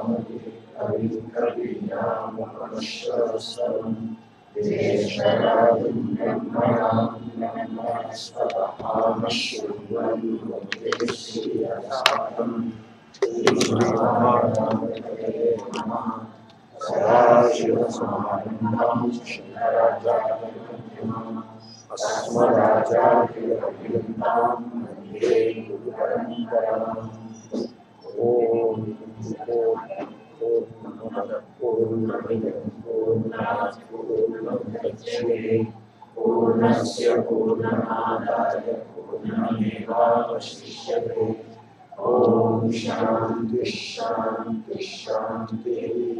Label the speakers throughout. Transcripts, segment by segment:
Speaker 1: పూర్ణస్య పూర్ణమాదాయ పూర్ణమేవావశిష్యతే ఓం శాంతి శాంతి శాంతి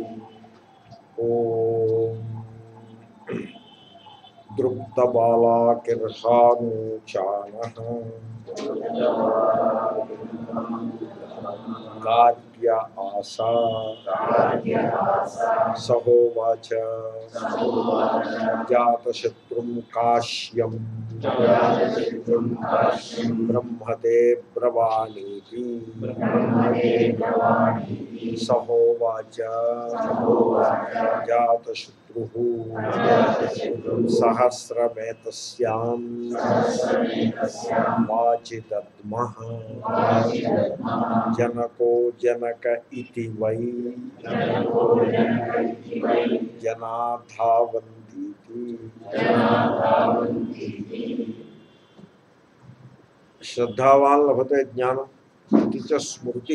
Speaker 2: ఓం దృప్తబాలాకిర్హానూచాన కార్య ఆసా సహోవాచ జాతశత్రుం కాశ్యం బ్రహ్మతే బ్రవాణీతి సహోవాచ జాతశత్రు సహస్రమేతస్యాం వాచిదద్మ జనకో జనక ఇతి వై జనా ధావంతీతి శ్రద్ధావాన్ లభతే జ్ఞానం ఇది చ స్మృతి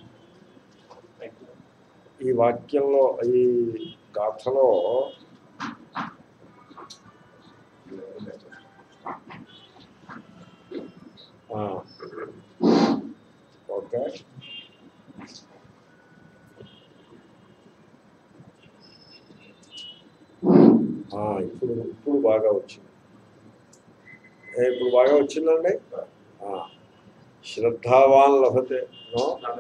Speaker 2: ఈ వాక్యంలో ఈ గాథలో ఆ, ఓకే ఆ, ఇప్పుడు ఇప్పుడు బాగా వచ్చింది ఏ, ఇప్పుడు బాగా వచ్చిందండి ఆ, శ్రద్ధావాన్ లభతే నో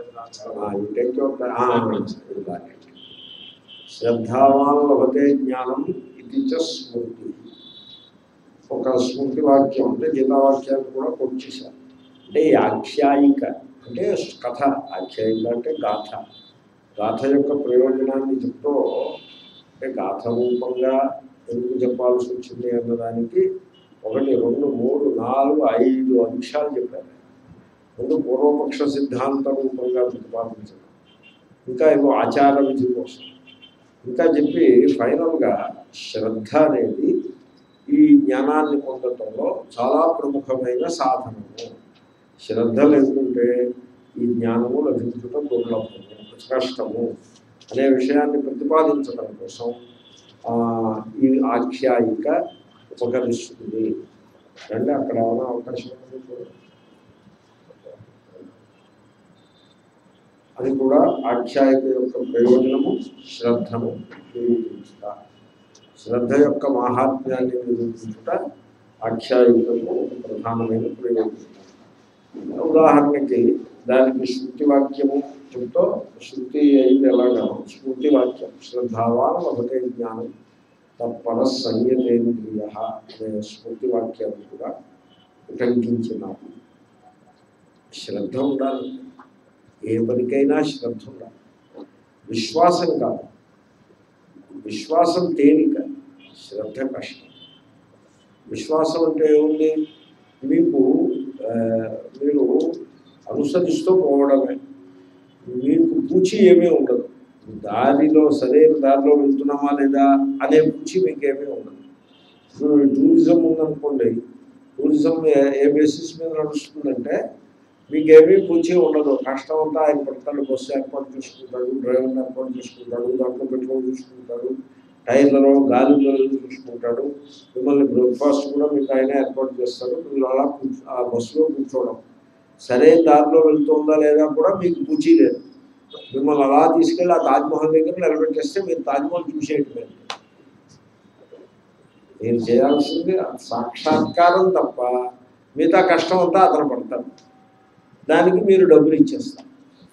Speaker 2: శ్రద్ధావాన్ లభతే జ్ఞానం ఇది చ స్మృతి ఒక స్మృతి వాక్యం అంటే గీతావాక్యాన్ని కూడా కొట్టేశారు అంటే ఈ ఆఖ్యాయిక అంటే కథ ఆఖ్యాయిక అంటే గాథ గాథ యొక్క ప్రయోజనాన్ని చెప్తూ అంటే గాథ రూపంగా ఎందుకు చెప్పాల్సి వచ్చింది అన్నదానికి ఒకటి రెండు మూడు నాలుగు ఐదు అంశాలు చెప్పారు ముందు పూర్వపక్ష సిద్ధాంత రూపంగా ప్రతిపాదించడం ఇంకా ఏవో ఆచార విధి కోసం ఇంకా చెప్పి ఫైనల్గా శ్రద్ధ అనేది ఈ జ్ఞానాన్ని పొందటంలో చాలా ప్రముఖమైన సాధనము శ్రద్ధ లేకుంటే ఈ జ్ఞానము లభించటం దుర్లభము కష్టము అనే విషయాన్ని ప్రతిపాదించడం కోసం ఆ, ఈ ఆఖ్యాయిక ఉపకరిస్తుంది అంటే అక్కడ ఏమైనా అవకాశం ఉంది చూడండి. అది కూడా ఆఖ్యాయిక యొక్క ప్రయోజనము శ్రద్ధను నిరూపించుట శ్రద్ధ యొక్క మాహాత్మ్యాన్ని నిరూపించుట ఆఖ్యాయికకు ప్రధానమైన ప్రయోజనం ఉదాహరణకి దానికి శృతి వాక్యము చెప్తూ శృతి అయింది ఎలాగా స్మృతి వాక్యం శ్రద్ధావాన్ లభతే జ్ఞానం తప్పన సంయతేంద్రియ అనే స్మృతి వాక్యాన్ని కూడా ఉటంకించినాము శ్రద్ధ ఉండాలి ఏ పనికైనా శ్రద్ధ ఉండాలి విశ్వాసం కాదు విశ్వాసం తేలిక శ్రద్ధ కష్టం విశ్వాసం అంటే ఏముంది మీకు ఆ, మీరు అనుసరిస్తూ పోవడమే మీకు పూచి ఏమీ ఉండదు దారిలో సరైన దారిలో వెళ్తున్నామా లేదా అనే పూచి మీకు ఏమీ ఉండదు ఇప్పుడు టూరిజం ఉందనుకోండి టూరిజం ఏ- ఏ బేసిస్ మీద నడుస్తుందంటే మీకు ఏమీ పూచి ఉండదు కష్టం అంతా ఆయన పడతాడు బస్సు ఏర్పాటు చేసుకుంటాడు డ్రైవర్ని ఏర్పాటు చేసుకుంటాడు దాంట్లో పెట్రోల్ చూసుకుంటాడు టైర్లలో గాలి గదులు చూసుకుంటాడు మిమ్మల్ని బ్రేక్ఫాస్ట్ కూడా మీకు ఆయన ఏర్పాటు చేస్తాడు మీరు అలా కూర్చో ఆ బస్సులో కూర్చోవడం సరైన దారిలో వెళ్తుందా లేదా కూడా మీకు పూచి లేదు మిమ్మల్ని అలా తీసుకెళ్ళి ఆ తాజ్మహల్ దగ్గర నిలబెట్టేస్తే మీరు తాజ్మహల్ చూసేయటమే మీరు చేయాల్సింది సాక్షాత్కారం తప్ప మిగతా కష్టం అంతా అతను పడతాడు దానికి మీరు డబ్బులు ఇచ్చేస్తారు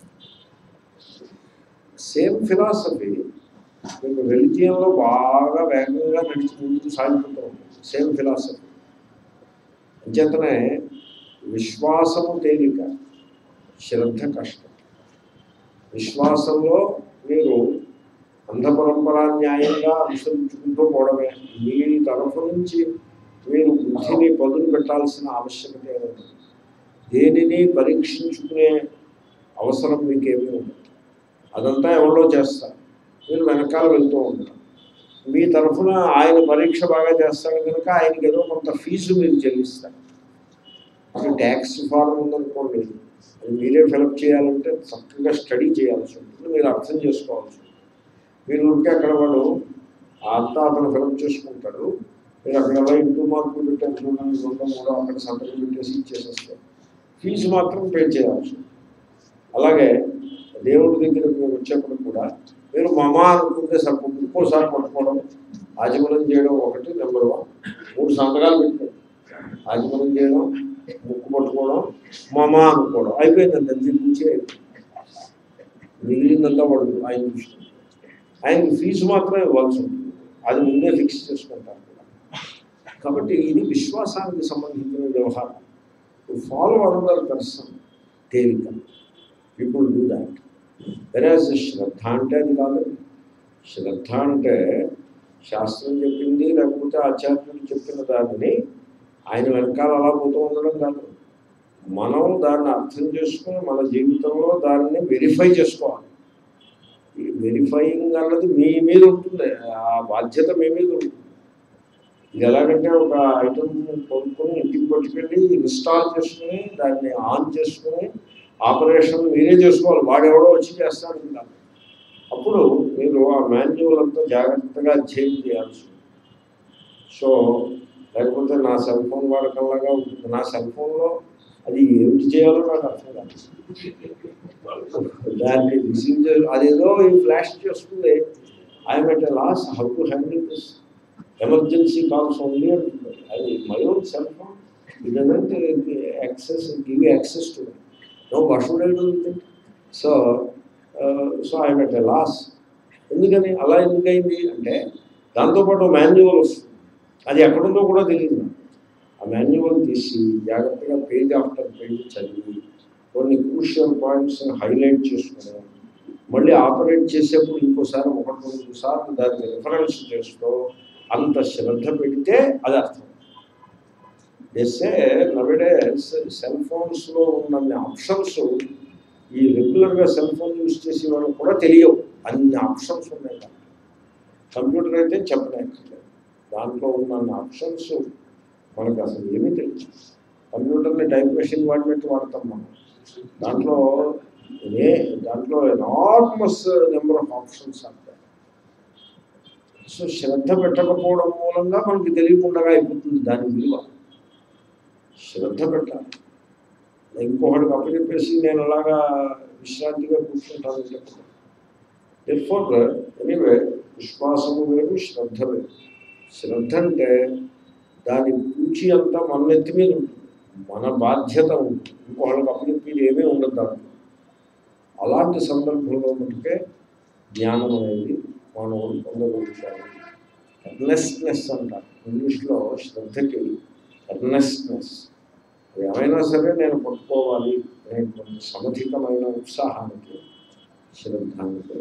Speaker 2: సేమ్ ఫిలాసఫీ మీకు రెలిజియన్లో బాగా వేగంగా నడిచి ముందుకు సాగిపోతూ ఉంటుంది సేమ్ ఫిలాసఫీ అంచేతనే విశ్వాసము తేలిక శ్రద్ధ కష్టం విశ్వాసంలో మీరు అంధపరంపరా న్యాయంగా అనుసరించుకుంటూ పోవడమే మీ తరఫు నుంచి మీరు బుద్ధిని పదులు పెట్టాల్సిన ఆవశ్యకత ఏముంది దేనిని పరీక్షించుకునే అవసరం మీకేమీ ఉండదు అదంతా ఎవరో చేస్తారు మీరు వెనకాల వెళ్తూ ఉంటారు మీ తరఫున ఆయన పరీక్ష బాగా చేస్తాడు కనుక ఆయనకి ఏదో కొంత ఫీజు మీరు చెల్లిస్తారు అది ట్యాక్స్ ఫారం ఉందనుకోండి అది మీరే ఫిలప్ చేయాలంటే చక్కగా స్టడీ చేయాల్సి ఉంటుంది మీరు అర్థం చేసుకోవాల్సి ఉంటుంది మీరు ఉంటే అక్కడ వాడు అంతా అతను ఫిలప్ చేసుకుంటాడు మీరు అక్కడ ఎలా ఇంటూ మార్కులు పెట్టారు చూడండి రెండు మూడు అక్కడ సంతకం పెట్టేసి ఇచ్చేసేస్తారు ఫీజు మాత్రం పే చేయాల్సి ఉంటుంది అలాగే దేవుడి దగ్గర మీరు వచ్చేప్పుడు కూడా మీరు మమ అనుకుంటే సరిపో ఇంకోసారి పట్టుకోవడం ఆజమనం చేయడం ఒకటి నెంబర్ వన్ మూడు సంతకాలు పెట్టారు ఆజమనం చేయడం ముక్కు పట్టుకోవడం మమ అనుకోవడం అయిపోయిందండి అది గురించి మిగిలిందంతా వాడు ఆయన చూసుకుంటారు ఆయనకి ఫీజు మాత్రమే ఇవ్వాల్సి ఉంటుంది అది ముందే ఫిక్స్ చేసుకుంటారు కూడా కాబట్టి ఇది విశ్వాసానికి సంబంధించిన వ్యవహారం టు ఫాలో అనదర్ పర్సన్ తేలిక పీపుల్ డూ దాట్ వెరాజ్ శ్రద్ధ అంటే అది కాదు శ్రద్ధ అంటే శాస్త్రం చెప్పింది లేకపోతే ఆచార్యులు చెప్పిన దానిని ఆయన వెనకాల అలా పోతూ ఉండడం కాదు మనం దాన్ని అర్థం చేసుకుని మన జీవితంలో దాన్ని వెరిఫై చేసుకోవాలి ఈ వెరిఫైయింగ్ అన్నది మీ మీద ఉంటుంది ఆ బాధ్యత మీ మీద ఉంటుంది ఇది ఎలాగంటే ఒక ఐటమ్ కొనుక్కొని ఇంటికి పట్టుకెళ్ళి ఇన్స్టాల్ చేసుకుని దాన్ని ఆన్ చేసుకుని ఆపరేషన్ మీరే చేసుకోవాలి వాడెవడో వచ్చి చేస్తాడు ఇంకా అప్పుడు మీరు ఆ మాన్యువల్ అంతా జాగ్రత్తగా అధ్యయనం చేయాల్సి ఉంటుంది సో లేకపోతే నా సెల్ ఫోన్ వాడకంలాగా ఉంటుంది నా సెల్ ఫోన్లో అది ఏమిటి చేయాలో నాకు అర్థం కాదు దాన్ని రిసీవ్ చే అదేదో ఈ ఫ్లాష్ చేస్తుంది I'm at loss how to handle this emergency calls only అంటుంది అది my own cell phone it doesn't access give access to know what should I do with it so so I'm at a loss ఎందుకని అలా ఎందుకైంది అంటే దాంతోపాటు manual వస్తుంది అది ఎక్కడుందో కూడా తెలియదు నాకు. ఆ మాన్యువల్ తీసి జాగ్రత్తగా పేజ్ ఆఫ్టర్ పేజ్ చదివి కొన్ని క్రూషియల్ పాయింట్స్ హైలైట్ చేసుకుని మళ్ళీ ఆపరేట్ చేసేప్పుడు ఇంకోసారి ఒకటి రెండు సార్లు దాన్ని రిఫరెన్స్ చేస్తూ అంత శ్రద్ధ పెడితే అది అర్థం చేస్తే నవడేస్ సెల్ ఫోన్స్లో ఉన్న ఆప్షన్స్ ఈ రెగ్యులర్గా సెల్ ఫోన్ యూజ్ చేసే వాళ్ళకి కూడా తెలియవు అన్ని ఆప్షన్స్ ఉన్నాయి దాంట్లో. కంప్యూటర్ అయితే చెప్పలేక్కర్లేదు దాంట్లో ఉన్న ఆప్షన్స్ మనకు అసలు ఏమీ తెలియదు కంప్యూటర్ని టైప్ మెషిన్ వాడినట్టు వాడతాం మనం దాంట్లో ఏ దాంట్లో ఎనార్మస్ నెంబర్ ఆఫ్ ఆప్షన్స్ ఉంటాయి సో శ్రద్ధ పెట్టకపోవడం మూలంగా మనకి తెలియకుండా అయిపోతుంది దాని విలువ శ్రద్ధ పెట్టాలి ఇంకొకటికి అప్పచెప్పేసి నేను అలాగా విశ్రాంతిగా కూర్చుంటాను చెప్పడం ఎర్ఫోర్ ఎనీవే విశ్వాసము వేరు శ్రద్ధ వేరు శ్రద్ధ అంటే దాని పూచి అంతా మన నెత్తి మీద ఉంటుంది మన బాధ్యత ఉంటుంది ఇంకొకళ్ళకి అప్పచెప్పేది ఏమీ ఉండదు దాంట్లో అలాంటి సందర్భంలో మటుకే జ్ఞానం అనేది మానవుడు పొందగలుగుతాడు ఎర్నెస్నెస్ అంటారు ఇంగ్లీష్లో శ్రద్ధకి ఎర్నెస్నెస్ ఏమైనా సరే నేను పట్టుకోవాలి అనేటువంటి సమధికమైన ఉత్సాహానికి శ్రద్ధ అంటే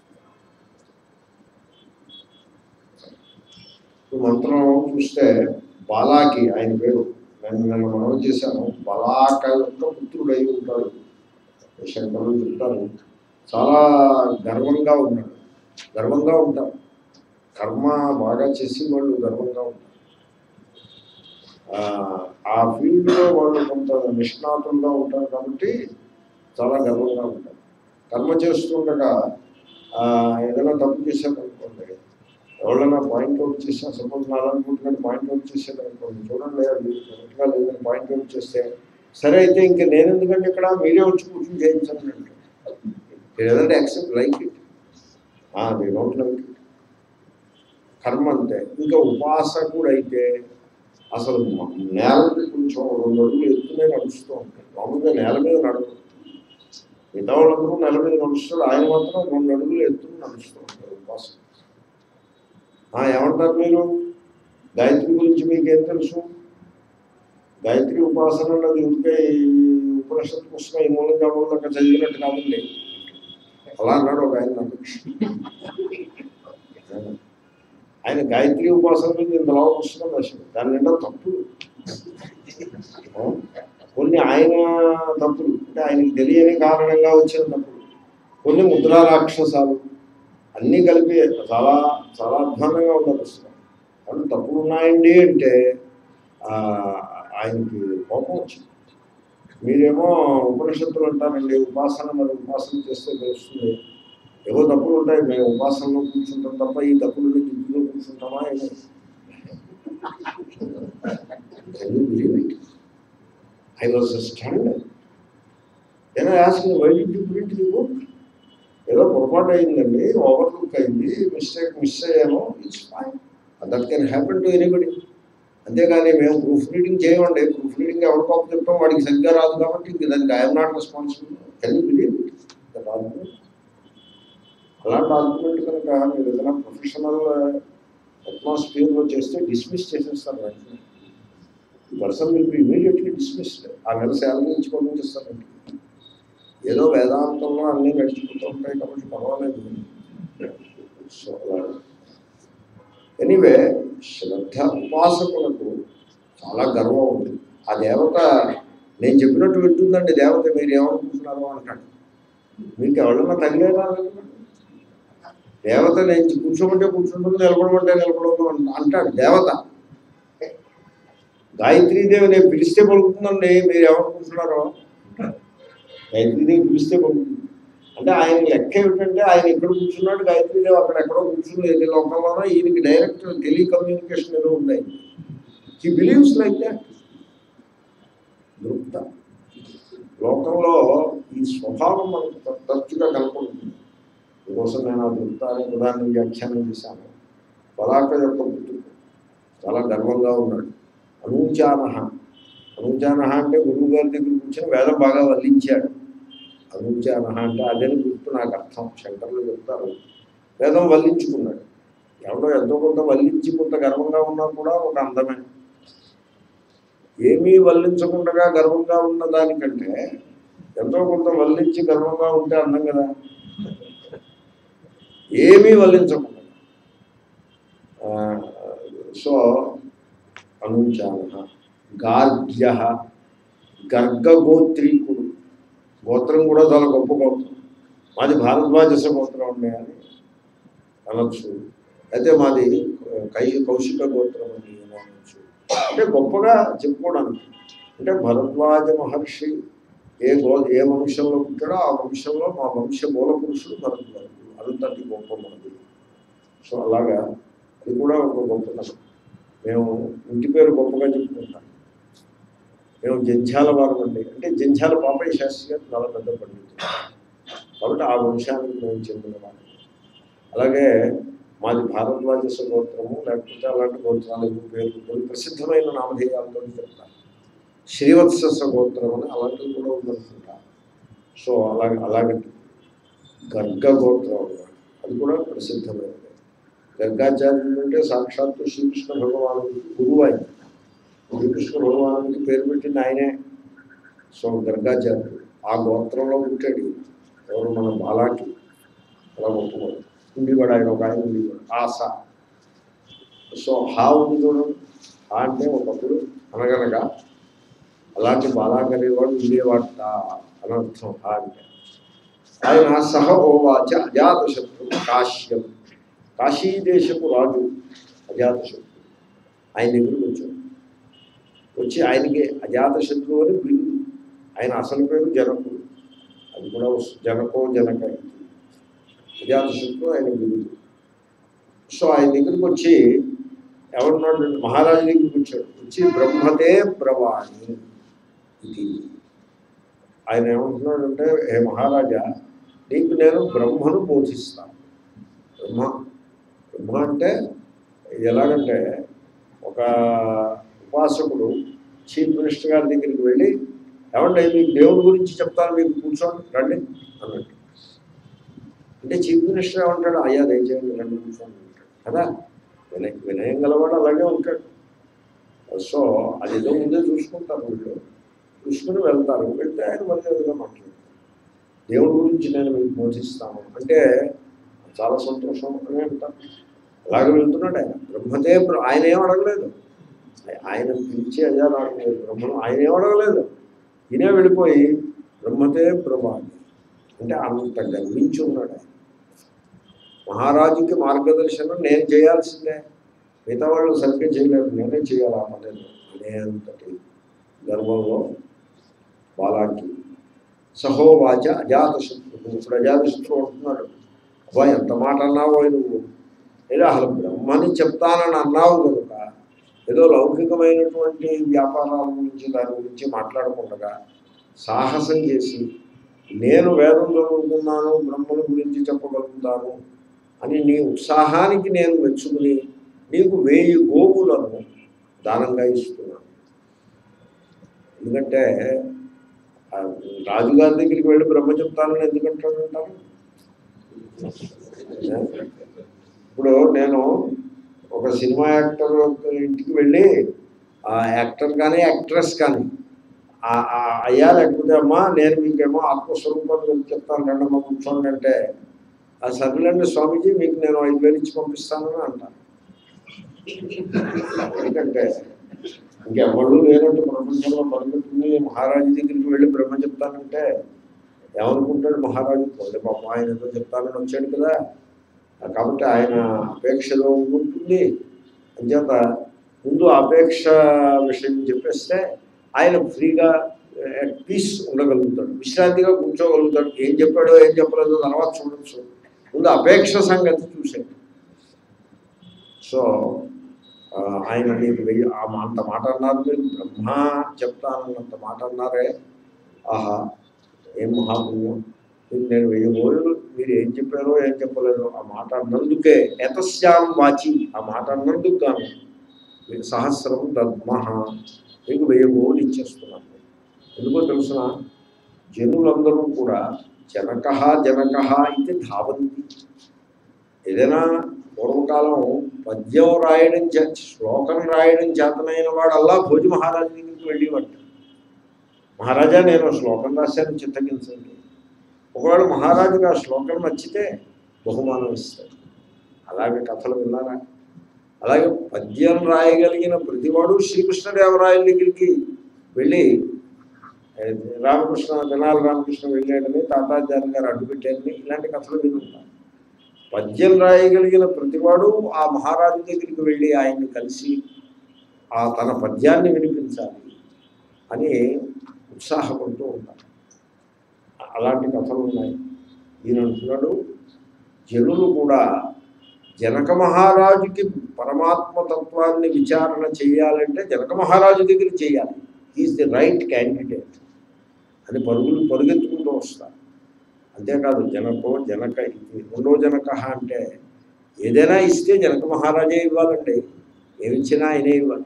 Speaker 2: ఈ మంత్రం చూస్తే బాలాకి ఆయన పేరు నేను నేను మనం చేశాను బలాక యొక్క పుత్రుడు అయి ఉంటాడు శంకరులు చెప్తారు చాలా గర్వంగా ఉన్నాడు గర్వంగా ఉంటారు కర్మ బాగా చేసి వాళ్ళు గర్వంగా ఉంటారు ఆ, ఆ ఫీల్డ్లో వాళ్ళు కొంత నిష్ణాతులుగా ఉంటారు కాబట్టి చాలా గర్వంగా ఉంటారు కర్మ చేస్తుండగా ఆ, ఏదైనా తప్పు చేశారనుకోండి ఎవరైనా పాయింట్అవుట్ చేసినా సపోజ్ నాలుగు పాయింట్అవుట్ చేసేది అనుకోండి చూడండి అది కరెక్ట్గా లేదని పాయింట్అవుట్ చేస్తే సరే అయితే ఇంకా నేను ఎందుకంటే ఇక్కడ మీరే వచ్చి కూర్చొని చేయించండి అంటే ఏదంటే accept like it they don't like it కర్మ అంతే ఇంకా ఉపాసకుడు అయితే అసలు మ- నేలకి కొంచెం రెండు అడుగులు ఎత్తునే నడుస్తూ ఉంటాయి మామూలుగా నేల మీద నడవదు మిగతా వాళ్ళందరూ నేల మీద నడుస్తాడు ఆయన మాత్రం రెండు అడుగులు ఎత్తుని నడుస్తూ ఉంటారు ఉపాసన ఆ, ఏమంటారు మీరు గాయత్రి గురించి మీకేం తెలుసు గాయత్రి ఉపాసన అన్నది ఉంటే ఈ ఉపనిషత్తు పుస్తకం ఈ మూలంగా మూలంగా చదివినట్టు కాదండి అలా అన్నాడు ఒక ఆయన నాకు ఆయన గాయత్రి ఉపాసన మీద ఇంతలా పుస్తకం రాశాడు దాని నిండా తప్పులు ఆ? కొన్ని ఆయన తప్పులు అంటే ఆయనకి తెలియని కారణంగా వచ్చిన తప్పులు కొన్ని ముద్రా రాక్షసాలు అన్నీ కలిపి చాలా చాలా అధ్వానంగా ఉన్న పుస్తకం కాబట్టి తప్పులు ఉన్నాయండి అంటే ఆ, ఆయనకి కోపం వచ్చింది మీరేమో ఉపనిషత్తులు అంటారండి ఉపాసన మరి ఉపాసన చేస్తే తెలుస్తుంది ఏవో తప్పులు ఉంటాయి మేము ఉపాసనలో కూర్చుంటాం తప్ప ఈ తప్పులని దిద్దులో కూర్చుంటామా ఏమో Can you believe it? I was astounded. Then I asked him, why did you print the book? ఏదో పొరపాటు అయిందండి ఓవర్లుక్ అయింది మిస్టేక్ మిస్ అయ్యాను it's fine that can happen to anybody అంతేగాని మేము ప్రూఫ్ రీడింగ్ చేయమండి ప్రూఫ్ రీడింగ్ ఎవరి కోపం చెప్తాం వాడికి సరిగ్గా రాదు కాబట్టి ఇంక దానికి I'm not responsible can you believe that argument అలాంటి ఆర్గ్యుమెంట్ కనుక మీరు ఏదైనా ప్రొఫెషనల్ అట్మాస్ఫియర్లో చేస్తే డిస్మిస్ చేసేస్తారు వెంటనే person will be immediately dismissed ఆ నెల శాలరీ నుంచి పంపించేస్తారండి ఏదో వేదాంతంలో అన్నీ నడిచిపోతూ ఉంటాయి కాబట్టి పర్వాలేదు సో ఎనీవే శ్రద్ధ ఉపాసకులకు చాలా గర్వం ఉంది ఆ దేవత నేను చెప్పినట్టు వింటుందండి దేవత మీరు ఏమనుకుంటున్నారో అంటాడు మీకు ఎవరన్నా తగిలేదా దేవత నేను కూర్చోమంటే కూర్చుంటుంది నిలబడమంటే నిలబడదు అంట- అంటాడు దేవత గాయత్రీదేవి నేను పిలిస్తే పలుకుతుందండి మీరు ఏమనుకుంటున్నారో గాయత్రీదేవి పిలిస్తే పలుకుతుంది అంటే ఆయన లెక్క ఏమిటంటే ఆయన ఇక్కడ కూర్చున్నాడు గాయత్రీదేవి అక్కడ ఎక్కడో కూర్చుంది ఎన్ని లోకంలోనో ఈయనకి డైరెక్ట్ టెలికమ్యూనికేషన్ ఏదో ఉంది హీ బిలీవ్స్ లైక్ దాట్ దృప్త లోకంలో ఈ స్వభావం మనకు త- తరచుగా కనపడుతుంది అందుకోసం నేను ఆ దృప్త అనే పదాన్ని వ్యాఖ్యానం చేశాను పలాక యొక్క పుట్టుకు చాలా గర్వంగా ఉన్నాడు అనూచానహ అనూచానహ అంటే గురువు గారి దగ్గర కూర్చొని వేదం బాగా వల్లించాడు అనూచానహ అంటే అదని గుర్తు నాకు అర్థం శంకర్లు చెప్తారు వేదం వల్లించుకున్నాడు ఎవడో ఎంతో కొంత వల్లించి కొంత గర్వంగా ఉన్నా కూడా ఒక అందమే ఏమీ వల్లించకుండా గర్వంగా ఉన్న దానికంటే ఎంతో కొంత వల్లించి గర్వంగా ఉంటే అందం కదా ఏమీ వల్లించకుండా ఆ, సో అనుచాన గార్గ్య గర్గగోత్రీకుడు గోత్రం కూడా చాలా గొప్ప గోత్రం మాది భారద్వాజస గోత్రం ఉండే అని అనొచ్చు అయితే మాది కై కౌశిక గోత్రం అని అనొచ్చు అంటే గొప్పగా చెప్పుకోవడానికి అంటే భరద్వాజ మహర్షి ఏ గో ఏ వంశంలో పుట్టాడో ఆ వంశంలో మా వంశ మూల పురుషుడు భరద్వాజుడు అంతటి గొప్ప మనది సో అలాగా అది కూడా ఒక గొప్పతనం మేము ఇంటి పేరు గొప్పగా చెప్పుకుంటాం మేము జంఝాల వారం అండి అంటే జంఝాల పాపయ్య శాస్త్రి గారు చాలా పెద్ద పండితులు కాబట్టి ఆ వంశానికి మేము చెందిన వారు అలాగే మాది భారద్వాజ గోత్రము లేకపోతే అలాంటి గోత్రాలు ఎక్కువ పేర్లు కొన్ని ప్రసిద్ధమైన నామధేయాలతో చెప్తారు శ్రీవత్స గోత్రం అని అలాంటివి కూడా ఉందనుకుంటా సో అలాగే అలాగే గర్గ గోత్రం అన్నమాట అది కూడా ప్రసిద్ధమైనది గర్గాచార్యుడు అంటే సాక్షాత్తు శ్రీకృష్ణ భగవానుడికి గురువు ఆయన శ్రీకృష్ణ భగవానుడికి పేరు పెట్టింది ఆయనే సో గర్గాచార్యుడు ఆ గోత్రంలో పుట్టాడు ఈయన. ఎవరు మన బాలాకి అలా గొప్పవాడు ఉండేవాడు ఆయన ఒక ఆయన ఉండేవాడు ఆశ సో హా ఉంది చూడండి హా అంటే ఒకప్పుడు అనగనగా అలాంటి బాలాకి అనేవాడు ఉండేవాట అనర్థం హా అంటే ఆయన సహ ఓవాచ అజాతశత్రు కాశ్యం కాశీదేశపు రాజు అజాతశత్రు ఆయన దగ్గరికి వచ్చాడు వచ్చి ఆయనకి అజాతశత్రువు అని బిరుదు ఆయన అసలు పేరు జనకుడు అది కూడా వస్తు- జనకో జనక ఇది. అజాతశత్రువు ఆయన బిరుదు సో ఆయన దగ్గరికి వచ్చి ఎవరున్నాడు మహారాజు దగ్గరికి వచ్చాడు వచ్చి బ్రహ్మతే బ్రవాణి ఇది ఆయన ఏమంటున్నాడంటే హే మహారాజా నీకు నేను బ్రహ్మను బోధిస్తాను బ్రహ్మ బ్రహ్మ అంటే ఎలాగంటే ఒక ఉపాసకుడు చీఫ్ మినిస్టర్ గారి దగ్గరికి వెళ్ళి ఏమంటే మీకు దేవుడి గురించి చెప్తాను మీకు కూర్చోండి రండి అన్నట్టు అంటే చీఫ్ మినిస్టర్ ఏమంటాడు అయ్యా దయచేయండి రండి కూర్చోండి అంటాడు కదా వినయ వినయం గలవాడు అలాగే ఉంటాడు సో అది ఏదో ముందే చూసుకుంటారు వీళ్ళు చూసుకుని వెళ్తారు వెళ్తే ఆయన మర్యాదగా మాట్లాడతారు దేవుడి గురించి నేను మీకు బోధిస్తాను అంటే చాలా సంతోషం అని అంటాను అలాగే వెళ్తున్నాడు ఆయన బ్రహ్మతే బ్ర- ఆయన ఏం అడగలేదు ఆయన పిలిచి అయ్యా నాకు మీరు బ్రహ్మను ఆయన ఏం అడగలేదు ఈయనే వెళ్ళిపోయి బ్రహ్మతే బ్రహ్మాన్ని అంటే అంత గర్వించి ఉన్నాడు ఆయన మహారాజుకి మార్గదర్శనం నేను చేయాల్సిందే మిగతా వాళ్ళు సరిగ్గా చేయలేరు నేనే చేయాలి ఆ పని అనేంతటి గర్వంలో బాలాకి సహోవాచ అజాతశత్రువు ఇప్పుడు అజాతశత్రువు అంటున్నాడు అబ్బా ఎంత మాట అన్నావో నువ్వు లేదా అసలు బ్రహ్మని చెప్తానని అన్నావు కనుక ఏదో లౌకికమైనటువంటి వ్యాపారాల గురించి దాని గురించి మాట్లాడకుండా సాహసం చేసి నేను వేదం చదువుకున్నాను బ్రహ్మను గురించి చెప్పగలుగుతాను అని నీ ఉత్సాహానికి నేను మెచ్చుకుని నీకు వేయి గోవులను దానంగా ఇస్తున్నాను ఎందుకంటే ఆ రాజుగారి దగ్గరికి వెళ్ళి బ్రహ్మ చెప్తానని ఎందుకంటాడంటారు ఇప్పుడు నేను ఒక సినిమా యాక్టర్ ఇంటికి వెళ్ళి ఆ యాక్టర్ కానీ యాక్ట్రెస్ కానీ ఆ- ఆ అయ్యా లేకపోతే అమ్మా నేను మీకేమో ఆత్మస్వరూపం గురించి చెప్తాను రండి అమ్మ కూర్చోండి అంటే ఆ సర్లేండి స్వామీజీ మీకు నేను ఐదు వేలు ఇచ్చి పంపిస్తానని అంటాను ఎందుకంటే ఇంకెవళ్ళు లేనట్టు ప్రపంచంలో పరిగెత్తుకుని మహారాజు దగ్గరికి వెళ్ళి బ్రహ్మ చెప్తానంటే ఏమనుకుంటాడు మహారాజు పోలే పాప ఆయన ఏదో చెప్తానని వచ్చాడు కదా కాబట్టి ఆయన అపేక్షలో ఉంటుంది అంచేత ముందు అపేక్ష విషయం చెప్పేస్తే ఆయన ఫ్రీగా అట్ పీస్ ఉండగలుగుతాడు విశ్రాంతిగా కూర్చోగలుగుతాడు ఏం చెప్పాడో ఏం చెప్పలేదో తర్వాత చూడొచ్చు ముందు అపేక్ష సంగతి చూసేది సో ఆ, ఆయన నీకు వెయ్యి ఆ మా- అంత మాట అన్నారు మీరు బ్రహ్మ చెప్తానన్నంత మాట అన్నారే ఆహా ఏం మహాపుణ్యం మీకు నేను వెయ్యి రోజులు మీరు ఏం చెప్పారో ఏం చెప్పలేదో ఆ మాట అన్నందుకే ఎతస్యాం వాచి ఆ మాట అన్నందుకు గాను మీకు సహస్రం దద్మహ మీకు వెయ్యి గోవులు ఇచ్చేస్తున్నాను ఎందుకో తెలుసిన జనులందరూ కూడా జనక జనక ఇది ధావంతి ఏదైనా పూర్వకాలం పద్యం రాయడం చే శ్లోకం రాయడం చేతనైన వాడల్లా భోజి మహారాజు దగ్గరికి వెళ్ళేవాడు మహారాజా నేను శ్లోకం రాశాను చిత్తగించండి ఒకవేళ మహారాజుకి ఆ శ్లోకం నచ్చితే బహుమానం ఇస్తాడు అలాగే కథలు విన్నారా అలాగే పద్యం రాయగలిగిన ప్రతివాడు శ్రీకృష్ణదేవరాయల దగ్గరికి వెళ్ళి ఏ, రామకృష్ణ తెనాలి రామకృష్ణ వెళ్ళాడని తాతాచార్య గారు అడ్డుపెట్టారని ఇలాంటి కథలు వినుంటారు పద్యం రాయగలిగిన ప్రతివాడు ఆ మహారాజు దగ్గరికి వెళ్ళి ఆయన్ని కలిసి ఆ తన పద్యాన్ని వినిపించాలి అని ఉత్సాహపడుతూ ఉంటారు అలాంటి కథలు ఉన్నాయి ఈయన అంటున్నాడు జనులు కూడా జనక మహారాజుకి పరమాత్మ తత్వాన్ని విచారణ చేయాలంటే జనక మహారాజు దగ్గర చేయాలి ఈజ్ ది రైట్ క్యాండిడేట్ అని పరుగులు పరుగెత్తుకుంటూ వస్తారు అంతేకాదు జనకో జనక ఇది రెండో జనక అంటే ఏదైనా ఇస్తే జనక మహారాజే ఇవ్వాలండి ఏమిచ్చినా ఆయనే ఇవ్వాలి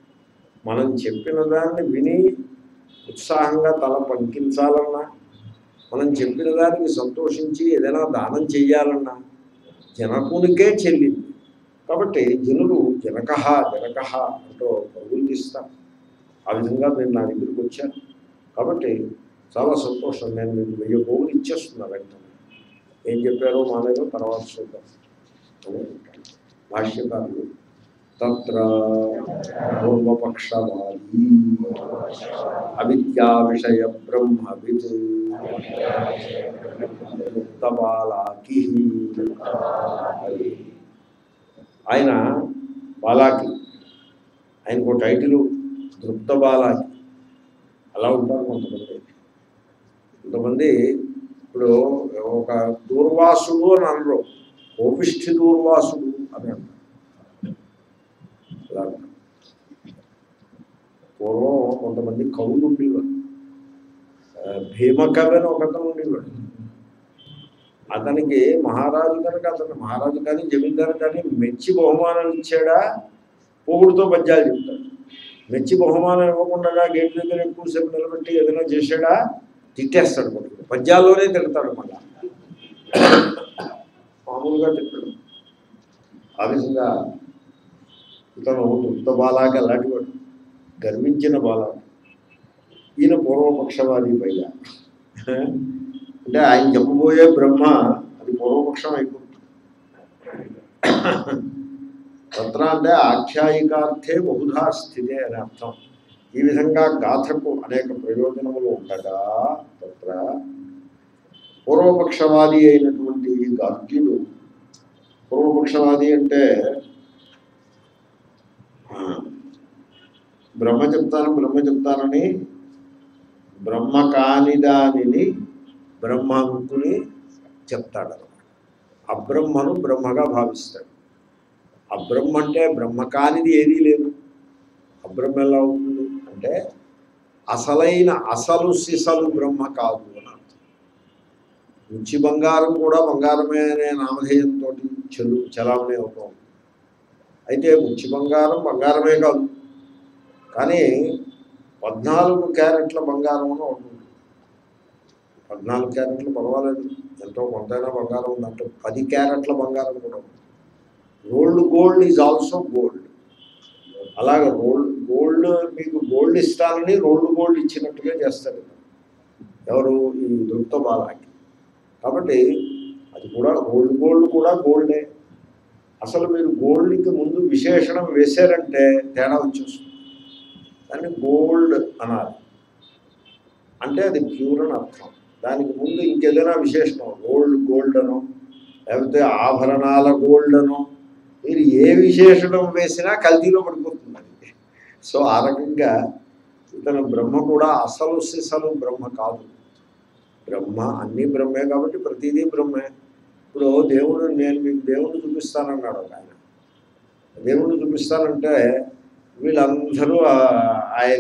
Speaker 2: మనం చెప్పిన దాన్ని విని ఉత్సాహంగా తల పంకించాలన్నా మనం చెప్పిన దానికి సంతోషించి ఏదైనా దానం చెయ్యాలన్నా జనకునికే చెల్లింది కాబట్టి జనులు జనక జనక అంటూ పరుగులు తీస్తారు ఆ విధంగా మీరు నా దగ్గరికి వచ్చారు కాబట్టి చాలా సంతోషం నేను మీకు వెయ్యి పోగులు ఇచ్చేస్తున్నా వెంటనే ఏం చెప్పారో మానేదో తర్వాత చూద్దాం అని అంటాడు. భాష్యకారులు తత్ర పూర్వపక్షవాది అవిద్యా విషయ బ్రహ్మవిత్ ముక్తబాలాకి ఆయన బాలాకి ఆయనకు టైటిల్ దృప్త బాలాకి అలా ఉంటారు కొంతమంది కొంతమంది ఇప్పుడు ఒక దూర్వాసుడు అని అనరు కోపిష్ఠి దూర్వాసుడు అని అంటారు అలా అంటారు. పూర్వం కొంతమంది కవులు ఉండేవారు ఆ, భీమకవి అని ఒకతను ఉండేవాడు అతనికి మహారాజు కనుక అతను మహారాజు కానీ జమీందారు కానీ మెచ్చి బహుమానం ఇచ్చాడా పొగుడుతో పద్యాలు చెప్తాడు మెచ్చి బహుమానం ఇవ్వకుండా గేట్ దగ్గర ఎక్కువసేపు నిలబెట్టి ఏదైనా చేశాడా తిట్టేస్తాడు కొడుకు పద్యాల్లోనే తిడతాడు మళ్ళా మామూలుగా తిట్టాడు ఆ విధంగా ఇతను దుప్త బాలాగా అలాంటి వాడు గర్వించిన బాల ఈయన పూర్వపక్షవాది పైగా అంటే ఆయన చెప్పబోయే బ్రహ్మ అది పూర్వపక్షం అయిపోతుంది తత్ర అంటే ఆఖ్యాయికార్థే బహుధా స్థితే అని అర్థం ఈ విధంగా గాథకు అనేక ప్రయోజనములు ఉండగా తత్ర పూర్వపక్షవాది అయినటువంటి ఈ గార్గ్యుడు పూర్వపక్షవాది అంటే ఆ, బ్రహ్మ చెప్తాను బ్రహ్మ చెప్తానని బ్రహ్మ కాని దానిని బ్రహ్మ అనుకుని చెప్తాడు అబ్రహ్మను బ్రహ్మగా భావిస్తాడు అబ్రహ్మ అంటే బ్రహ్మ కానిది ఏదీ లేదు అబ్రహ్మ ఎలా ఉంటుంది అంటే అసలైన అసలు సిసలు బ్రహ్మ కాదు అని అర్థం ముచ్చి బంగారం కూడా బంగారమే అనే నామధేయంతో చెలు చలామణి అవుతూ ఉంటుంది అయితే ముచ్చి బంగారం బంగారమే కాదు కానీ పద్నాలుగు క్యారెట్ల బంగారం అని ఒకటి ఉంటుంది పద్నాలుగు క్యారెట్లు పర్వాలేదు ఎంతో కొంతైనా బంగారం ఉందంటే పది క్యారెట్ల బంగారం కూడా ఉంది rolled gold is also gold అలాగే రోల్డ్ గోల్డ్ మీకు గోల్డ్ ఇస్తానని రోల్డ్ గోల్డ్ ఇచ్చినట్టుగా చేస్తారు ఎవరు ఈ దృప్త బాలాకి కాబట్టి అది కూడా గోల్డ్ గోల్డ్ కూడా గోల్డే అసలు మీరు గోల్డ్కి ముందు విశేషణం వేశారంటే తేడా వచ్చేస్తుంది దాన్ని గోల్డ్ అనాలి అంటే అది ప్యూర్ అని అర్థం దానికి ముందు ఇంకేదైనా విశేషణం గోల్డ్ గోల్డ్ అనో లేకపోతే ఆభరణాల గోల్డ్ అనో మీరు ఏ విశేషణం వేసినా కల్తీలో పడిపోతుంది అది సో ఆ రకంగా ఇతను బ్రహ్మ కూడా అసలు సిసలు బ్రహ్మ కాదు బ్రహ్మ అన్నీ బ్రహ్మే కాబట్టి ప్రతిదీ బ్రహ్మే ఇప్పుడు దేవుడు నేను మీకు దేవుడిని చూపిస్తానన్నాడు ఒక ఆయన దేవుడిని చూపిస్తానంటే వీళ్ళందరూ ఆ- ఆయన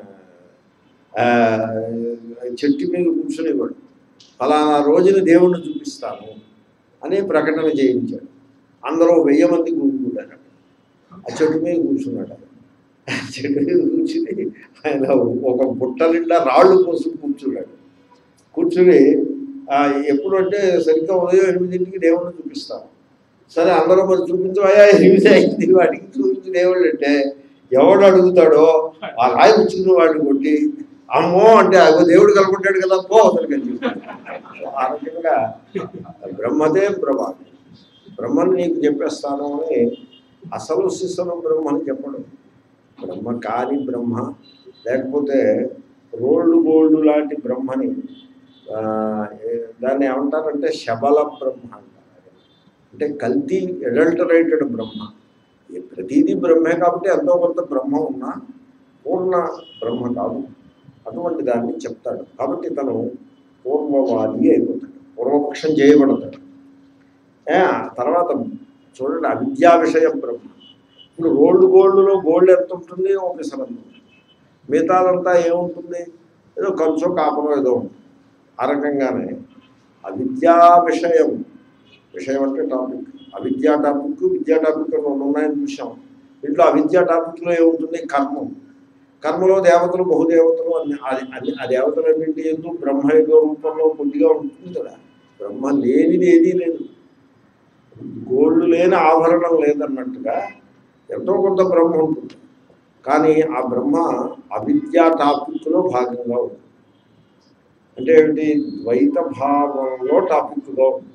Speaker 2: ఆ, చెట్టు మీద కూర్చునేవాడు ఫలానా రోజున దేవుణ్ణి చూపిస్తాను అని ప్రకటన చేయించాడు అందరూ వెయ్యి మంది కూర్చుంటారు ఆ చెట్టు మీద కూర్చున్నాడు ఆ చెట్టు మీద కూర్చుని ఆయన ఒక బుట్ట నిండా రాళ్ళు కోసం కూర్చున్నాడు కూర్చుని ఆ, ఎప్పుడంటే సరిగ్గా ఉదయం ఎనిమిదింటికి దేవుణ్ణి చూపిస్తాను సరే అందరూ మరి చూపించవయ్యా ఎనిమిది అయింది వాడికి చూపించి దేవుళ్ళు అంటే ఎవడు అడుగుతాడో ఆ రాయి పుచ్చుకుని వాడిని కొట్టి అమ్మో అంటే అగో దేవుడు కలుపుకుంటాడు కదా పో అతనికి అని చెప్పాడు సో ఆ రకంగా బ్రహ్మదే బ్రహ్మ బ్రహ్మని నీకు చెప్పేస్తాను అని అసలు శిస్సలు బ్రహ్మని చెప్పడం బ్రహ్మ కాని బ్రహ్మ లేకపోతే రోల్డ్ గోల్డ్ లాంటి బ్రహ్మని ఆ, ఏ- దాన్ని ఏమంటారంటే శబల బ్రహ్మ అంటారు అంటే కల్తీ అడల్టరేటెడ్ బ్రహ్మ ఈ ప్రతిదీ బ్రహ్మే కాబట్టి ఎంతో కొంత బ్రహ్మ ఉన్నా పూర్ణ బ్రహ్మ కాదు అటువంటి దాన్ని చెప్తాడు కాబట్టి తను పూర్వవాది అయిపోతాడు పూర్వపక్షం చేయబడతాడు ఏ, తర్వాత చూడండి అవిద్యా విషయం బ్రహ్మ ఇప్పుడు గోల్డ్ గోల్డ్లో గోల్డ్ ఎంత ఉంటుంది ఆఫీసర్ ఎంత ఉంటుంది మిగతాదంతా ఏముంటుంది ఏదో కంచో కాపలో ఏదో ఉంటుంది ఆ రకంగానే అవిద్యా విషయం విషయం అంటే టాపిక్ అవిద్యా టాపిక్ విద్యా టాపిక్ రెండు ఉన్నాయని చూసాం దీంట్లో అవిద్యా టాపిక్లో ఏముంటుంది కర్మం కర్మలో దేవతలు బహుదేవతలు అన్ని అది అన్ని ఆ దేవతలన్నింటి ఎందుకు బ్రహ్మ యొక్క రూపంలో కొద్దిగా ఉంటుంది కదా బ్రహ్మ లేనిది ఏదీ లేదు గోల్డ్ లేని ఆభరణం లేదన్నట్టుగా ఎంతో కొంత బ్రహ్మ ఉంటుంది కానీ ఆ బ్రహ్మ అవిద్యా టాపిక్లో భాగంగా ఉంటుంది అంటే ఏమిటి ద్వైత భావంలో టాపిక్గా ఉంది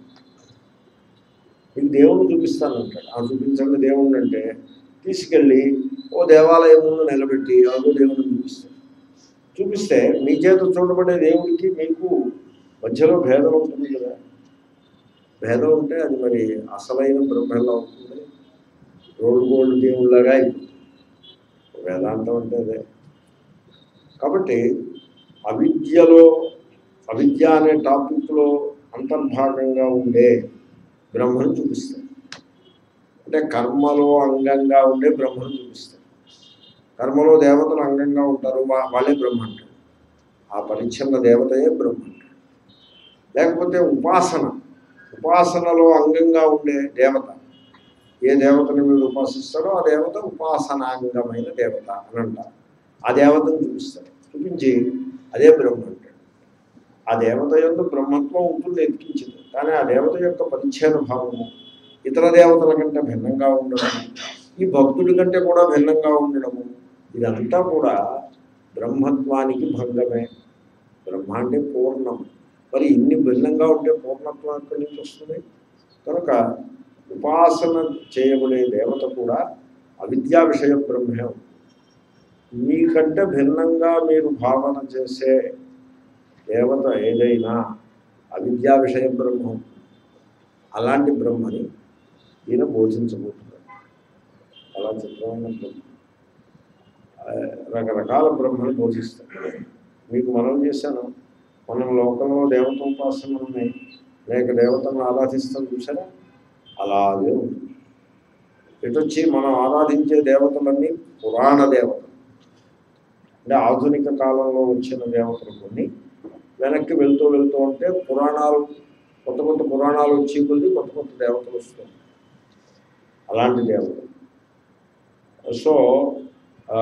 Speaker 2: మీకు దేవుణ్ణి చూపిస్తానంటాడు ఆ చూపించండి దేవుణ్ణి అంటే తీసుకెళ్ళి ఓ దేవాలయం ముందు నిలబెట్టి అదో దేవుడిని చూపిస్తాడు చూపిస్తే మీ చేత చూడబడే దేవుడికి మీకు మధ్యలో భేదం ఉంటుంది కదా భేదం ఉంటే అది మరి అసలైన బ్రహ్మలా ఉంటుంది రోడ్ గోల్డ్ దేవుళ్ళగా అయిపోతుంది వేదాంతం అంటే అదే కాబట్టి అవిద్యలో అవిద్య అనే టాపిక్లో అంతర్భాగంగా ఉండే బ్రహ్మను చూపిస్తాడు అంటే కర్మలో అంగంగా ఉండే బ్రహ్మను చూపిస్తాడు కర్మలో దేవతలు అంగంగా ఉంటారు వా- వాళ్ళే బ్రహ్మ అంటారు ఆ పరిచ్ఛన్న దేవతయే బ్రహ్మ అంటాడు లేకపోతే ఉపాసన ఉపాసనలో అంగంగా ఉండే దేవత ఏ దేవతను మీరు ఉపాసిస్తాడో ఆ దేవత ఉపాసనాంగమైన దేవత అని అంటారు ఆ దేవతను చూపిస్తాడు చూపించి అదే బ్రహ్మ అంటాడు ఆ దేవత యొక్క బ్రహ్మత్వం ఉంటుంది ఎత్తికించింది కానీ ఆ దేవత యొక్క పరిచ్ఛేద భావము ఇతర దేవతల కంటే భిన్నంగా ఉండడం ఈ భక్తుడి కంటే కూడా భిన్నంగా ఉండడము ఇదంతా కూడా బ్రహ్మత్వానికి భంగమే బ్రహ్మ అంటే పూర్ణం మరి ఇన్ని భిన్నంగా ఉంటే పూర్ణత్వం ఎక్కడి నుంచి వస్తుంది కనుక ఉపాసన చేయబడే దేవత కూడా అవిద్యా విషయ బ్రహ్మే ఉంది. మీకంటే భిన్నంగా మీరు భావన చేసే దేవత ఏదైనా అవిద్యా విషయ బ్రహ్మం అలాంటి బ్రహ్మని ఈయన బోధించబోతున్నాడు అలా చిత్రమైన బ్రహ్మ ఆ, రకరకాల బ్రహ్మను బోధిస్తాడు మీకు మనం చేశాను మనం లోకంలో దేవత ఉపాసన ఉన్నాయి లేక దేవతను ఆరాధిస్తాం చూసారా అలాగే ఉంటుంది ఇటొచ్చి మనం ఆరాధించే దేవతలన్నీ పురాణ దేవతలు అంటే ఆధునిక కాలంలో వచ్చిన దేవతలు కొన్ని వెనక్కి వెళ్తూ వెళ్తూ ఉంటే పురాణాలు కొత్త కొత్త పురాణాలు వచ్చి కొద్ది కొత్త కొత్త దేవతలు వస్తాయి అలాంటి దేవతలు సో ఆ,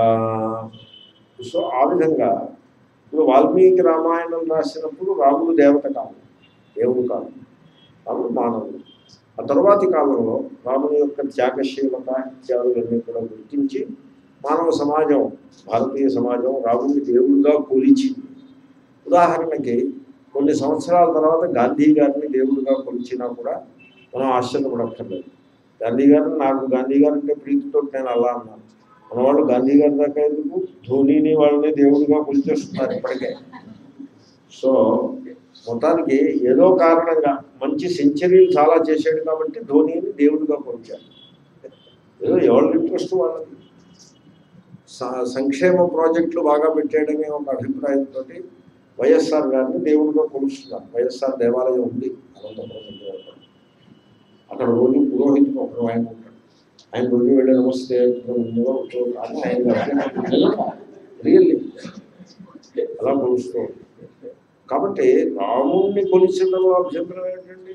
Speaker 2: సో ఆ విధంగా ఇప్పుడు వాల్మీకి రామాయణం రాసినప్పుడు రాముడు దేవత కాదు దేవుడు కాదు రాముడు మానవుడు ఆ తరువాతి కాలంలో రాముని యొక్క త్యాగశీలత ఇత్యాదులన్నీ కూడా గుర్తించి మానవ సమాజం భారతీయ సమాజం రాముడిని దేవుడిగా కొలిచింది ఉదాహరణకి కొన్ని సంవత్సరాల తర్వాత గాంధీ గారిని దేవుడిగా కొలిచినా కూడా మనం ఆశ్చర్యపడక్కర్లేదు గాంధీ గారిని నాకు గాంధీ గారు అంటే ప్రీతితో నేను అలా అన్నాను మన వాళ్ళు గాంధీ గారి దాకా ఎందుకు ధోనిని వాళ్ళని దేవుడిగా కొలిచేస్తున్నారు ఇప్పటికే సో మొత్తానికి ఏదో కారణంగా మంచి సెంచరీలు చాలా చేశాడు కాబట్టి ధోనిని దేవుడిగా కొలిచారు ఏదో ఎవరి ఇంట్రెస్ట్ వాళ్ళది స- సంక్షేమ ప్రాజెక్టులు బాగా పెట్టాడనే ఒక అభిప్రాయంతో వైఎస్ఆర్ గారిని దేవుడిగా కొలుస్తున్నారు వైఎస్ఆర్ దేవాలయం ఉంది అనంతపురం దేవాలయం అక్కడ రోజు పురోహితుడు ఒకరు ఆయన ఉంటాడు ఆయన రోజు వెళ్ళి నమస్తే బ్రహ్మగా కూర్చో- అని ఆయన రియల్లీ అలా కొలుస్తూ ఉంటాడు. కాబట్టి రాముణ్ణి కొలిచడంలో అభ్యంతరం ఏంటండి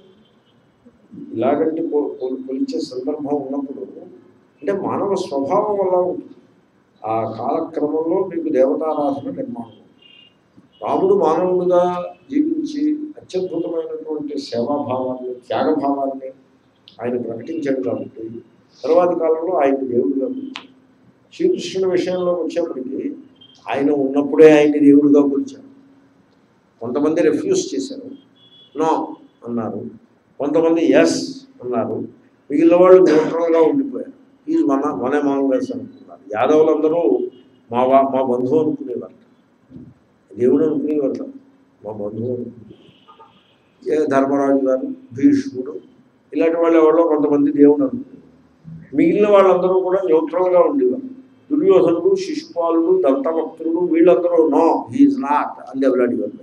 Speaker 2: ఇలాగంటే కొ- కొ- కొలిచే సందర్భం ఉన్నప్పుడు అంటే మానవ స్వభావం వల్ల ఉంటుంది ఆ కాలక్రమంలో మీకు దేవతారాధన నిర్మాణం రాముడు మానవుడుగా జీవించి అత్యద్భుతమైనటువంటి సేవాభావాన్ని త్యాగభావాన్ని ఆయన ప్రకటించాడు కాబట్టి తర్వాతి కాలంలో ఆయన దేవుడిగా పిలిచాడు శ్రీకృష్ణుడి విషయంలో వచ్చేప్పటికి ఆయన ఉన్నప్పుడే ఆయన్ని దేవుడిగా పిలిచాడు కొంతమంది రిఫ్యూజ్ చేశారు నో అన్నారు కొంతమంది ఎస్ అన్నారు మిగిలిన వాళ్ళు న్యూట్రల్గా ఉండిపోయారు ఈజ్ మన మనే మాంగల్స్ అనుకున్నారు యాదవులందరూ మా వా మా బంధువు అనుకునేవారు దేవుడు అనుకునేవారు కాదు. మా బంధువు అనుకునేవారు ఏ ధర్మరాజు గారు భీష్ముడు ఇలాంటి వాళ్ళు ఎవరో కొంతమంది దేవుడు అనుకునేవారు మిగిలిన వాళ్ళందరూ కూడా న్యూట్రల్గా ఉండేవారు దుర్యోధనుడు శిశుపాలుడు దంతభక్తుడు వీళ్ళందరూ నో హీఈస్ నాట్ అని దెబ్బలాడేవారు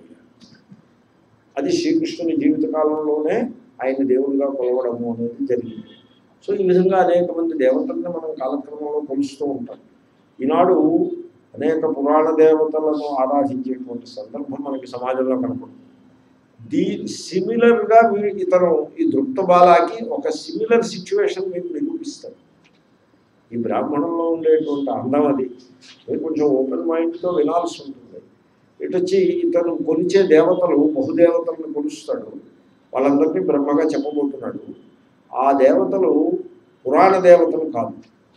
Speaker 2: అది శ్రీకృష్ణుని జీవితకాలంలోనే ఆయన దేవుడిగా కొలవడము అనేది జరిగింది సో ఈ విధంగా అనేక మంది దేవతల్ని మనం కాలక్రమంలో కొలుస్తూ ఉంటాం ఈనాడు అనేక పురాణ దేవతలను ఆరాధించేటువంటి సందర్భం మనకి సమాజంలో కనపడుతుంది దీ సిమిలర్గా వీరి ఇతను ఈ దృప్త బాలాకి ఒక సిమిలర్ సిచ్యువేషన్ మీకు నిరూపిస్తారు ఈ బ్రాహ్మణంలో ఉండేటువంటి అందం అది మీరు కొంచెం ఓపెన్ మైండ్తో వినాల్సి ఉంటుంది ఇటు వచ్చి ఇతను కొలిచే దేవతలు బహుదేవతలను కొలుస్తాడు వాళ్ళందరినీ బ్రహ్మగా చెప్పబోతున్నాడు ఆ దేవతలు పురాణ దేవతలు కాదు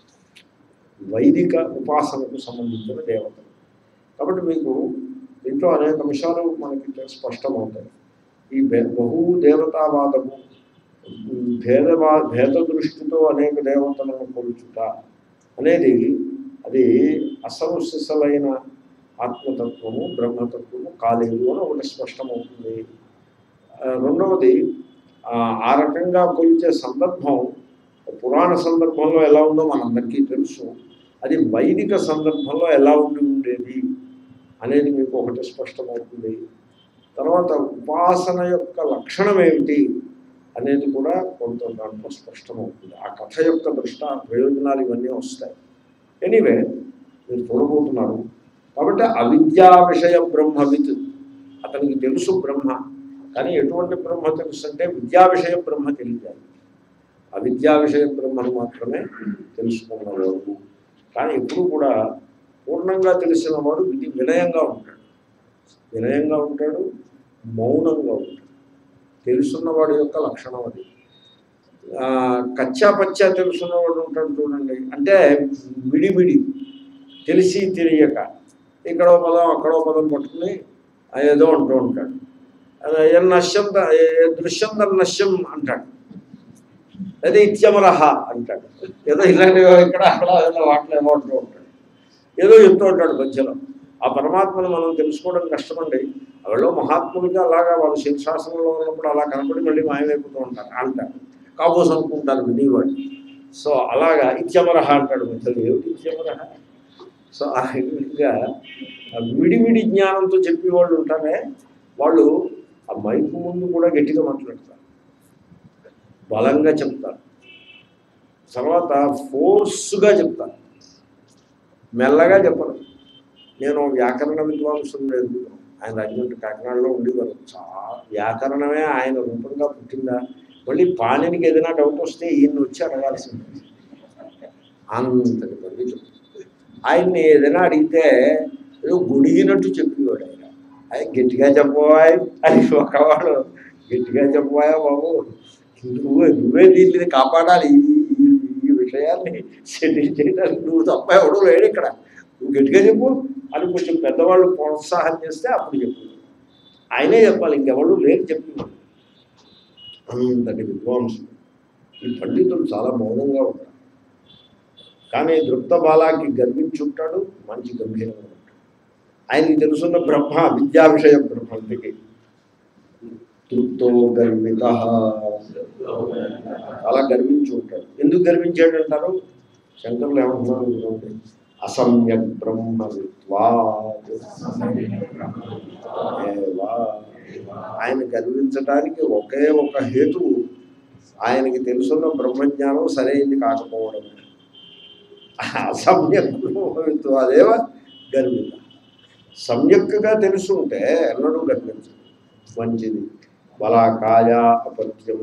Speaker 2: వైదిక ఉపాసనకు సంబంధించిన దేవతలు కాబట్టి మీకు దీంట్లో అనేక అంశాలు మనకి స్పష్టమవుతాయి ఈ భే- బహు దేవతావాదము ఉమ్, భేదవా భేద దృష్టితో అనేక దేవతలను కొలుచుట అనేది అది అసలు సిసలైన ఆత్మతత్వము బ్రహ్మతత్వము కాలేదు అని ఒకటి స్పష్టమవుతుంది ఆ, రెండవది ఆ, ఆ రకంగా కొలిచే సందర్భం పురాణ సందర్భంలో ఎలా ఉందో మనందరికీ తెలుసు అది వైదిక సందర్భంలో ఎలా ఉండి ఉండేది అనేది మీకు ఒకటి స్పష్టమవుతుంది తర్వాత ఉపాసన యొక్క లక్షణం ఏమిటి అనేది కూడా కొంత దాంట్లో స్పష్టమవుతుంది ఆ కథ యొక్క దృష్ట ప్రయోజనాలు ఇవన్నీ వస్తాయి ఎనీవే మీరు చూడబోతున్నారు కాబట్టి అవిద్యా విషయ బ్రహ్మవిత్ అతనికి తెలుసు బ్రహ్మ కానీ ఎటువంటి బ్రహ్మ తెలుసు అంటే విద్యా విషయ బ్రహ్మ తెలియాలి అవిద్యా విషయ బ్రహ్మను మాత్రమే తెలుసుకున్నవాడు కానీ ఎప్పుడు కూడా పూర్ణంగా తెలిసిన వాడు ఇది వినయంగా ఉంటాడు వినయంగా ఉంటాడు మౌనంగా ఉంటాడు తెలుసున్నవాడి యొక్క లక్షణం అది ఆ, కచ్చా పచ్చా తెలుసున్నవాడు ఉంటాడు చూడండి అంటే విడివిడి తెలిసి తెలియక ఇక్కడో పదం అక్కడో పదం పట్టుకుని ఆ ఏదో అంటూ ఉంటాడు ఏ నశ్యం ద- ఏ దృశ్యం తన నశ్యం అంటాడు అదే ఇత్యమరహ అంటాడు ఏదో ఇలాంటివి ఇక్కడ అక్కడ ఏదో వాటిలో ఏమంటూ ఉంటాడు ఏదో చెప్తూ ఉంటాడు మధ్యలో ఆ పరమాత్మను మనం తెలుసుకోవడం కష్టమండి వాళ్ళు మహాత్ములుగా అలాగా వాళ్ళు శివశాస్త్రంలో ఉన్నప్పుడు అలా కనపడి మళ్ళీ మాయమైపోతూ ఉంటారు అంటారు కాబోస్ అనుకుంటారు వినేవాడు సో అలాగా ఇత్యమరహ అంటాడు మధ్యలో ఏమిటి ఇత్యమరహ సో ఆ విధంగా ఆ విడివిడి జ్ఞానంతో చెప్పేవాళ్ళు ఉంటారే వాళ్ళు ఆ మైకు ముందు కూడా గట్టిగా మాట్లాడతారు బలంగా చెప్తారు తర్వాత ఫోర్స్గా చెప్తారు మెల్లగా చెప్పరు నేను వ్యాకరణ విద్వాంసులు లేదు ఆయన రాజమండ్రి కాకినాడలో ఉండేవారు చాలా వ్యాకరణమే ఆయన రూపంగా పుట్టిందా మళ్ళీ పాణినికి ఏదైనా డౌట్ వస్తే ఈయన వచ్చి అడగాల్సింది అంతటి పండితుడు ఆయన్ని ఏదైనా అడిగితే ఏదో గుడిగినట్టు చెప్పేవాడు ఆయన ఆయన గట్టిగా చెప్పబోయ్ అని ఒకవాడు గట్టిగా చెప్పబోయా బాబు నువ్వు నువ్వే దీన్ని కాపాడాలి ఈ ఈ- ఈ విషయాన్ని సెటిల్ చేయడానికి నువ్వు తప్ప ఎవడు లేడు ఇక్కడ నువ్వు గట్టిగా చెప్పు అని కొంచెం పెద్దవాళ్ళు ప్రోత్సాహం చేస్తే అప్పుడు చెప్పు ఆయనే చెప్పాలి ఇంకెవరు లేరు చెప్పేవాడు అంతటి విద్వాంసులు ఈ పండితులు చాలా మౌనంగా ఉంటారు కానీ దృప్త బాలాకి గర్వించుంటాడు మంచి గంభీరంగా ఉంటాడు ఆయనకి తెలుసున్న బ్రహ్మ విద్యా విషయ బ్రహ్మంతికి తృప్తో గర్విత చాలా గర్వించి ఉంటాడు ఎందుకు గర్వించాడు అంటారు శంకరులు ఏమంటున్నారు చూడండి అసమ్యక్ బ్రహ్మ విద్వాత్ ఏవా. ఆయన గర్వించడానికి ఒకే ఒక హేతువు ఆయనకి తెలుసున్న బ్రహ్మజ్ఞానం సరైంది కాకపోవడం అసమ్యక్ బ్రహ్మవిత్వం అదేవ గర్విత సమ్యక్గా తెలుసుంటే ఎన్నడూ గర్వించదు మంచిది బలాకాయ అపత్యం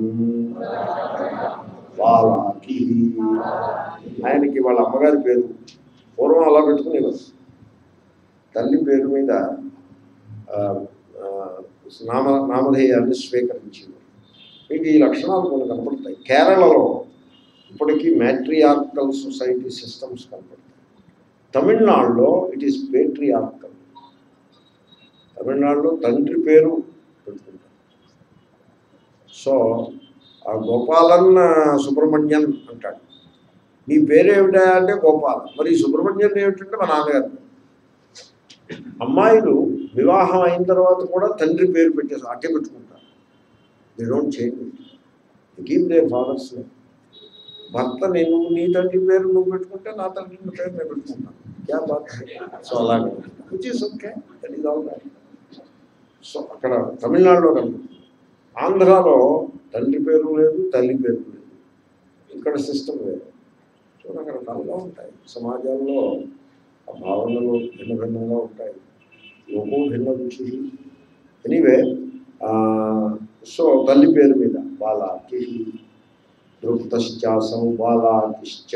Speaker 2: బాలాకి ఆయనకి వాళ్ళ అమ్మగారి పేరు పూర్వం అలా పెట్టుకునేవారు తల్లి పేరు మీద ఆ, ఆ, నామ నామధేయాన్ని స్వీకరించేవారు మీకు ఈ లక్షణాలు కొన్ని కనపడతాయి కేరళలో ఇప్పటికీ మ్యాట్రియార్కల్ సొసైటీ సిస్టమ్స్ కనపడతాయి తమిళనాడులో ఇట్ ఈస్ పేట్రియార్కల్ తమిళనాడులో తండ్రి పేరు పెట్టుకుంటారు సో ఆ గోపాలన్ సుబ్రహ్మణ్యన్ అంటాడు నీ పేరేమిటా అంటే గోపాల్ మరి ఈ సుబ్రహ్మణ్యన్ ఏమిటంటే మా నాన్నగారు పేరు. అమ్మాయిలు వివాహం అయిన తర్వాత కూడా తండ్రి పేరు పెట్టేసి అట్టే పెట్టుకుంటారు they don't change keep their fathers భర్త నేను నీ తండ్రి పేరు నువ్వు పెట్టుకుంటే నా తండ్రి పేరు నేను పెట్టుకుంటాను క్యా బాత్ సో అలాగే which is okay that is all right so అక్కడ తమిళనాడులో కనుక ఆంధ్రాలో తండ్రి పేరు లేదు తల్లి పేరు లేదు ఇక్కడ సిస్టమ్ లేదు సో రకరకాలుగా ఉంటాయి సమాజంలో ఆ భావనలు భిన్న భిన్నంగా ఉంటాయి లోకం భిన్న రుచి ఎనీవే సో తల్లి పేరు మీద బాలాకి దృప్తశ్చాసం బాలాకిశ్చ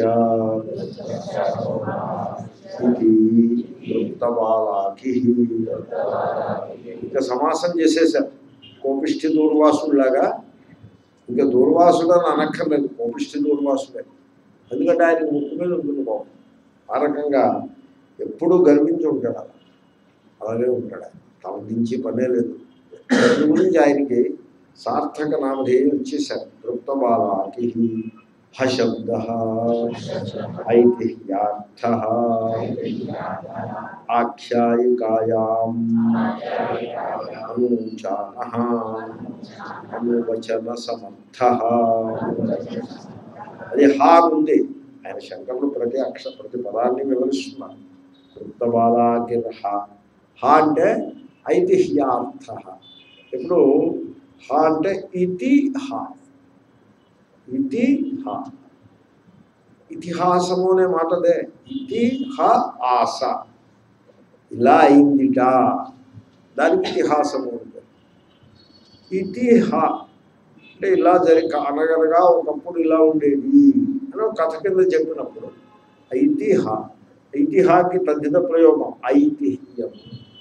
Speaker 2: ఇది దృప్త బాలాకి ఇంకా సమాసం చేసేసారు కోపిష్టి దూర్వాసులాగా ఇంకా దూర్వాసుడు అని అనక్కర్లేదు కోపిష్టి దూర్వాసుడే ఎందుకంటే ఆయన ముక్కు మీద ఉంటుంది కోపం ఆ రకంగా ఎప్పుడూ గర్వించి ఉంటాడు అలా అలాగే ఉంటాడు ఆయన తమ దించి పనే లేదు దాని గురించి ఆయనకి సార్థక నామధేయం ఇచ్చేశారు తృప్త బాలాకి హశబ్ద ఐతిహ్యార్థ ఆఖ్యాయికాయాం అనూచాన అనువచన సమర్థ అది హా ఉంది ఆయన శంకరులు ప్రతి అక్ష ప్రతి పదాన్ని వివరిస్తున్నారు తృప్త బాలాకి హ హ అంటే ఐతిహ్యార్థ ఇప్పుడు హ అంటే ఇతి హ ఇతి హ ఇతిహాసము అనే మాటదే ఇతి హ ఆస ఇలా అయిందిట దానికి ఇతిహాసము అంటే ఇతి హ అంటే ఇలా జరిగి అనగనగా ఒకప్పుడు ఇలా ఉండేది అని ఒక కథ కింద చెప్పినప్పుడు ఐతిహ ఐతిహాకి తద్దిత ప్రయోగం ఐతిహ్యం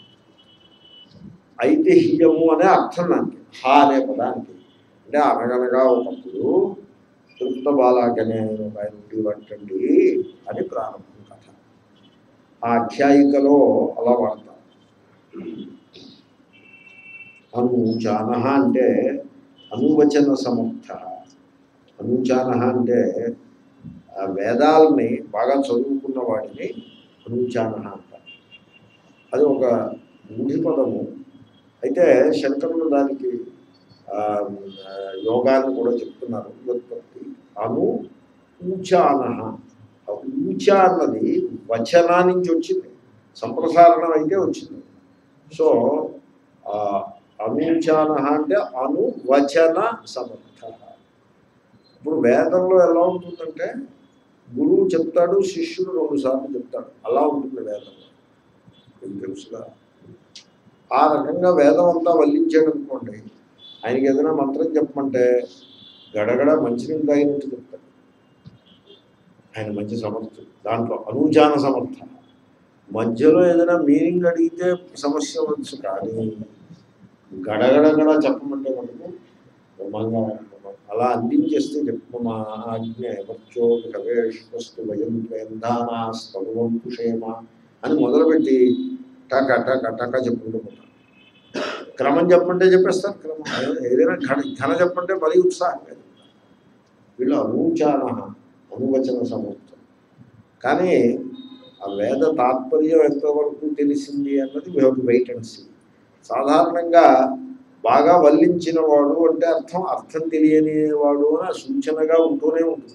Speaker 2: ఐతిహ్యము అనే అర్థం దానికి హా అనే పదానికి అంటే అనగనగా ఒకప్పుడు తృప్త బాలాకనే ఆయన ఒక ఆయన ఉండేవాటండి అని ప్రారంభం కథ ఆ ఆఖ్యాయికలో అలా వాడతారు అనుచాన అంటే అనువచన సమర్థ అనుచాన అంటే ఆ వేదాలని బాగా చదువుకున్న వాడిని అనుచాన అంటారు అది ఒక మూఢి పదము అయితే శంకరులు దానికి ఆ, యోగాన్ని కూడా చెప్తున్నారు వ్యుత్పత్తి అను ఊచాన ఆ ఊచ అన్నది వచనా నుంచి వచ్చింది సంప్రసారణం అయితే వచ్చింది సో ఆ, అనూచాన అంటే అనువచన సమర్థ ఇప్పుడు వేదంలో ఎలా ఉంటుందంటే గురువు చెప్తాడు శిష్యుడు రెండు సార్లు చెప్తాడు అలా ఉంటుంది వేదంలో మీకు తెలుసుగా ఆ రకంగా వేదం అంతా వల్లించాడు అనుకోండి ఆయనకి ఏదైనా మంత్రం చెప్పమంటే గడగడ మంచినీళ్ళు తాగినట్టు చెప్తాడు ఆయన మంచి సమర్థుడు దాంట్లో అనుజాన సమర్థ మధ్యలో ఏదైనా మీనింగ్ అడిగితే సమస్య వచ్చు కానీ గడగడగడ చెప్పమంటే మనకు బ్రహ్మంగా అలా అందించేస్తే చెప్పు మా ఆజ్ఞ ఎవర్చో కవేష్వస్తు వయం వేందానా స్తవం కుషేమ అని మొదలుపెట్టి టక టక టక చెప్పుకుంటూ పోతారు క్రమం చెప్పంటే చెప్పేస్తారు క్రమం ఏదైనా ఘన ఘన చెప్పంటే మరీ ఉత్సాహంగా చెప్తారు వీళ్ళు అనూచాన అనువచన సమర్థం కానీ ఆ వేద తాత్పర్యం ఎంతవరకు తెలిసింది అన్నది we have to wait and see సాధారణంగా బాగా వల్లించిన వాడు అంటే అర్థం అర్థం తెలియని వాడు అని సూచనగా ఉంటూనే ఉంటుంది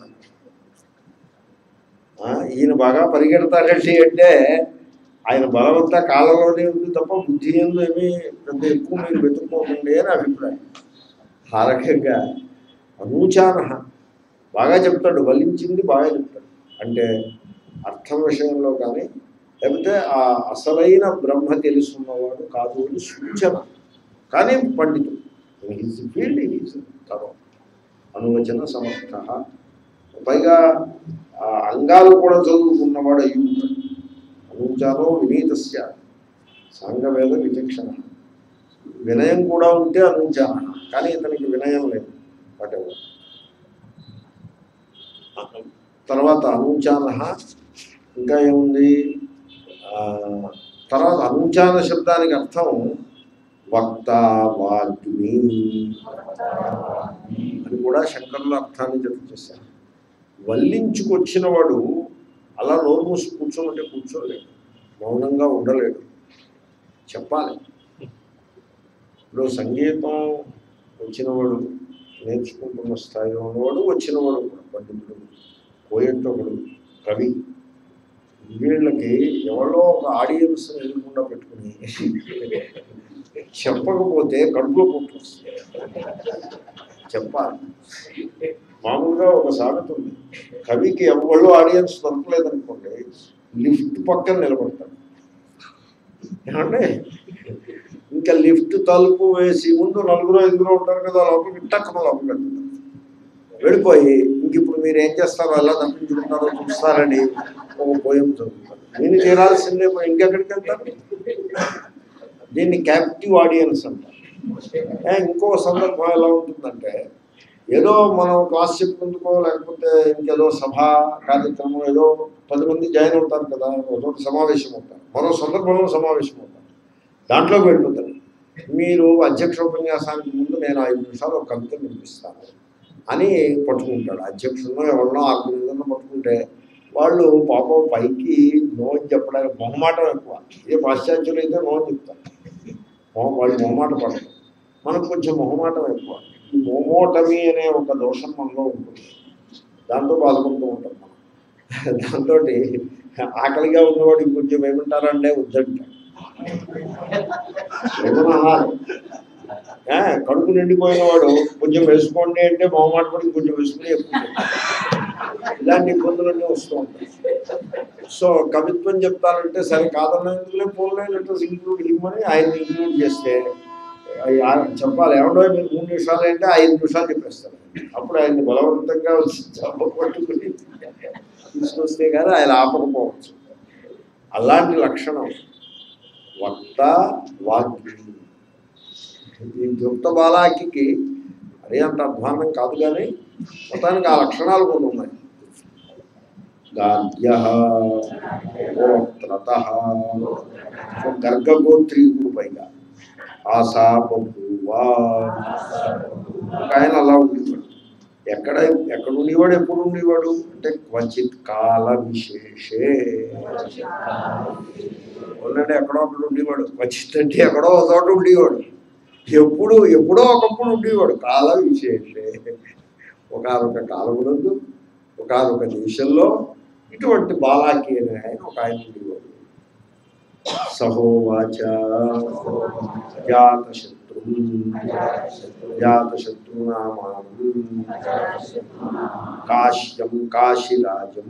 Speaker 2: ఆ, ఈయన బాగా పరిగెడతాడండి అంటే ఆయన బలవంతా కాలంలోనే ఉంది తప్ప బుద్ధి ఎందు ఏమీ పెద్ద ఎక్కువ మీరు వెతుక్కోకండి అని అభిప్రాయం ఆ రకంగా అనూచాన బాగా చెప్తాడు వల్లించింది బాగా చెప్తాడు అంటే అర్థం విషయంలో కానీ లేకపోతే ఆ అసలైన బ్రహ్మ తెలుసున్నవాడు కాదు అని సూచన కానీ పండితుడు ఈజ్ ఫీల్డ్ ఈజ్ తరం అనువచన సమర్థ పైగా ఆ అంగాలు కూడా చదువుకున్నవాడు అయి ఉంటాడు అనుచానో వినీతస్య సాంగవేద విచక్షణ వినయం కూడా ఉంటే అనుచాన కానీ ఇతనికి వినయం లేదు వాటెవర్ తర్వాత అనూచాన ఇంకా ఏముంది ఆ, తర్వాత అనూచాన శబ్దానికి అర్థం వక్త వాగ్మి అని కూడా శంకరుల అర్థాన్ని జత చేశారు వల్లించుకొచ్చిన వాడు అలా నోరు మూసి కూర్చోమంటే కూర్చోలేడు మౌనంగా ఉండలేడు చెప్పాలి ఇప్పుడు సంగీతం వచ్చినవాడు నేర్చుకుంటున్న స్థాయిలో ఉన్నవాడు వచ్చినవాడు కూడా పండితుడు పోయేట్ ఒకడు కవి వీళ్ళకి ఎవరో ఒక ఆడియన్స్ ఎదురకుండా పెట్టుకుని చెప్పకపోతే కడుపులో పుట్టు వస్తుంది చెప్పాలి మామూలుగా ఒక సామెత ఉంది కవికి ఎవరో ఆడియన్స్ దొరకలేదనుకోండి లిఫ్ట్ పక్కన నిలబడతాడు ఏమంటే ఇంకా లిఫ్ట్ తలుపు వేసి ముందు నలుగురు ఐదుగురు ఉంటారు కదా లోపలికి టక్కున లోపల పెడతారు వెళ్ళిపోయి ఇంక ఇప్పుడు మీరు ఏం చేస్తారో ఎలా తప్పించుకుంటారో చూస్తారని ఒక పోయం చదువుతారు నేను చేరాల్సిందే పోయి ఇంకెక్కడికి వెళ్తారు దీన్ని క్యాప్టివ్ ఆడియన్స్ అంటారు ఏ, ఇంకో సందర్భం ఎలా ఉంటుందంటే ఏదో మనం క్లాస్ చెప్పుకుందుకో లేకపోతే ఇంకేదో సభ కార్యక్రమం ఏదో పది మంది జాయిన్ అవుతారు కదా ఒక చోట సమావేశం అవుతారు మరో సందర్భంలో సమావేశం అవుతారు దాంట్లోకి వెళ్ళిపోతారు మీరు అధ్యక్ష ఉపన్యాసానికి ముందు నేను ఐదు నిమిషాలు ఒక కవిత వినిపిస్తాను అని పట్టుకుంటాడు అధ్యక్షులను ఎవరినో ఆరుగురిలో పట్టుకుంటే వాళ్ళు పాపం పైకి నో అని చెప్పడానికి మొహమాటం ఎక్కువ ఏ పాశ్చాత్యులు అయితే నో అని చెప్తారు మొహం వాళ్ళు మొహమాట పడతారు మనకు కొంచెం మొహమాటం ఎక్కువ ఈ మోమోటమి అనే ఒక దోషం మనలో ఉంటుంది దాంతో బాధపడుతూ ఉంటాం మనం దాంతో ఆకలిగా ఉన్నవాడు ఇంకొంచెం ఏమంటారంటే వద్దంటాడు ఏమన్నా అనాలి ఏ, కడుపు నిండిపోయిన వాడు కొంచెం వేసుకోండి అంటే మొహమాట పడి కొంచెం వేసుకుని ఎక్కువ ఇలాంటి ఇబ్బందులన్నీ వస్తూ ఉంటాయి సో కవిత్వం చెప్తానంటే సరే కాదన్నందుకులే పోలే లెటర్స్ ఇంక్లూడ్ ఇవ్వమని ఆయన ఇంక్లూడ్ చేస్తే అయ్య, ఆ చెప్పాలి ఏమండో మీరు మూడు నిమిషాలు అంటే ఐదు నిమిషాలు చెప్పేస్తారు అప్పుడు ఆయన్ని బలవంతంగా వచ్చి చెప్ప పట్టుకుని తీసుకొస్తే కానీ ఆయన ఆపకపోవచ్చు అలాంటి లక్షణం వక్త వాగ్మి ఈ దుప్త బాలాకి అదే అంత అధ్వానం కాదు కానీ మొత్తానికి ఆ లక్షణాలు కొన్ని ఉన్నాయి గాద్య గోత్రత గర్గగోత్రీకుడు పైగా ఆశా బహువా ఒక ఆయన అలా ఉండేవాడు ఎక్కడ ఎక్కడ ఉండేవాడు ఎప్పుడు ఉండేవాడు అంటే క్వచిత్ కాల విశేషే ఉన్నట్టు ఎక్కడో ఒకడు ఉండేవాడు క్వచిత్ అంటే ఎక్కడో ఒక చోట ఉండేవాడు ఎప్పుడు ఎప్పుడో ఒకప్పుడు ఉండేవాడు కాల విశేషే ఒకనొక కాలమునందు ఒకనొక దేశంలో ఇటువంటి బాలాకి అనే ఆయన ఒక ఆయన ఉండేవాడు సహోవాచ జాతశత్రు జాతశత్రునామానం కాశ్యం కాశీరాజం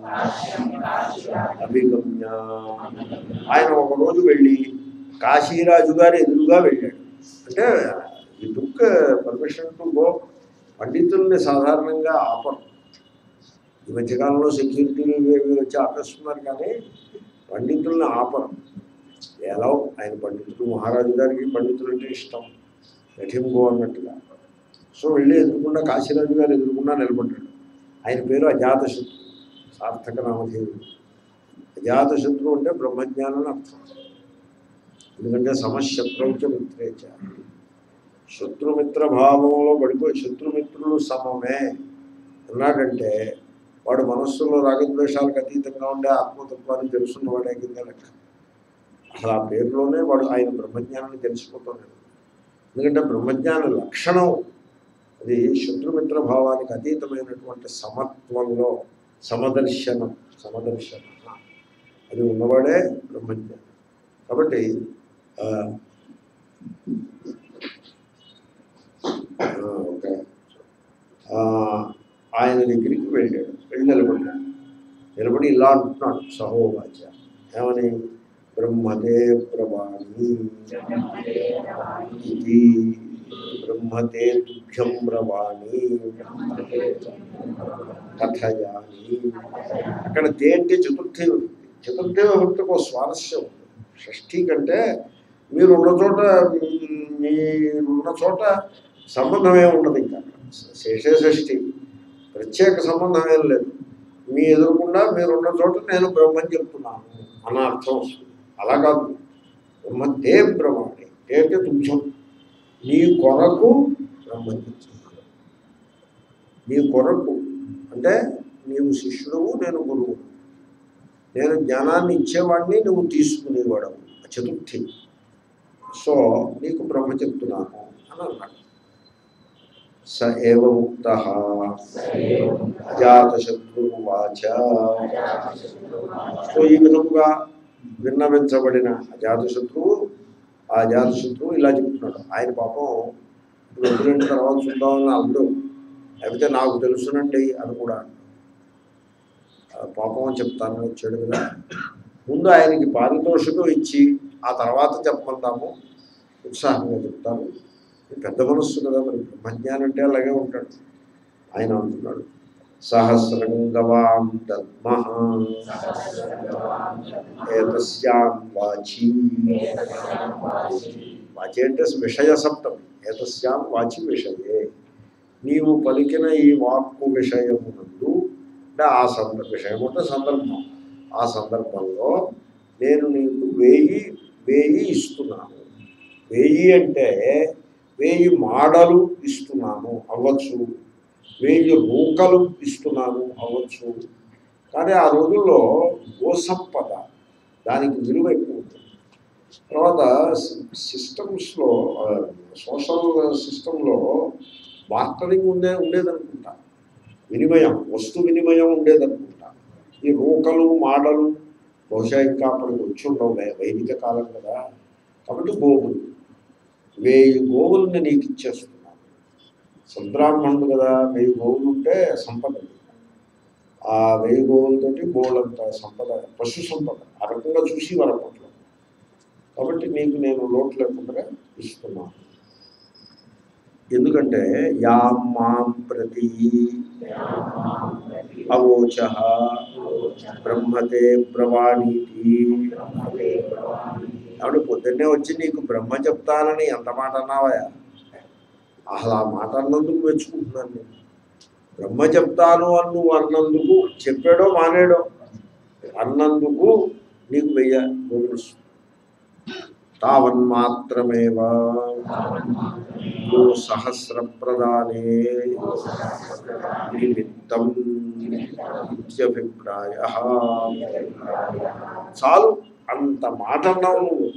Speaker 2: అభిగమ్య ఆయన ఒక రోజు వెళ్ళి కాశీరాజు గారి ఎదురుగా వెళ్ళాడు అంటే ఈ టుక్ పర్మిషన్ టు గో పండితుల్ని సాధారణంగా ఆపరు ఈ మధ్యకాలంలో సెక్యూరిటీలు ఇవి వచ్చి ఆపేస్తున్నారు కానీ పండితుల్ని ఆపరు ఎలా ఆయన పండితుడు మహారాజు గారికి పండితులు అంటే ఇష్టం గో అన్నట్టుగా సో వెళ్ళి ఎదురుకుండా కాశీరాజు గారు ఎదురుకుండా నిలబడ్డాడు ఆయన పేరు అజాతశత్రు సార్థక నామధేయుడు అజాతశత్రు అంటే బ్రహ్మజ్ఞానం అని అర్థం ఎందుకంటే సమశత్రుంచ మిత్రేచ శత్రుమిత్ర భావంలో పడిపోయి శత్రుమిత్రులు సమమే అన్నాడంటే వాడు మనస్సులో రాగద్వేషాలకు అతీతంగా ఉండే ఆత్మతత్వాన్ని తెలుసున్నవాడే కింద లెక్క అసలు ఆ పేరులోనే వాడు ఆయన బ్రహ్మజ్ఞానాన్ని తెలిసిపోతున్నాడు ఎందుకంటే బ్రహ్మజ్ఞాన లక్షణం అది శత్రుమిత్ర భావానికి అతీతమైనటువంటి సమత్వంలో సమదర్శనం సమదర్శనం అది ఉన్నవాడే బ్రహ్మజ్ఞానం కాబట్టి ఆ, ఆ, ఓకే ఆ, ఆయన దగ్గరికి వెళ్ళాడు వెళ్ళి నిలబడ్డాడు నిలబడి ఇలా అంటున్నాడు సహోవాచ ఏమని బ్రహ్మతే ప్రవాణి ఇది బ్రహ్మతే తుభ్యం బ్రవాణి కథయాని అక్కడ తే అంటే చతుర్థి విభక్తి చతుర్థి విభక్తికి ఒక స్వారస్యం ఉంది షష్ఠి కంటే మీరున్న చోట మీరున్న చోట సంబంధం ఏమి ఉండదు ఇంకా శేషే షష్ఠి ప్రత్యేక సంబంధం ఏం లేదు మీ ఎదురుకుండా మీరున్న చోట నేను బ్రహ్మని చెప్తున్నాను అన్న అర్థం వస్తుంది అలా కాదు బ్రహ్మ తే బ్రహ్మాణి తే అంటే తుభ్యం నీ కొరకు బ్రహ్మని చెప్తున్నాను నీ కొరకు అంటే నీవు శిష్యుడవు నేను గురువు నేను జ్ఞానాన్ని ఇచ్చేవాడిని నువ్వు తీసుకునేవాడవు చతుర్థి సో నీకు బ్రహ్మ చెప్తున్నాను అని అన్నాడు స ఏవ ముక్త అజాతశత్రువాచ సో ఈ విధముగా విన్నవించబడిన అజాతశత్రువు ఆ అజాతశత్రువు ఇలా చెప్తున్నాడు ఆయన పాపం ఇప్పుడు వదిలిన తర్వాత చూద్దామని అందరూ లేకపోతే నాకు తెలుసునండి అని కూడా అన్నాడు. ఆ పాపం అని చెప్తాను వచ్చాడు కదా ముందు ఆయనకి పారితోషికం ఇచ్చి ఆ తర్వాత చెప్పమంటాము ఉత్సాహంగా చెప్తాను ఇది పెద్ద మనస్సు కదా మరి బ్రహ్మజ్ఞానం అంటే అలాగే ఉంటాడు ఆయన అంటున్నాడు సహస్రంగవాం దద్మ ఏతస్యాం వాచి వాచి అంటే విషయ సప్తమి ఏతస్యాం వాచి విషయే నీవు పలికిన ఈ వాక్కు విషయమునందు అంటే ఆ సంద విషయం అంటే సందర్భం ఆ సందర్భంలో నేను నీకు వేయి వేయి ఇస్తున్నాను వేయి అంటే వేయి మాడలు ఇస్తున్నాను అవ్వచ్చు వేయి రూకలు ఇస్తున్నాను అవ్వచ్చు కానీ ఆ రోజుల్లో గోసంపద దానికి విలువ ఎక్కువ ఉంటుంది తర్వాత సిస్టమ్స్లో సోషల్ సిస్టంలో బార్టరింగ్ ఉండే ఉండేదనుకుంటా వినిమయం వస్తు వినిమయం ఉండేదనుకుంటా ఈ రూకలు మాడలు బహుశా ఇంకా అప్పటికి వచ్చి ఉండవు వై- వైదిక కాలం కదా కాబట్టి గోవులు వెయ్యి గోవుల్ని నీకు ఇచ్చేస్తున్నాను సంద్రాహ్మణుడు కదా వెయ్యి గోవులు ఉంటే సంపద ఆ వెయ్యి గోవులతోటి గోవులంత సంపద పశు సంపద ఆ రకంగా చూసి వరపట్లో కాబట్టి నీకు నేను లోటు లేకుండా ఇస్తున్నాను ఎందుకంటే యా మాం ప్రతి అవోచ బ్రహ్మతే బ్రవాణీతి కాబట్టి పొద్దున్నే వచ్చి నీకు బ్రహ్మ చెప్తానని ఎంత మాట అన్నావా అసలు ఆ మాట అన్నందుకు మెచ్చుకుంటున్నాను నేను బ్రహ్మ చెప్తాను అని నువ్వు అన్నందుకు చెప్పాడో మానేడో అన్నందుకు నీకు వెయ్య గోగులు తావన్మాత్రమేవ గో సహస్ర ప్రదానే నిమిత్తం ఇత్యభిప్రాయ చాలు అంత మాట అన్నావు నువ్వు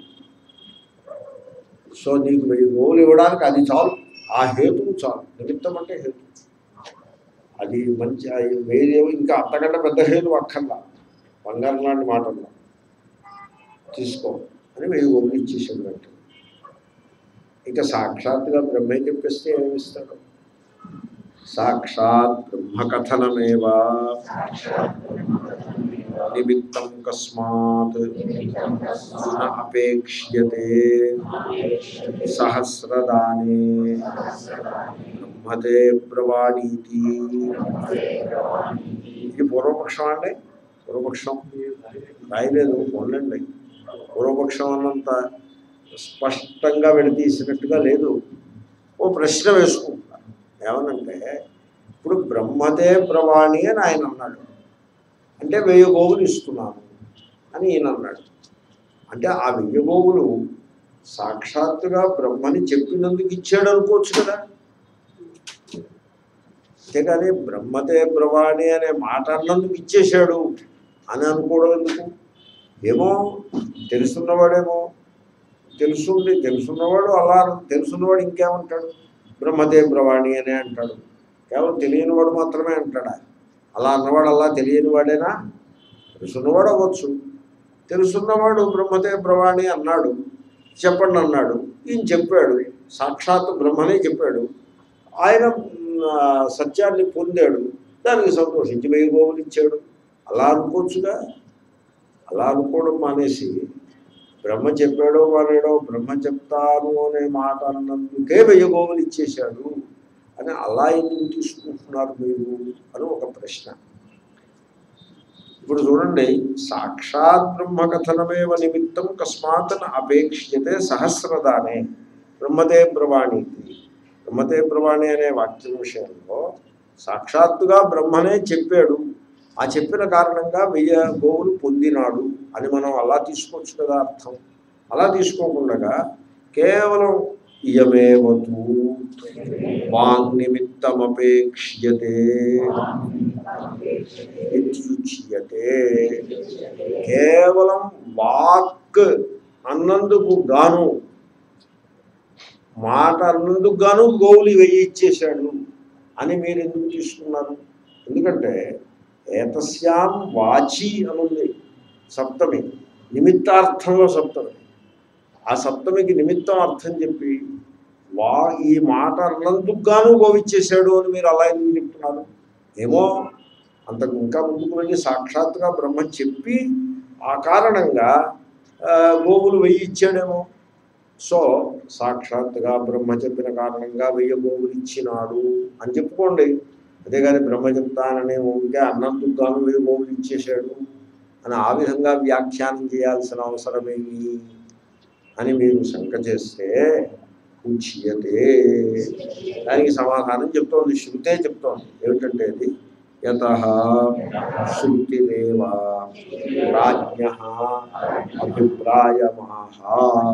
Speaker 2: సో నీకు వెయ్యి గోవులు ఇవ్వడానికి అది చాలు ఆ హేతువు చాలు నిమిత్తం అంటే హేతు అది మంచి అది వేరే ఇంకా అంతకంటే పెద్ద హేతు అక్కర్లా బంగారం లాంటి మాట అన్నా తీసుకో అని వెయ్యి గోవులు ఇచ్చేసాడు వెంటనే ఇంకా సాక్షాత్తుగా బ్రహ్మే చెప్పేస్తే ఏమిస్తాడు సాక్షాత్ బ్రహ్మకథనమేవా నిమిత్తం కస్మాత్ న అపేక్ష్యతే సహస్రదానే బ్రహ్మతే ప్రవాణీతి ఇది పూర్వపక్షం అండి పూర్వపక్షం రాయలేదు పోన్లండి పూర్వపక్షం అన్నంత స్పష్టంగా విడదీసినట్టుగా లేదు ఓ ప్రశ్న వేసుకుంటున్నారు ఏమనంటే ఇప్పుడు బ్రహ్మతే ప్రవాణి అని ఆయన అన్నాడు అంటే వెయ్యి గోవులు ఇస్తున్నాను అని ఈయన అన్నాడు అంటే ఆ వెయ్యి గోవులు సాక్షాత్తుగా బ్రహ్మని చెప్పినందుకు ఇచ్చాడు అనుకోవచ్చు కదా అంతేగాని బ్రహ్మతే ప్రవాణి అనే మాట అన్నందుకు ఇచ్చేశాడు అని అనుకోవడం ఎందుకు ఏమో తెలుసున్నవాడేమో తెలుసుండి తెలుసున్నవాడు అలా తెలుసున్నవాడు ఇంకేమంటాడు బ్రహ్మదే ప్రవాణి అనే అంటాడు కేవలం తెలియనివాడు మాత్రమే అంటాడా అలా అన్నవాడు అలా తెలియని వాడేనా తెలుసున్నవాడు అవ్వచ్చు తెలుసున్నవాడు బ్రహ్మదే ప్రవాణి అన్నాడు చెప్పండి అన్నాడు ఈయన చెప్పాడు సాక్షాత్ బ్రహ్మనే చెప్పాడు ఆయన మ్, ఆ, సత్యాన్ని పొందాడు దానికి సంతోషించి వెయ్యి గోవులు ఇచ్చాడు అలా అనుకోవచ్చుగా అలా అనుకోవడం మానేసి బ్రహ్మ చెప్పాడో వాడాడో బ్రహ్మ చెప్తాను అనే మాట అన్నందుకే వెయ్యి గోవులు ఇచ్చేశాడు అని అలా ఎందుకు తీసుకుంటున్నారు మీరు అని ఒక ప్రశ్న ఇప్పుడు చూడండి సాక్షాత్ బ్రహ్మకథనమేవ నిమిత్తం కస్మాత్ అపేక్ష్యతే సహస్రదానే బ్రహ్మదే ప్రవాణీతి బ్రహ్మదే ప్రవాణి అనే వాక్యం విషయంలో సాక్షాత్తుగా బ్రహ్మనే చెప్పాడు ఆ చెప్పిన కారణంగా వెయ్యి గోవులు పొందినాడు అని మనం అలా తీసుకోవచ్చు కదా అర్థం అలా తీసుకోకుండా కేవలం ఇయమేవతు వాంగ్నిమిత్తమపేక్ష్యతే ఇత్యుచ్యతే కేవలం వాక్ అన్నందుకు గాను మాట అన్నందుకు గాను గోవులు వెయ్యి ఇచ్చేశాడు అని మీరు ఎందుకు తీసుకున్నారు ఎందుకంటే ఏతస్యాం వాచి అనుంది సప్తమి నిమిత్తార్థంలో సప్తమి ఆ సప్తమికి నిమిత్తం అర్థం చెప్పి వా ఈ మాట అన్నందుకు గాను గోవిచ్చేశాడు అని మీరు అలా ఎందుకు చెప్తున్నారు ఏమో అంతకు ఇంకా ముందుకు వెళ్ళి సాక్షాత్తుగా బ్రహ్మ చెప్పి ఆ కారణంగా ఆ, గోవులు వెయ్యి ఇచ్చాడేమో సో సాక్షాత్తుగా బ్రహ్మ చెప్పిన కారణంగా వెయ్యి గోవులు ఇచ్చినాడు అని చెప్పుకోండి అంతేగాని బ్రహ్మ చెప్తాననే ఊరికే అన్నందుకు గాను వెయ్యి గోవులు ఇచ్చేశాడు అని ఆ విధంగా వ్యాఖ్యానం చేయాల్సిన అవసరమేమి అని మీరు శంక చేస్తే ఉచ్యతే దానికి సమాధానం చెప్తోంది శృతే చెప్తోంది ఏమిటంటే అది యత శృతిరేవా రాజ్ఞ అభిప్రాయమాహ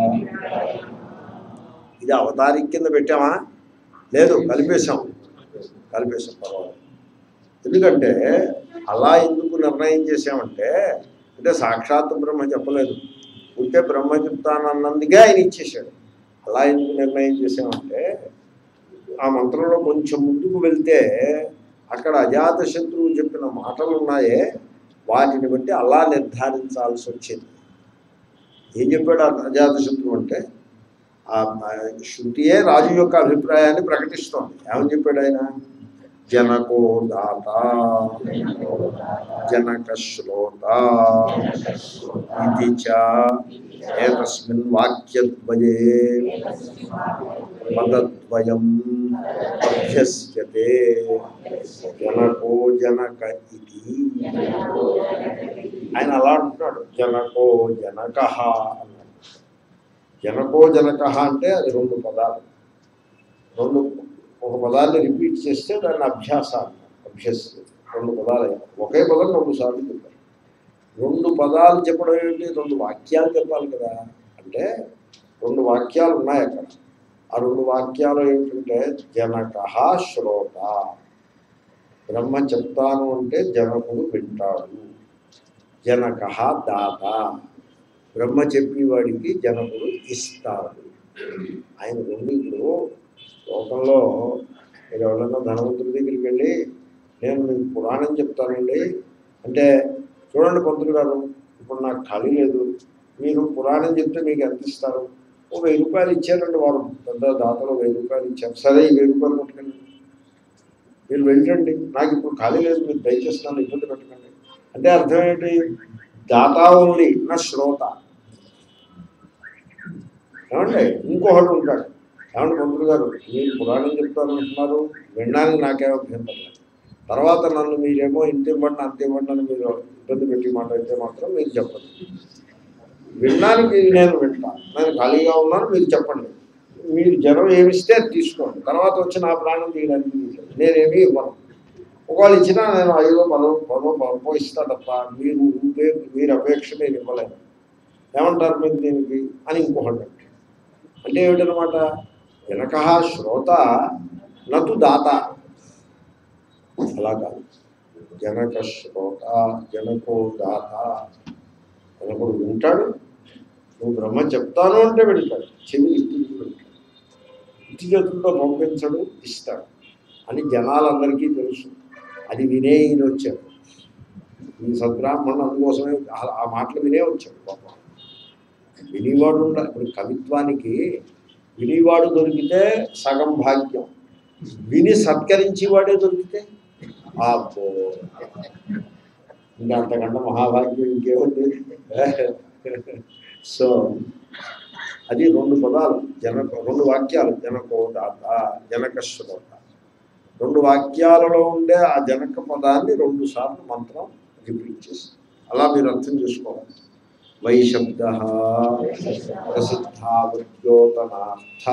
Speaker 2: ఇది అవతారి కింద పెట్టామా లేదు కలిపేశాం కలిపేశాం పర్వాలేదు ఎందుకంటే అలా ఎందుకు నిర్ణయం చేసామంటే అంటే సాక్షాత్ బ్రహ్మ చెప్పలేదు ఉంటే బ్రహ్మ చెప్తానన్నందుకే ఆయన ఇచ్చేసాడు అలా ఎందుకు నిర్ణయం చేసామంటే ఆ మంత్రంలో కొంచెం ముందుకు వెళ్తే అక్కడ అజాత శత్రువు చెప్పిన మాటలు ఉన్నాయే వాటిని బట్టి అలా నిర్ధారించాల్సి వచ్చింది ఏం చెప్పాడు ఆ అజాత శత్రువు అంటే ఆ ఆ శృతియే రాజు యొక్క అభిప్రాయాన్ని ప్రకటిస్తోంది ఏమని చెప్పాడు ఆయన జనకో దాత జనక శ్రోత ఇది చ ఏతస్మిన్ వాక్యద్వయే పదద్వయం అభ్యస్యతే జనకో జనక ఇది ఆయన అలా అంటున్నాడు జనకో జనక అన్నాడు జనకో జనక అంటే అది రెండు పదాలు రెండు ఒక పదాన్ని రిపీట్ చేస్తే దాన్ని అభ్యాస అంటారు అభ్యస్య రెండు పదాలు అయ్యాయి. ఒకే పదం రెండు సార్లు చెప్పారు రెండు పదాలు చెప్పడం ఏంటి రెండు వాక్యాలు చెప్పాలి కదా అంటే రెండు వాక్యాలు ఉన్నాయి అక్కడ ఆ రెండు వాక్యాలు ఏమిటంటే జనక శ్రోత బ్రహ్మ చెప్తాను అంటే జనకుడు వింటాడు జనక దాత బ్రహ్మ చెప్పేవాడికి జనకుడు ఇస్తాడు ఆయన రెండు ఇప్పుడు లోకంలో మీరు ఎవరైనా ధనవంతుడి దగ్గరికి వెళ్ళి నేను మీకు పురాణం చెప్తానండి అంటే చూడండి పంతులు గారు ఇప్పుడు నాకు ఖాళీ లేదు మీరు పురాణం చెప్తే మీకు ఎంత ఇస్తారు ఓ వెయ్యి రూపాయలు ఇచ్చారండి వారు పెద్ద దాతలు వెయ్యి రూపాయలు ఇచ్చారు సరే ఈ వెయ్యి రూపాయలు కొట్టుకెళ్ళి మీరు వెళ్ళండి నాకు ఇప్పుడు ఖాళీ లేదు మీరు దయచేసి నన్ను ఇబ్బంది పెట్టకండి అంటే అర్థం ఏంటి దాతా ఓన్లీ నా శ్రోత ఏమండి ఇంకొకటి ఉంటాడు ఏమంటే మంత్రులు గారు మీరు పురాణం చెప్తారంటున్నారు వినడానికి నాకే అభ్యంతరం లేదు తర్వాత నన్ను మీరేమో ఇంత ఇవ్వండి అంత ఇవ్వండి అని మీరు ఇబ్బంది పెట్టి మాట అయితే మాత్రం మీరు చెప్పండి వినడానికి నేను వింటాను నేను ఖాళీగా ఉన్నాను మీరు చెప్పండి మీరు జనం ఏమిస్తే అది తీసుకోండి తర్వాత వచ్చి నా ప్రాణం తీయడానికి వీల్లేదు. నేనేమీ ఇవ్వను ఒకవేళ ఇచ్చినా నేను ఐదో పదో పదో పదో ఇస్తా తప్ప మీరు ఉండే- మీరు అపేక్ష నేను ఇవ్వలేను ఏమంటారు మీరు దీనికి అని ఇంకొకటి అంటాడు. అంటే ఏమిటనమాట వెనక శ్రోత నటు దాత అలా కాదు జనక శ్రోత జనకో దాత జనకుడు వింటాడు నువ్వు బ్రహ్మ చెప్తాను అంటే వింటాడు చెవి ఇట్టి వింటాడు ఇట్టి చేతులతో పంపించడు ఇస్తాడు అని జనాలందరికీ తెలుసు అది వినే ఈయన వచ్చాడు ఈ సద్బ్రాహ్మణుడు అందుకోసమే ఆ- ఆ మాటలు వినే వచ్చాడు పాపం వినివాడు ఉండాలి ఇప్పుడు కవిత్వానికి వినివాడు దొరికితే సగం భాగ్యం విని సత్కరించేవాడే దొరికితే అబ్బో ఇంకా అంతకంటే మహాభాగ్యం ఇంకేముంది సో అది రెండు పదాలు జనక రెండు వాక్యాలు జనకో దాత జనక శ్రోత రెండు వాక్యాలలో ఉండే ఆ జనక పదాన్ని రెండు సార్లు మంత్రం రిపీట్ చేస్తుంది అలా మీరు అర్థం చేసుకోవాలి వైశబ్ద ప్రసిద్ధావద్యోతనార్థ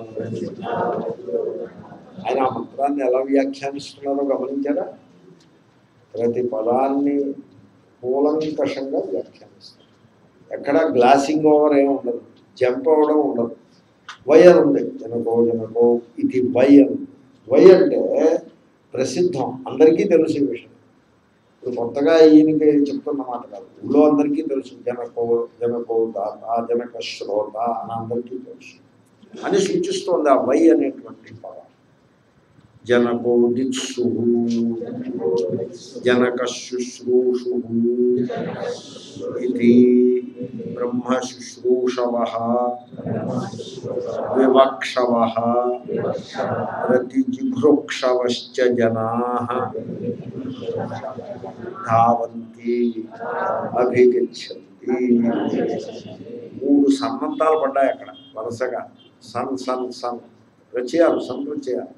Speaker 2: ఆయన ఆ మంత్రాన్ని ఎలా వ్యాఖ్యానిస్తున్నారో గమనించారా ప్రతి పదాన్ని కూలంకషంగా వ్యాఖ్యానిస్తారు ఎక్కడ గ్లాసింగ్ ఓవర్ ఏమి ఉండదు జంప్ అవ్వడం ఉండదు వై అని ఉంది జనకో జనకో ఇది వై అని ఉంది. వై అంటే ప్రసిద్ధం అందరికీ తెలుసు ఈ విషయం ఇప్పుడు కొత్తగా ఈయనకి చెప్తున్న మాట కాదు ఊళ్ళో అందరికీ తెలుసు జనకో జనకో దాత జనక శ్రోత అని అందరికీ తెలుసు అని సూచిస్తోంది ఆ వై అనేటువంటి పదం జనకో దిత్సు జనక శుశ్రూషు ఇది బ్రహ్మ శుశ్రూషవ వివక్షవ ప్రతిజిఘృక్షవశ్చ జనా ధావంతి అభిగచ్చంతి మూడు సన్నంతాలు పడ్డాయి అక్కడ వరుసగా సన్ సన్ సన్ రచయాలు సన్ రచయాలు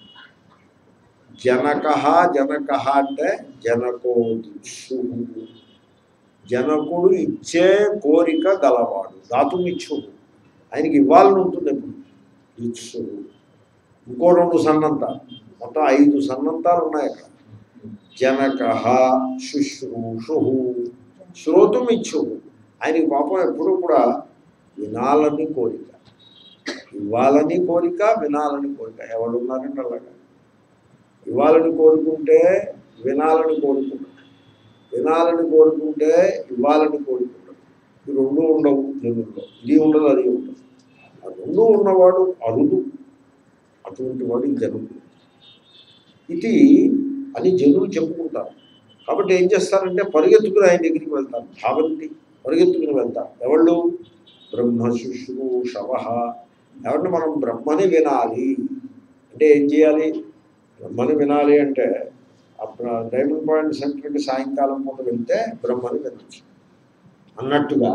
Speaker 2: జనక జనక అంటే జనకోదిత్సు జనకుడు ఇచ్చే కోరిక గలవాడు దాతుమిచ్చు ఆయనకి ఇవ్వాలని ఉంటుంది ఎప్పుడు ఇచ్చు ఇంకో రెండు సన్నంతాలు మొత్తం ఐదు సన్నంతాలు ఉన్నాయి అక్కడ జనక శుశ్రూషు శ్రోతుమిచ్చు ఆయనకి పాపం ఎప్పుడు కూడా వినాలని కోరిక ఇవ్వాలని కోరిక వినాలని కోరిక ఎవరు ఉన్నారంటే అలాగా ఇవ్వాలని కోరుకుంటే వినాలని కోరుకుంటాడు వినాలని కోరుకుంటే ఇవ్వాలని కోరుకుంటాడు ఈ రెండు ఉండవు జనుల్లో ఇది ఉండదు అది ఉండదు ఆ రెండు ఉన్నవాడు అరుదు అటువంటి వాడు ఈ జనుడు ఇది అని జనులు చెప్పుకుంటారు కాబట్టి ఏం చేస్తారంటే పరిగెత్తుకుని ఆయన దగ్గరికి వెళ్తారు భావంతి పరిగెత్తుకుని వెళ్తారు ఎవళ్ళు బ్రహ్మ శుశ్రూషవ ఎవరిని మనం బ్రహ్మని వినాలి అంటే ఏం చేయాలి బ్రహ్మని వినాలి అంటే అప్పుడు డైమండ్ పాయింట్ సెంటర్కి సాయంకాలం పూట వెళ్తే బ్రహ్మని వినొచ్చు అన్నట్టుగా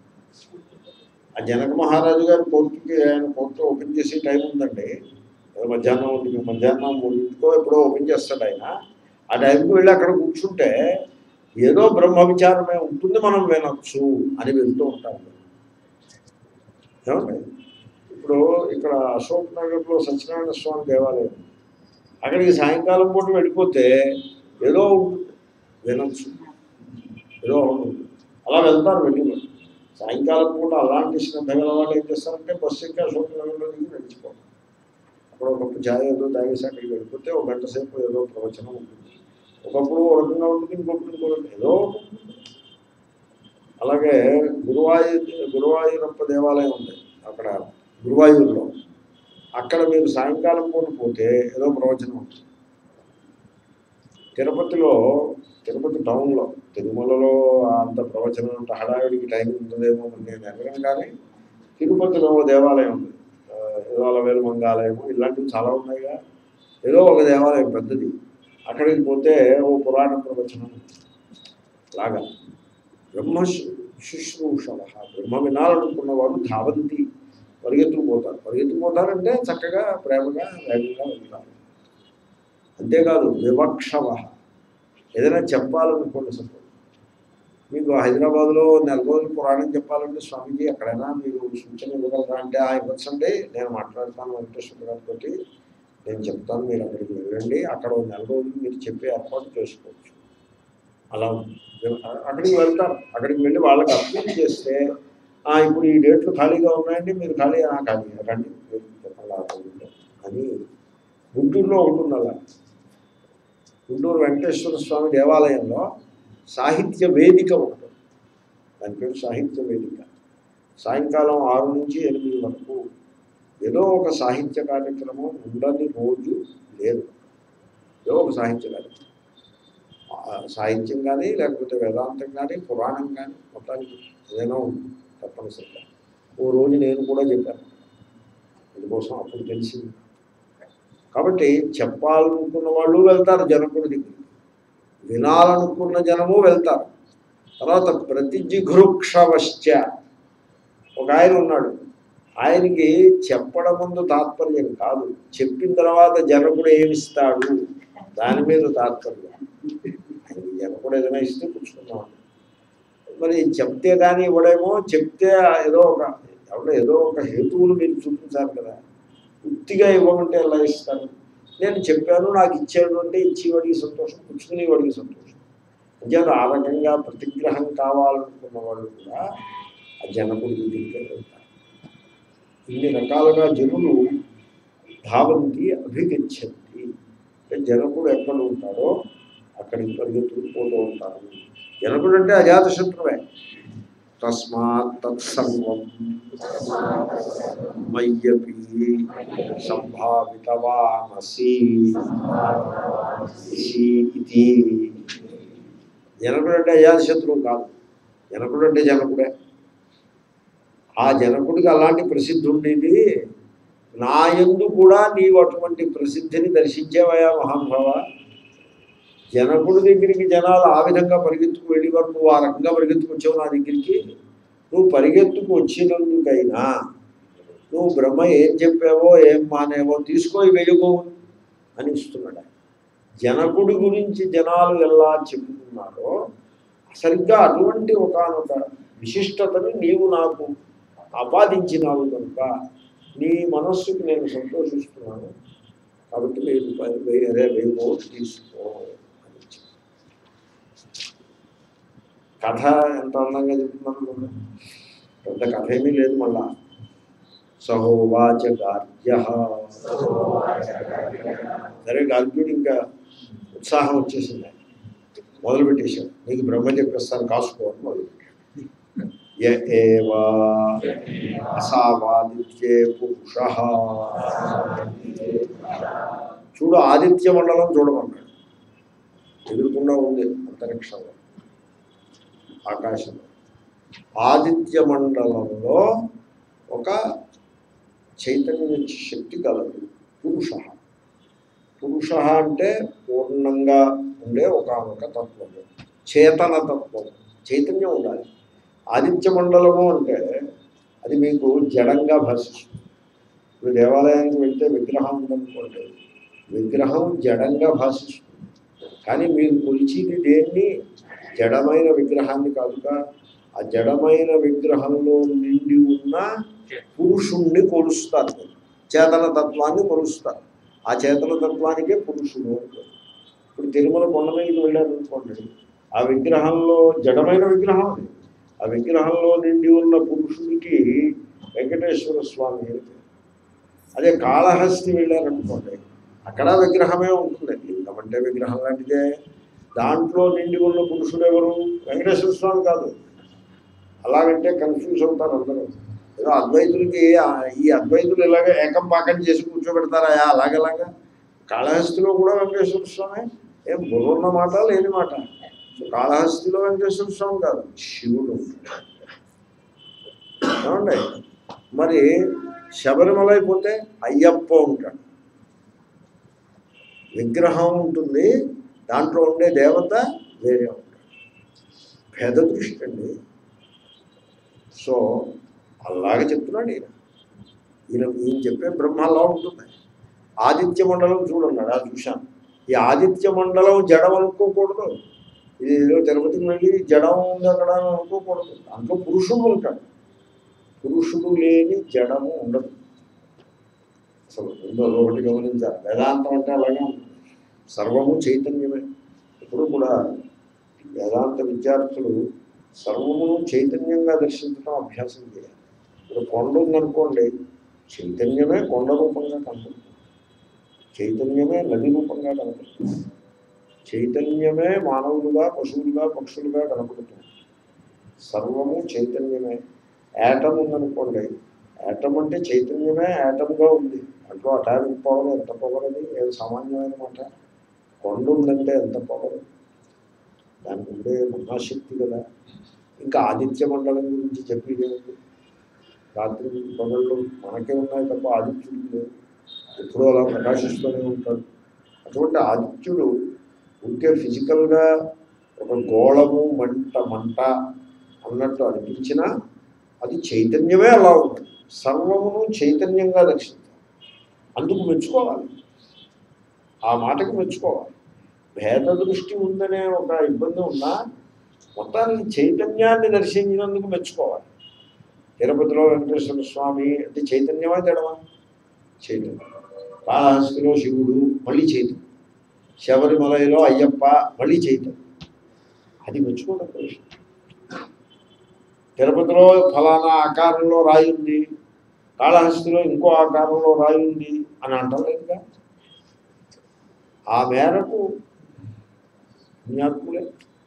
Speaker 2: ఆ జనక మహారాజు గారు కోర్టుకి ఆయన కోర్టు ఓపెన్ చేసే టైం ఉందండి ఏదో మధ్యాహ్నం ఒంటికి మధ్యాహ్నం మూడింటికో ఎప్పుడో ఓపెన్ చేస్తాడు ఆయన ఆ టైంకి వెళ్ళి అక్కడ కూర్చుంటే ఏదో బ్రహ్మ విచారమే ఉంటుంది మనం వినొచ్చు అని వెళ్తూ ఉంటాం ఏమండి ఇప్పుడు ఇక్కడ అశోక్ నగర్లో సత్యనారాయణ స్వామి దేవాలయం అక్కడికి సాయంకాలం పూట వెళ్ళిపోతే ఏదో ఉంటుంది వినొచ్చు ఏదో ఉంటుంది అలా వెళ్తారు వెళ్ళి సాయంకాలం పూట అలాంటి శ్రద్ధ గల వాళ్ళు ఏం చేస్తారంటే బస్సు ఎక్కి అశోక్ నగర్లో దిగి నడిచిపోతారు అక్కడ ఒక కప్పు ఛాయ్ ఏదో తాగేసి అక్కడికి వెళ్ళిపోతే ఒక గంట సేపు ఏదో ప్రవచనం ఉంటుంది ఒకప్పుడు ఒక రకంగా ఉంటుంది ఇంకొకటి ఇంకొకటి ఏదో ఒకటి ఉంటుంది. అలాగే గురువాయు గురువాయూరప్ప దేవాలయం ఉంది అక్కడ గురువాయూరులో అక్కడ మీరు సాయంకాలం పూట పోతే ఏదో ప్రవచనం ఉంటుంది తిరుపతిలో తిరుపతి టౌన్లో తిరుమలలో అంత ప్రవచనం అంత హడావిడికి టైం ఉంటుందేమో అని నేను ఎరగను కానీ తిరుపతిలో ఓ దేవాలయం ఉంది ఆ, ఏదో అలవేలు మంగాలయము ఇలాంటివి చాలా ఉన్నాయిగా ఏదో ఒక దేవాలయం పెద్దది అక్కడికి పోతే ఓ పురాణ ప్రవచనం లాగా బ్రహ్మ శు- శుశ్రూషవ బ్రహ్మ వినాలనుకున్న వాడు ధావంతి పరిగెత్తుకుపోతారు పరిగెత్తుకుపోతారంటే చక్కగా ప్రేమగా వేగంగా వెళ్తారు అంతేకాదు వివక్షవ ఏదైనా చెప్పాలనుకోండి సపోజ్ మీకు హైదరాబాద్లో నెల రోజులు పురాణం చెప్పాలంటే స్వామీజీ ఎక్కడైనా మీరు సూచన ఇవ్వగలరా అంటే ఆ ఇవ్వచ్చండి నేను మాట్లాడతాను వెంకటేశ్వర గారితో నేను చెప్తాను మీరు అక్కడికి వెళ్ళండి అక్కడ ఓ నెల రోజులు మీరు చెప్పే ఏర్పాటు చేసుకోవచ్చు అలా ఉంది. అక్కడికి వెళ్తారు అక్కడికి వెళ్ళి వాళ్ళకి అప్పీల్ చేస్తే "ఆ, ఇప్పుడు ఈ డేట్లు ఖాళీగా ఉన్నాయండి మీరు ఖాళీ "ఆ, ఖాళీ రండి మీరు చెప్పాలి ఆ రోజుల్లో." అని గుంటూరులో ఒకటి ఉంది అలా గుంటూరు వెంకటేశ్వర స్వామి దేవాలయంలో సాహిత్య వేదిక ఉంటుంది దాని పేరు సాహిత్య వేదిక సాయంకాలం ఆరు నుంచి ఎనిమిది వరకు ఏదో ఒక సాహిత్య కార్యక్రమం ఉండని రోజు లేదు ఏదో ఒక సాహిత్య కార్యక్రమం ఆ సాహిత్యం కానీ లేకపోతే వేదాంతం కానీ పురాణం కానీ మొత్తానికి ఏదైనా ఉంటుంది తప్పనిసరిగా ఓ రోజు నేను కూడా చెప్పాను అందుకోసం అప్పుడు తెలిసింది కాబట్టి చెప్పాలనుకున్న వాళ్ళు వెళ్తారు జనకుడి దగ్గరికి వినాలనుకున్న జనము వెళ్తారు తర్వాత ప్రతిజిఘృక్షవశ్చ ఒక ఆయన ఉన్నాడు ఆయనకి చెప్పడం ముందు తాత్పర్యం కాదు చెప్పిన తర్వాత జనకుడు ఏమిస్తాడు దాని మీద తాత్పర్యం ఆయనకి జనకుడు ఏదైనా ఇస్తే పుచ్చుకుందాం మరి చెప్తే కానీ ఇవ్వడేమో చెప్తే ఏదో ఒక ఎవడో ఏదో ఒక హేతువులు మీరు చూపించాలి కదా ఉత్తిగా ఇవ్వమంటే ఎలా ఇస్తాను నేను చెప్పాను నాకు ఇచ్చాడు అంటే ఇచ్చేవాడికి సంతోషం పుచ్చుకునేవాడికి సంతోషం అంచేత ఆ రకంగా ప్రతిగ్రహం కావాలనుకున్న వాళ్ళు కూడా ఆ జనకుడి దగ్గరికి వెళ్తారు ఇన్ని రకాలుగా జనులు ధావంతి అభిగచ్చంతి అంటే జనకుడు ఎక్కడ ఉంటాడో అక్కడికి పరిగెత్తుకుపోతూ ఉంటారు జనకుడు అంటే అజాతశత్రువే తస్మాత్ తత్సర్వం మయ్యపి సంభావితవానసి ఇసి ఇది జనకుడు అంటే అజాతశత్రువు కాదు జనకుడు అంటే జనకుడే ఆ జనకుడికి అలాంటి ప్రసిద్ధి ఉండేది నా యందు కూడా నీవు అటువంటి ప్రసిద్ధిని దర్శించేవయా మహానుభావ జనకుడి దగ్గరికి జనాలు ఆ విధంగా పరిగెత్తుకు వెళ్ళేవారు నువ్వు ఆ రకంగా పరిగెత్తుకు వచ్చావు నా దగ్గరికి నువ్వు పరిగెత్తుకు వచ్చినందుకైనా నువ్వు బ్రహ్మ ఏం చెప్పావో ఏం మానేవో తీసుకో వెళ్ళిపో అని ఇస్తున్నాడు ఆయన. జనకుడి గురించి జనాలు ఎలా చెబుతున్నారో సరిగ్గా అటువంటి ఒకనొక విశిష్టతని నీవు నాకు ఆపాదించినావు కనుక నీ మనస్సుకు నేను సంతోషిస్తున్నాను కాబట్టి మీరు ప- వేరే వేగో తీసుకో అని చెప్పారు. కథ ఎంత అందంగా చెప్తున్నారు చూడండి. పెద్ద కథ ఏమీ లేదు మళ్ళా సహోవాచ గార్గ్య సరే గార్గ్యుడు ఇంకా ఉత్సాహం వచ్చేసింది ఆయన. మొదలు పెట్టేశాడు నీకు బ్రహ్మ చెప్పేస్తాను కాసుకోవాలి మొదలు య ఏవా అసావాదిత్యే పురుష చూడు ఆదిత్య మండలం చూడమన్నాడు ఎదురుకుండా ఉంది అంతరిక్షంలో ఆకాశంలో ఆదిత్య మండలంలో ఒక చైతన్య శక్తి కలదు పురుష పురుష అంటే పూర్ణంగా ఉండే ఒకనొక తత్వము చేతన తత్వం చైతన్యం ఉండాలి ఆదిత్య మండలము అంటే అది మీకు జడంగా భాషిస్తుంది ఇప్పుడు దేవాలయానికి వెళ్తే విగ్రహం ఉందనుకోండి విగ్రహం జడంగా భాషిస్తుంది కానీ మీరు కొలిచేది దేన్ని జడమైన విగ్రహాన్ని కాదుగా ఆ జడమైన విగ్రహంలో నిండి ఉన్న పురుషుణ్ణి కొలుస్తారు చేతన తత్వాన్ని కొలుస్తారు ఆ చేతన తత్వానికే పురుషుడు అంటారు. ఇప్పుడు తిరుమల కొండ మీదకి వెళ్ళారు అనుకోండి ఆ విగ్రహంలో జడమైన విగ్రహం అది ఆ విగ్రహంలో నిండి ఉన్న పురుషుడికి వెంకటేశ్వర స్వామి అని పేరు. అదే కాళహస్తి వెళ్ళారనుకోండి అక్కడ విగ్రహమే ఉంటుంది లింగం అంటే విగ్రహం లాంటిదే దాంట్లో నిండి ఉన్న పురుషుడు ఎవరు వెంకటేశ్వర స్వామి కాదు అలాగంటే కన్ఫ్యూజ్ అవుతారు అందరూ ఏదో అద్వైతులకి ఆ- ఈ అద్వైతులు ఇలాగ ఏకం పాకం చేసి కూర్చోబెడతారా అలాగలాగా కాళహస్తిలో కూడా వెంకటేశ్వర స్వామి ఏం బుర్రున్న మాట లేని మాట సో కాళహస్తిలో వెంకటేశ్వర స్వామి కాదు శివుడు ఏమండి మరి శబరిమల అయిపోతే అయ్యప్ప ఉంటాడు విగ్రహం ఉంటుంది దాంట్లో ఉండే దేవత వేరే ఉంటాడు భేద దృష్టి అండి సో అలాగే చెప్తున్నాడు ఈయన ఈయన ఈయన చెప్పే బ్రహ్మ అలా ఉంటుంది ఆదిత్య మండలం చూడన్నాడు అది చూశాను ఈ ఆదిత్య మండలం జడం అనుకోకూడదు ఇది ఏదో తిరుపతికి వెళ్ళి జడం ఉంది అక్కడ అని అనుకోకూడదు దాంట్లో పురుషుడు ఉంటాడు పురుషుడు లేని జడము ఉండదు అసలు ముందు ఒకటి గమనించాలి వేదాంతం అంటే అలాగే ఉంటుంది సర్వము చైతన్యమే ఇప్పుడు కూడా వేదాంత విద్యార్థులు సర్వమును చైతన్యంగా దర్శించడం అభ్యాసం చేయాలి ఇప్పుడు కొండ ఉందనుకోండి చైతన్యమే కొండ రూపంగా కనపడుతుంది చైతన్యమే నది రూపంగా కనపడుతుంది చైతన్యమే మానవులుగా పశువులుగా పక్షులుగా కనపడుతుంది సర్వము చైతన్యమే యాటమ్ ఉందనుకోండి యాటమ్ అంటే చైతన్యమే యాటమ్గా ఉంది అట్లా అటామిక్ పవర్ ఎంత పవర్ అది ఏం సామాన్యమైన మాట కొండ ఉందంటే ఎంత పవర్ దానికి ఉండే మహాశక్తి కదా ఇంకా ఆదిత్య మండలం గురించి చెప్పేది ఏమిటి రాత్రి పగళ్ళు మనకే ఉన్నాయి తప్ప ఆదిత్యుడికి లేవు ఎప్పుడూ అలా ప్రకాశిస్తూనే ఉంటాడు అటువంటి ఆదిత్యుడు ఉంటే ఫిజికల్గా ఒక గోళము మంట మంట అన్నట్టు అనిపించినా అది చైతన్యమే అలా ఉంటుంది సర్వమును చైతన్యంగా దర్శించాలి అందుకు మెచ్చుకోవాలి ఆ మాటకి మెచ్చుకోవాలి భేద దృష్టి ఉందనే ఒక ఇబ్బంది ఉన్నా మొత్తానికి చైతన్యాన్ని దర్శించినందుకు మెచ్చుకోవాలి తిరుపతిలో వెంకటేశ్వర స్వామి అంటే చైతన్యమా జడమా చైతన్యం కాళహస్తిలో శివుడు మళ్ళీ చైతన్యం శబరిమలలో అయ్యప్ప మళ్ళీ చైతన్యం అది మెచ్చుకోవడం విషయం తిరుపతిలో ఫలానా ఆకారంలో రాయి ఉంది కాళహస్తిలో ఇంకో ఆకారంలో రాయి ఉంది అని అంటలేదుగా ఆ మేరకు పుణ్యాత్ములే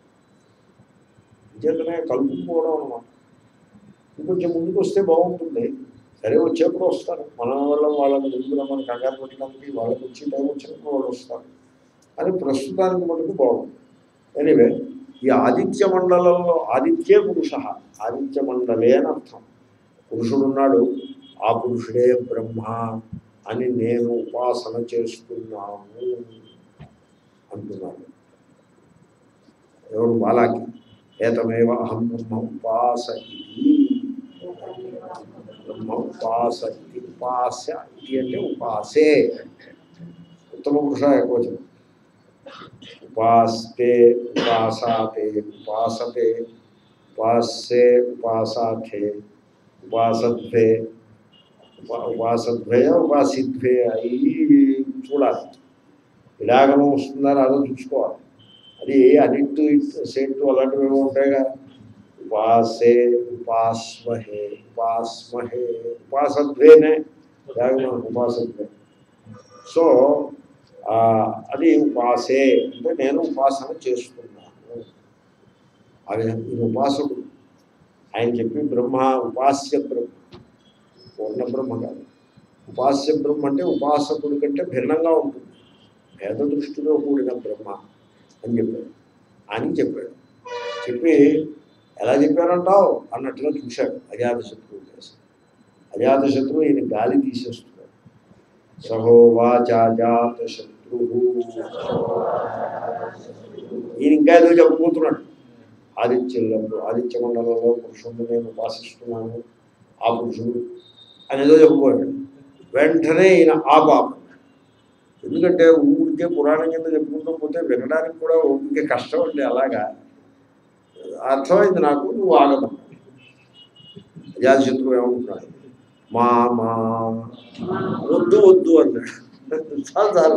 Speaker 2: చేతనే కలుపుకోవడం అనమాట ఇంకొంచెం ముందుకు వస్తే బాగుంటుంది సరే వచ్చేప్పుడు వస్తారు మన వల్ల వాళ్ళని ముందుగా మన కంగారు పెట్టడానికి వాళ్ళకి వచ్చి టైం వచ్చినప్పుడు వాళ్ళు వస్తారు అని ప్రస్తుతానికి మటుకు బాగుంది ఎనివే ఈ ఆదిత్య మండలంలో ఆదిత్యే పురుష ఆదిత్య మండలే అని అర్థం పురుషుడున్నాడు ఆ పురుషుడే బ్రహ్మ అని నేను ఉపాసన చేస్తున్నాను అంటున్నాడు ఎవరు బాలాకి ఏతమేవ అహం బ్రహ్మ ఉపాస ఇది బ్రహ్మ ఉపాస ఇది ఉపాస ఇది అంటే ఉపాసే ఉత్తమ పురుష ఏకోచనం ఉపాస్తే ఉపాసాతే ఉపాసతే ఉపాస్యే ఉపాసాఖే ఉపాసద్వే ఉపా- ఉపాసద్వయ ఉపాసిద్వే అయి చూడాలి విడాగమం వస్తుందా రాదో చూసుకోవాలి అది అనిట్టు ఇట్టు సెట్టు అలాంటివి ఏమో ఉంటాయిగా ఉపాసే ఉపాస్మహే ఉపాస్మహే ఉపాసద్వేనే విడాగమం ఉపాసద్వే సో ఆ, అది ఉపాసే అంటే నేను ఉపాసన చేస్తున్నాను అది ఈయన ఉపాసకుడు ఆయన చెప్పి బ్రహ్మ ఉపాస్య బ్రహ్మ పూర్ణ బ్రహ్మ కాదు ఉపాస్య బ్రహ్మ అంటే ఉపాసకుడి కంటే భిన్నంగా ఉంటుంది భేద దృష్టిలో కూడిన బ్రహ్మ అని చెప్పాడు అని చెప్పాడు చెప్పి ఎలా చెప్పారంటావు అన్నట్టుగా చూశాడు అజాతశత్రువు చేసి అజాతశత్రువు ఈయన గాలి తీసేస్తున్నాడు సహోవాచాజాతశత్రు ఈయన ఇంకా ఏదో చెప్పబోతున్నాడు ఆదిత్యంలో ఆదిత్య మండలంలో పురుషుడిని నేను ఉపాసిస్తున్నాను ఆ పురుషుడు అని ఏదో చెప్పబోయాడు వెంటనే ఈయన ఆ పాప ఎందుకంటే ఊరికే పురాణం కింద చెప్పుకుంటూ పోతే వినడానికి కూడా ఊరికే కష్టం అండి అలాగా అర్థమైంది నాకు నువ్వు ఆగమన్నాడు అజాతశత్రువు ఏమంటున్నాడు మా మా వద్దు వద్దు అన్నాడు చాలు చాలు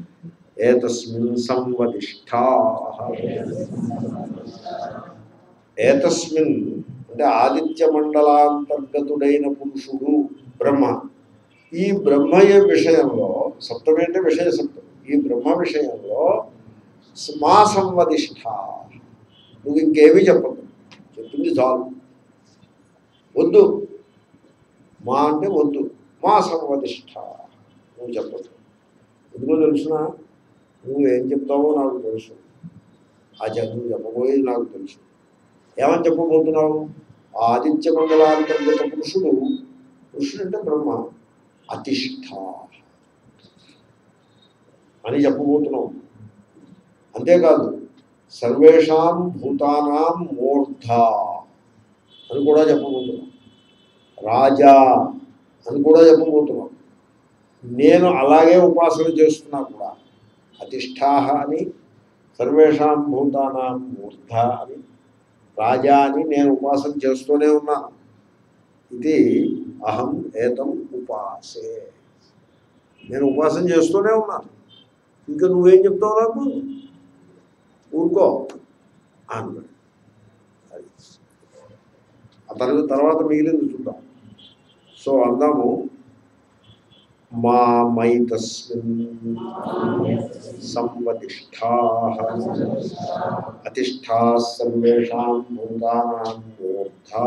Speaker 2: ఏతస్మిన్ సంవదిష్టా ఏతస్మిన్ అంటే ఆదిత్య మండలాంతర్గతుడైన పురుషుడు బ్రహ్మ ఈ బ్రహ్మయ విషయంలో సప్తమి అంటే విషయ సప్తమి ఈ బ్రహ్మ విషయంలో మా సంవదిష్ట నువ్వు ఇంకేమీ చెప్పదు చెప్పింది చాలు వద్దు మా అంటే వద్దు మా సంవదిష్ట నువ్వు చెప్పదు ఎందుకో తెలుసిన నువ్వు ఏం చెప్తావో నాకు తెలుసు ఆ చెప్ప నువ్వు చెప్పబోయేది నాకు తెలుసు ఏమని చెప్పబోతున్నావు ఆ ఆదిత్య మండలాంతర్గత పురుషుడు పురుషుడు అంటే బ్రహ్మ అతిష్ట అని చెప్పబోతున్నావు అంతేకాదు సర్వేషాం భూతానాం మూర్ధ అని కూడా చెప్పబోతున్నాం రాజా అని కూడా చెప్పబోతున్నాం నేను అలాగే ఉపాసన చేస్తున్నా కూడా అతిష్టాహ అని సర్వేషాం భూతానాం మూర్ధ అని రాజా అని నేను ఉపాసన చేస్తూనే ఉన్నాను ఇది అహం ఏతం ఉపాసే నేను ఉపాసన చేస్తూనే ఉన్నాను ఇంకా నువ్వేం చెప్తావు నాకు ఊరుకో అన్నాడు అది ఆ తర్వాత తర్వాత మిగిలింది చూద్దాం సో అందాము మా మై తస్మిన్ సంవతిష్టా అతిష్టా సర్వేషాం భూతానాం మూర్ధా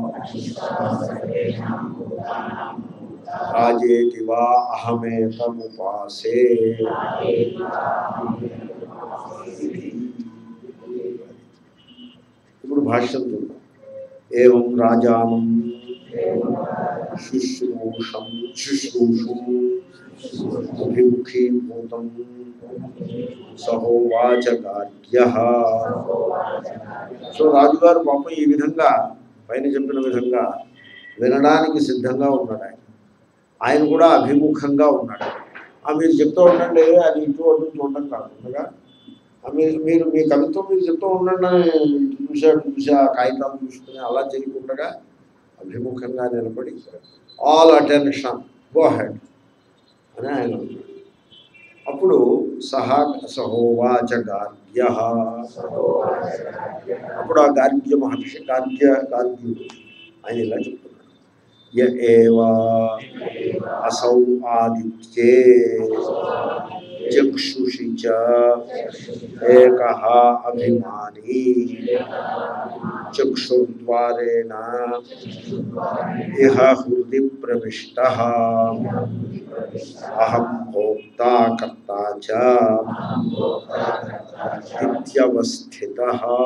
Speaker 2: రాజేతి వా అహమేతముపాసే ఇప్పుడు భాష్యం చూద్దాం ఏం రాజానం శుశ్రూషం శుశ్రూషు అభిముఖీభూతం సహోవాచ కార్య సో రాజుగారు పాపం ఈ విధంగా పైన చెప్పిన విధంగా వినడానికి సిద్ధంగా ఉన్నాడు ఆయన ఆయన కూడా అభిముఖంగా ఉన్నాడు ఆ మీరు చెప్తూ ఉండండి అది ఇటు అటు చూడడం కాకుండా ఆ మీరు మీరు మీ కవిత్వం మీరు చెప్తూ ఉండండి అని ఇటు చూసా అటు చూసా కాగితాలు చూసుకుని అలా చేయకుండా అభిముఖంగా నిలబడి ఆల్ అటెన్షన్ గో హెడ్ అని ఆయన అన్నాడు. అప్పుడు సహా సహోవాచ గార్గ్య అప్పుడు ఆ గార్గ్య మహర్షి గార్గ్య గార్గ్యుడు ఆయన ఇలా చెప్తున్నాడు య ఏవా అసౌ ఆదిత్యే చక్షుషి చ ఏక అభిమాని చక్షుర్ద్వారేణ ఇహ హృది ప్రవిష్ట అహం భోక్తా కర్తా చ ఇత్యవస్థిత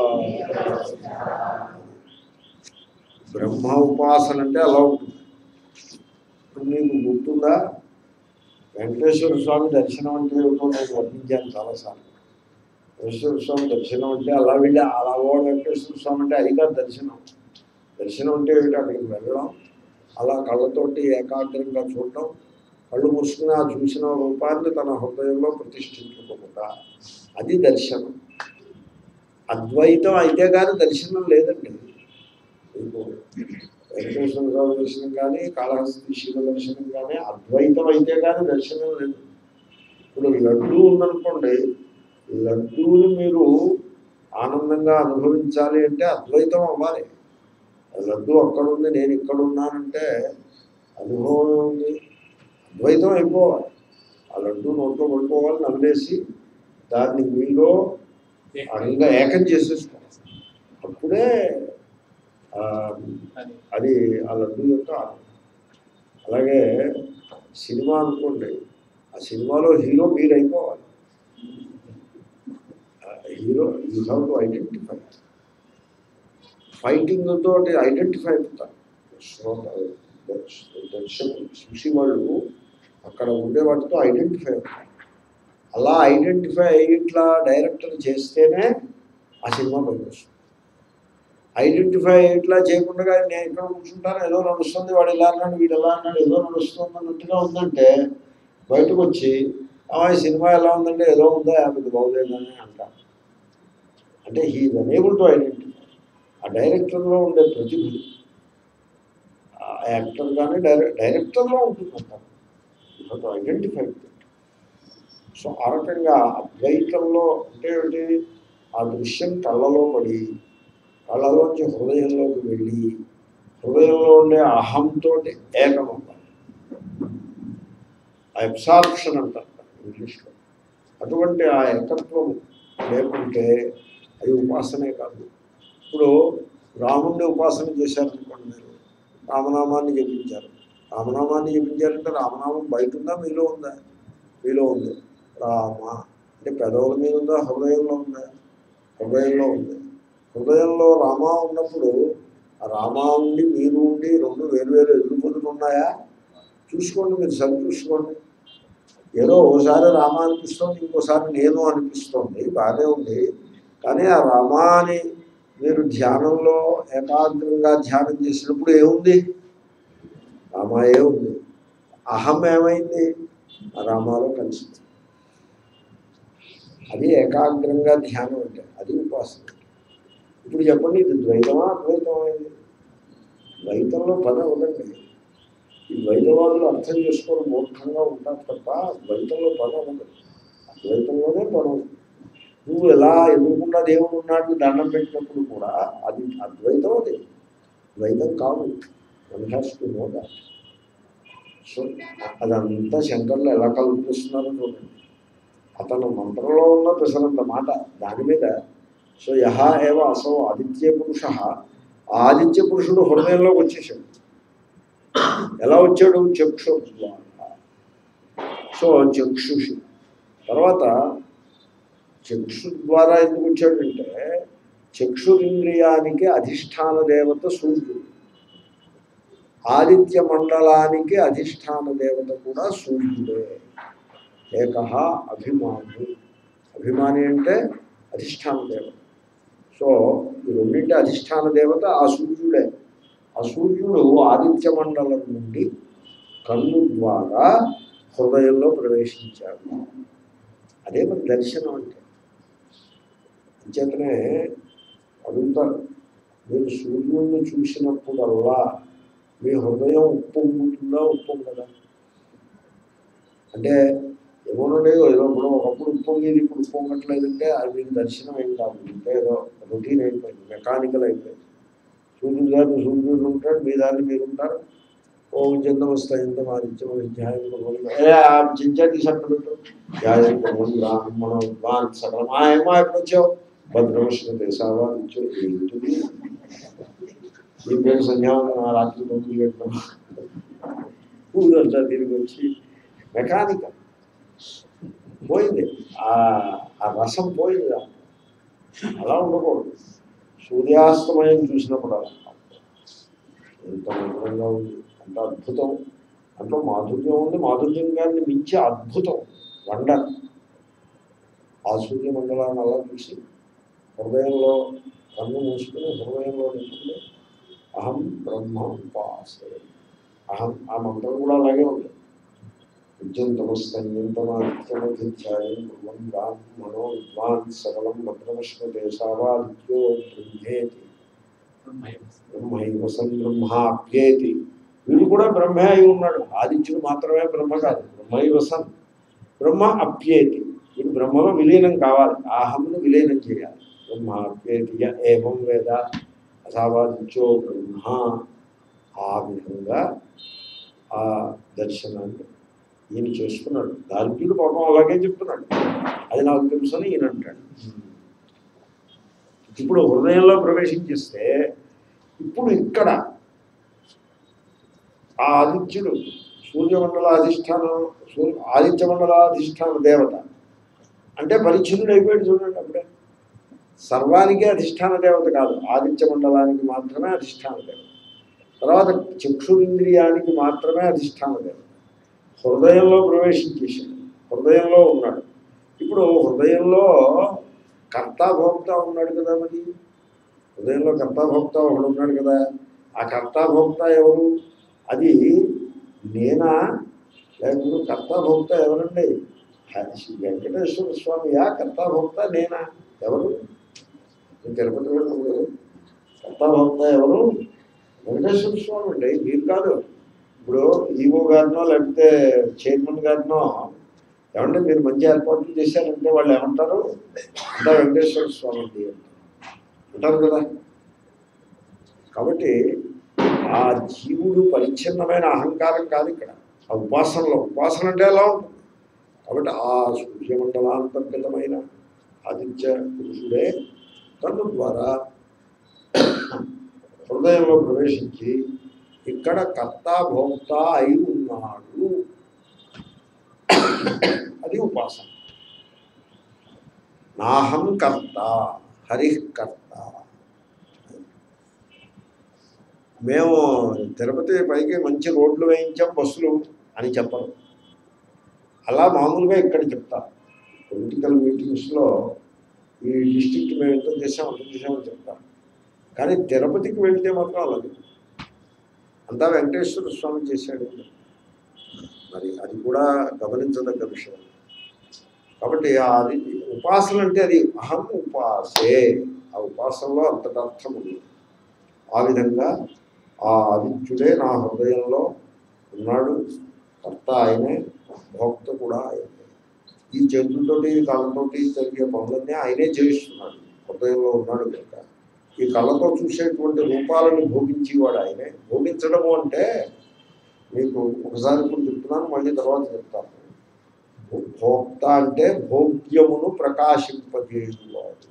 Speaker 2: బ్రహ్మ ఉపాసన అంటే అలా ఉంటుంది ఇప్పుడు నీకు గుర్తుందా వెంకటేశ్వర స్వామి దర్శనం అంటే ఏమిటో నేను వర్ణించాను చాలాసార్లు వెంకటేశ్వర స్వామి దర్శనం అంటే అలా వెళ్ళి అలా ఓ వెంకటేశ్వర స్వామి అంటే అది కాదు దర్శనం దర్శనం అంటే ఏమిటి అక్కడికి వెళ్ళడం అలా కళ్ళతోటి ఏకాగ్రంగా చూడటం కళ్ళు మూసుకుని ఆ చూసిన రూపాన్ని తన హృదయంలో ప్రతిష్ఠించుకోకుండా అది దర్శనం అద్వైతం అయితే కానీ దర్శనం లేదండి మీకు వెంకటేశ్వర స్వామి దర్శనం కానీ కాళహస్తి శివ దర్శనం కానీ అద్వైతం అయితే కానీ దర్శనం లేదు ఇప్పుడు లడ్డు ఉందనుకోండి లడ్డూని మీరు ఆనందంగా అనుభవించాలి అంటే అద్వైతం అవ్వాలి లడ్డు అక్కడ ఉంది నేను ఇక్కడ ఉన్నానంటే అనుభవం ఉంది అద్వైతం అయిపోవాలి ఆ లడ్డు నోట్లో పడిపోవాలి నవ్వేసి దాన్ని మీలో అంగా ఏకం చేసేసుకోవాలి అప్పుడే ఆ, అది ఆ లడ్డు యొక్క ఆనందం. అలాగే సినిమా అనుకోండి ఆ సినిమాలో హీరో మీరు అయిపోవాలి hero you have to identify fighting తోటి ఐడెంటిఫై అవుతారు దర్శనం చూసి వాళ్ళు అక్కడ ఉండే వాటితో ఐడెంటిఫై అవుతారు అలా ఐడెంటిఫై అయ్యి ఇట్లా డైరెక్టర్ చేస్తేనే ఆ సినిమా పైకి వస్తుంది ఐడెంటిఫై ఇట్లా చేయకుండా నేను ఇక్కడ కూర్చుంటాను ఏదో నడుస్తుంది వాడు ఇలా అన్నాడు వీడు ఎలా అన్నాడు ఏదో నడుస్తుంది అన్నట్టుగా ఉందంటే బయటకు వచ్చి "ఆ, ఈ సినిమా ఎలా ఉందంటే ఏదో ఉందా అది బాగోలేదని అంటారు అంటే హీ అనేబుల్ టు ఐడెంటిఫై ఆ డైరెక్టర్లో ఉండే ప్రతిభ ఆ యాక్టర్ కానీ డైరెక్ట్ డైరెక్టర్లో ఉంటుంది అంటారు ఐడెంటిఫై సో ఆ రకంగా అద్వైతంలో అంటే ఏంటి ఆ దృశ్యం కళ్ళలో పడి వాళ్ళలోంచి హృదయంలోకి వెళ్ళి హృదయంలో ఉండే అహంతో ఏకమవ్వాలి అబ్సార్ప్షన్ అంటారు ఇంగ్లీష్లో అటువంటి ఆ ఏకత్వం లేకుంటే అది ఉపాసనే కాదు ఇప్పుడు రాముడిని ఉపాసన చేశారనుకోండి మీరు రామనామాన్ని జపించారు రామనామాన్ని జపించారంటే రామనామం బయట ఉందా మీలో ఉందా మీలో ఉంది రామ అంటే పెదవుల మీద ఉందా హృదయంలో ఉందా హృదయంలో ఉంది హృదయంలో రామ ఉన్నప్పుడు ఆ రామ ఉండి మీరు ఉండి రెండు వేరు వేరు ఎదురుపొదులు ఉన్నాయా చూసుకోండి మీరు సరి చూసుకోండి ఏదో ఓసారి రామ అనిపిస్తోంది ఇంకోసారి నేను అనిపిస్తోంది బాగానే ఉంది కానీ ఆ రామ అని మీరు ధ్యానంలో ఏకాగ్రంగా ధ్యానం చేసినప్పుడు ఏముంది రామాయే ఉంది అహం ఏమైంది ఆ రామాలో కలిసింది అది ఏకాగ్రంగా ధ్యానం అంటే అది ఉపాసన ఇప్పుడు చెప్పండి ఇది ద్వైతమా అద్వైతమా ఇది ద్వైతంలో పని ఉందండి ఈ ద్వైతవాదులు అర్థం చేసుకోవడం మూర్ఖంగా ఉంటారు తప్ప ద్వైతంలో పని ఉండదు అద్వైతంలోనే పని ఉంది నువ్వు ఎలా ఎదుర్కొన్నా దేవుడు ఉన్నాడు దండం పెట్టినప్పుడు కూడా అది అద్వైతం అది ద్వైతం కాదు one has to know that so అదంతా శంకర్లు ఎలా కల్పిస్తున్నారో చూడండి అతను మంత్రంలో ఉన్న పిసరంత మాట దాని మీద సో యహ ఏవ అసౌ ఆదిత్య పురుష ఆ ఆదిత్య పురుషుడు హృదయంలోకి వచ్చేసాడు ఎలా వచ్చాడు చక్షు ద్వారా సో చక్షుషి తర్వాత చక్షు ద్వారా ఎందుకు వచ్చాడంటే చక్షురింద్రియానికి అధిష్టాన దేవత సూర్యుడు ఆదిత్య మండలానికి అధిష్టాన దేవత కూడా సూర్యుడే ఏక అభిమాని అభిమాని అంటే అధిష్టాన దేవత సో ఈ రెండింటి అధిష్టాన దేవత ఆ సూర్యుడే ఆ సూర్యుడు ఆదిత్య మండలం నుండి కన్ను ద్వారా హృదయంలో ప్రవేశించాడు అదే మన దర్శనం అంటే అంచేతనే అడుగుతారు మీరు సూర్యుడిని చూసినప్పుడల్లా మీ హృదయం ఉప్పొంగుతుందా ఉప్పొంగదా అంటే ఏమోనండి ఏదో ఇప్పుడు ఒకప్పుడు ఉప్పొంగేది ఇప్పుడు ఉప్పొంగట్లేదంటే అది మీకు దర్శనం ఏం కాదు అంటే ఏదో రొటీన్ అయిపోయింది మెకానికల్ అయిపోయింది సూర్యుడు గారు సూర్యుడు ఉంటాడు మీ దాన్ని మీరు ఉంటారు ఓం చందమస్తాయింత మాదిత్యం ధ్యాయం చించా తీసట్టు పెట్టు ధ్యాయం బ్రాహ్మణ వాన్ సకలం ఆ ఏమో ఎప్పుడు వచ్చావు భద్రమశ్న దేశావా ఇచ్చో ఏంటిది ఈ పేరు సంధ్యావందన రాత్రి తొమ్మిది పెట్టడం ఊరంతా తిరిగి వచ్చి మెకానికల్ పోయింది ఆ ఆ రసం పోయింది దాంట్లో. అలా ఉండకూడదు సూర్యాస్తమయం చూసినప్పుడు అలా ఎంత మధురంగా ఉంది అంత అద్భుతం అంత మాధుర్యం ఉంది మాధుర్యం గారిని మించి అద్భుతం వండర్ ఆ సూర్యమండలాన్ని అలా చూసి హృదయంలో కన్ను మూసుకుని హృదయంలో నింపుకుని అహం బ్రహ్మ ఉపాసే అహం ఆ మంత్రం కూడా అలాగే ఉంది విద్యంతమస్తంజంతమాదిత్యమధిధ్యాయం కుర్వం బ్రాహ్మణో విద్వాన్ సకలం భద్రమశ్వతే సావాదిత్యో బ్రహ్మేతి బ్రహ్మైవసం బ్రహ్మాప్యేతి వీడు కూడా బ్రహ్మే అయి ఉన్నాడు ఆదిత్యుడు మాత్రమే బ్రహ్మ కాదు బ్రహ్మైవసం బ్రహ్మ అప్యేతి వీడు బ్రహ్మలో విలీనం కావాలి ఆహంను విలీనం చేయాలి బ్రహ్మ అప్యేతి య ఏవం వేద అసావాదిత్యో బ్రహ్మ ఆ విధంగా ఆ దర్శనాన్ని ఈయన చేస్తున్నాడు దార్ఘ్యుడు పాపం అలాగే చెప్తున్నాడు అది నాకు తెలుసు అని ఈయన అంటాడు ఇప్పుడు హృదయంలో ప్రవేశించేస్తే ఇప్పుడు ఇక్కడ ఆ ఆదిత్యుడు సూర్యమండల అధిష్టానం సూర్య ఆదిత్య మండలాధిష్టాన దేవత అంటే పరిచ్ఛిన్నుడు అయిపోయాడు చూడండి అప్పుడే సర్వానికి అధిష్టాన దేవత కాదు ఆదిత్య మండలానికి మాత్రమే అధిష్టాన దేవత తర్వాత చక్షురింద్రియానికి మాత్రమే అధిష్టాన దేవత హృదయంలో ప్రవేశించేసాడు హృదయంలో ఉన్నాడు ఇప్పుడు హృదయంలో కర్తాభోక్త ఉన్నాడు కదా మరి హృదయంలో కర్తాభోక్త ఒకడు ఉన్నాడు కదా ఆ కర్తాభోక్త ఎవరు అది నేనా లేకపోతే కర్తాభోక్త ఎవరండి శ్రీ వెంకటేశ్వర స్వామియా కర్తాభోక్త నేనా ఎవరు నేను తిరుపతి వెళ్ళినప్పుడు కర్తాభోక్త ఎవరు వెంకటేశ్వర స్వామి అండి మీరు కాదు ఇప్పుడు ఈవో గారినో లేకపోతే చైర్మన్ గారినో ఏమంటే మీరు మంచి ఏర్పాట్లు చేశారంటే వాళ్ళు ఏమంటారు అంతా వెంకటేశ్వర స్వామి అండి అంటారు కదా కాబట్టి ఆ జీవుడు పరిచ్ఛిన్నమైన అహంకారం కాదు ఇక్కడ ఆ ఉపాసనలో ఉపాసన అంటే ఎలా ఉంటుంది కాబట్టి ఆ సూర్యమండలాంతర్గతమైన ఆదిత్య పురుషుడే తను ద్వారా హృదయంలో ప్రవేశించి ఇక్కడ కర్త భోక్త అయి ఉన్నాడు అది ఉపాసన నాహం కర్త హరి కర్త మేము తిరుపతి పైకి మంచి రోడ్లు వేయించాం బస్సులు అని చెప్పరు అలా మామూలుగా ఇక్కడ చెప్తారు పొలిటికల్ మీటింగ్స్లో ఈ డిస్ట్రిక్ట్ మేము ఎంత చేసాం అంత చేసామని చెప్తారు కానీ తిరుపతికి వెళ్తే మాత్రం అలాగే అంతా వెంకటేశ్వర స్వామి చేశాడు మరి అది కూడా గమనించదగ్గ విషయం కాబట్టి అది ఉపాసన అంటే అది అహం ఉపాసే ఆ ఉపాసనలో అంతటి అర్థం ఉంది ఆ విధంగా ఆ ఆదిత్యుడే నా హృదయంలో ఉన్నాడు కర్త ఆయనే భోక్త కూడా ఆయనే ఈ చేతులతోటి కాళ్ళతోటి జరిగే పనులన్నీ ఆయనే చేయిస్తున్నాడు హృదయంలో ఉన్నాడు కనుక ఈ కళ్ళతో చూసేటువంటి రూపాలను భోగించేవాడు ఆయనే భోగించడము అంటే మీకు ఒకసారి ఇప్పుడు చెప్తున్నాను మళ్ళీ తర్వాత చెప్తాను భోక్త అంటే భోగ్యమును ప్రకాశింపజేయువాడు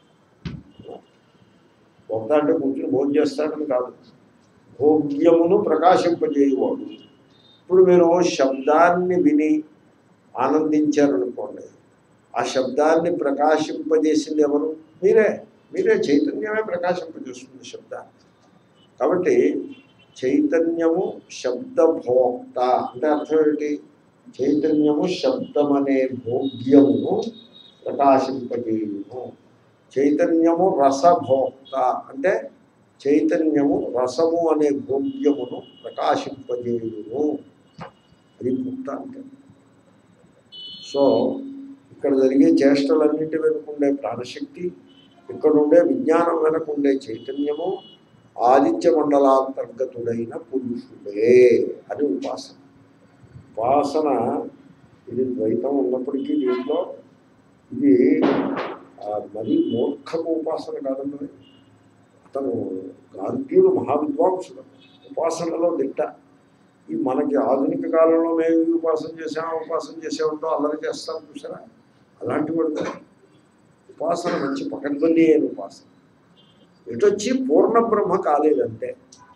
Speaker 2: భోక్త అంటే కూర్చుని భోజనం చేస్తాడని కాదు భోగ్యమును ప్రకాశింపజేయువాడు ఇప్పుడు మీరు శబ్దాన్ని విని ఆనందించారనుకోండి ఆ శబ్దాన్ని ప్రకాశింపజేసింది ఎవరు మీరే మీరే చైతన్యమే ప్రకాశింపజేస్తుంది శబ్దాన్ని కాబట్టి చైతన్యము శబ్దభోక్త అంటే అర్థం ఏంటి చైతన్యము శబ్దమనే భోగ్యమును ప్రకాశింపజేయును చైతన్యము రసభోక్త అంటే చైతన్యము రసము అనే భోగ్యమును ప్రకాశింపజేయును అది భోక్త అంటే సో ఇక్కడ జరిగే చేష్టలన్నింటి వెనుక ఉండే ప్రాణశక్తి ఇక్కడ ఉండే విజ్ఞానం వెనక ఉండే చైతన్యము ఆదిత్య మండలాంతర్గతుడైన పురుషుడే అని ఉపాసన ఉపాసన ఇది ద్వైతం ఉన్నప్పటికీ దీంట్లో ఇది ఆ, మరీ మూర్ఖపు ఉపాసన కాదండి అతను గార్గ్యుడు మహావిద్వాంసుడు ఉపాసనలో దిట్ట ఈ మనకి ఆధునిక కాలంలో మేము ఈ ఉపాసన చేసాం ఆ ఉపాసన చేసామంటూ అల్లరి చేస్తాం చూసారా అలాంటి వాడు కాదు. ఉపాసన మంచి పకడ్బందీ అయిన ఉపాసన ఇటొచ్చి పూర్ణ బ్రహ్మ కాలేదంటే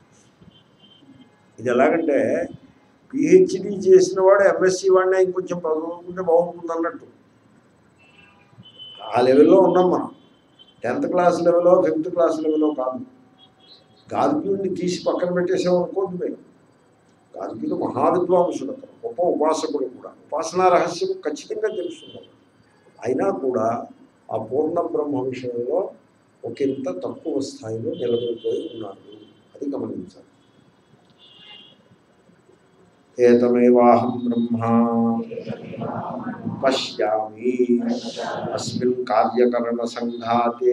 Speaker 2: ఇది ఎలాగంటే పిహెచ్డి చేసిన వాడు ఎంఎస్సి వాడిని ఇంకొంచెం చదువుకుంటే బాగుంటుంది అన్నట్టు ఆ లెవెల్లో ఉన్నాం మనం టెన్త్ క్లాస్ లెవెల్లో ఫిఫ్త్ క్లాస్ లెవెల్లో కాదు గార్గ్యుడిని తీసి పక్కన పెట్టేసాం అనుకోండి మీరు గార్గ్యుడు మహావిద్వాంసుడు అతను గొప్ప ఉపాసకుడు కూడా ఉపాసనా రహస్యం ఖచ్చితంగా తెలుస్తుంది అయినా కూడా ఆ పూర్ణ బ్రహ్మ విషయంలో ఒకంత తక్కువ స్థాయిలో నిలబడిపోయి ఉన్నాడు అది గమనించాలి ఏతమేవాహం బ్రహ్మ పశ్యామి అస్మిన్ కార్యకరణ సంఘాతే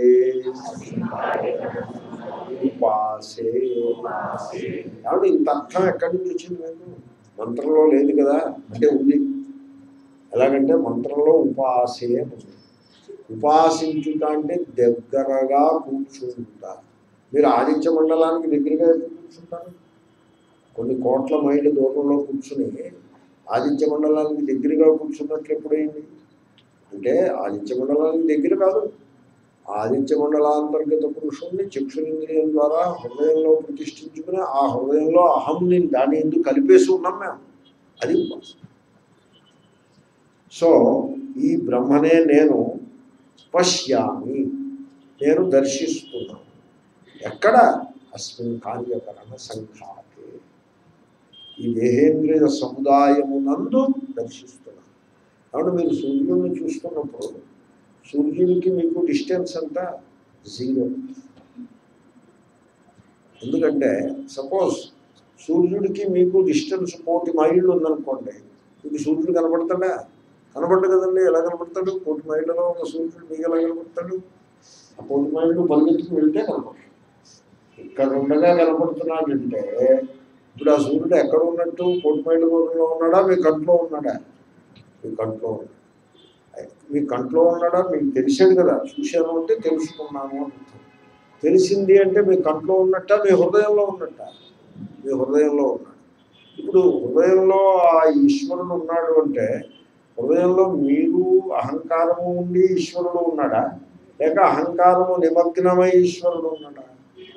Speaker 2: ఉపాసే కాబట్టి ఇంత అర్థం ఎక్కడి నుంచి వచ్చింది మీకు మంత్రంలో లేదు కదా అంటే ఉంది ఎలాగంటే మంత్రంలో ఉపాసే అని ఉంది ఉపాసించుట అంటే దగ్గరగా కూర్చుంటా మీరు ఆదిత్య మండలానికి దగ్గరగా ఎప్పుడు కూర్చుంటారు కొన్ని కోట్ల మైళ్ళ దూరంలో కూర్చుని ఆదిత్య మండలానికి దగ్గరగా కూర్చున్నట్లు ఎప్పుడైంది అంటే ఆదిత్య మండలానికి దగ్గర కాదు ఆదిత్య మండలాంతర్గత పురుషుణ్ణి చక్షురింద్రియం ద్వారా హృదయంలో ప్రతిష్ఠించుకుని ఆ హృదయంలో అహంని దాని ఎందుకు కలిపేసి ఉన్నాం మేము అది ఉపాసన సో ఈ బ్రహ్మనే నేను పశ్యామి నేను దర్శిస్తున్నాను ఎక్కడ అస్మిన్ కార్యకరణ సంఘాతే ఈ దేహేంద్రియ సముదాయమునందు దర్శిస్తున్నాను కాబట్టి మీరు సూర్యుడిని చూస్తున్నప్పుడు సూర్యుడికి మీకు డిస్టెన్స్ అంతా జీరో ఎందుకంటే సపోజ్ సూర్యుడికి మీకు డిస్టెన్స్ కోటి మైళ్ళు ఉందనుకోండి మీకు సూర్యుడు కనపడతాడా కనపడ్డు కదండి ఎలా కనపడతాడు కోటి మైళ్ళలో ఒక సూర్యుడు మీకు ఎలా కనపడతాడు ఆ కోటి మైళ్ళు పరిగెత్తుకు వెళ్తే కనపడతాడు ఇక్కడ ఉండగా కనపడుతున్నాడంటే ఇప్పుడు ఆ సూర్యుడు ఎక్కడ ఉన్నట్టు కోటి మైళ్ళ దూరంలో ఉన్నాడా మీ కంట్లో ఉన్నాడా మీ కంట్లో ఉన్నాడు మీ కంట్లో ఉన్నాడా మీకు తెలిసాడు కదా చూశాను అంటే తెలుసుకున్నాను అని అర్థం తెలిసింది అంటే మీ కంట్లో ఉన్నట్ట మీ హృదయంలో ఉన్నట్ట మీ హృదయంలో ఉన్నాడు ఇప్పుడు హృదయంలో ఆ ఈశ్వరుడు ఉన్నాడు అంటే హృదయంలో మీరు అహంకారము ఉండి ఈశ్వరుడు ఉన్నాడా లేక అహంకారము నిమగ్నమై ఈశ్వరుడు ఉన్నాడా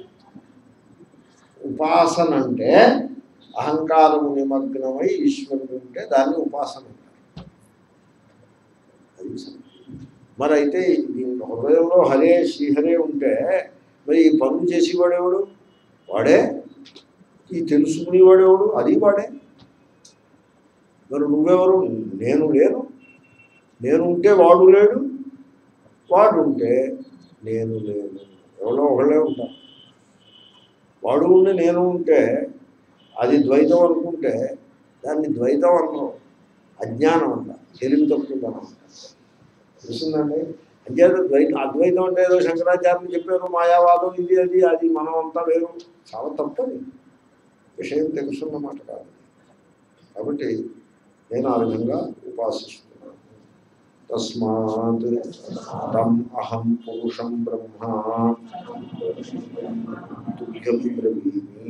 Speaker 2: ఉపాసన అంటే అహంకారము నిమగ్నమై ఈశ్వరుడు ఉంటే దాన్ని ఉపాసన అంటారు అది సంగతి. మరి అయితే దీని హృదయంలో హరే శ్రీహరే ఉంటే మరి ఈ పనులు చేసేవాడేవాడు వాడే ఈ తెలుసుకునేవాడేవాడు అది వాడే మరి నువ్వెవరు నేను లేను నేను ఉంటే వాడు లేడు వాడు ఉంటే నేను లేను ఎవరో ఒకళ్ళే ఉంటారు వాడు ఉండి నేను ఉంటే అది ద్వైతం అనుకుంటే దాన్ని ద్వైతం అన్నాం అజ్ఞానం అంట తెలివి తప్పుకుంటాను తెలిసిందండి అంచేత ద్వైతం అద్వైతం అంటే ఏదో శంకరాచార్యులు చెప్పారు మాయావాదం ఇది అది అది మనం అంతా వేరు చాలా తప్పది విషయం తెలుసున్నమాట కాదు కాబట్టి నేను ఆ విధంగా ఉపాసిస్తున్నాను తస్మాత్ తం అహం పురుషం బ్రహ్మ తుభ్యం బ్రవీమి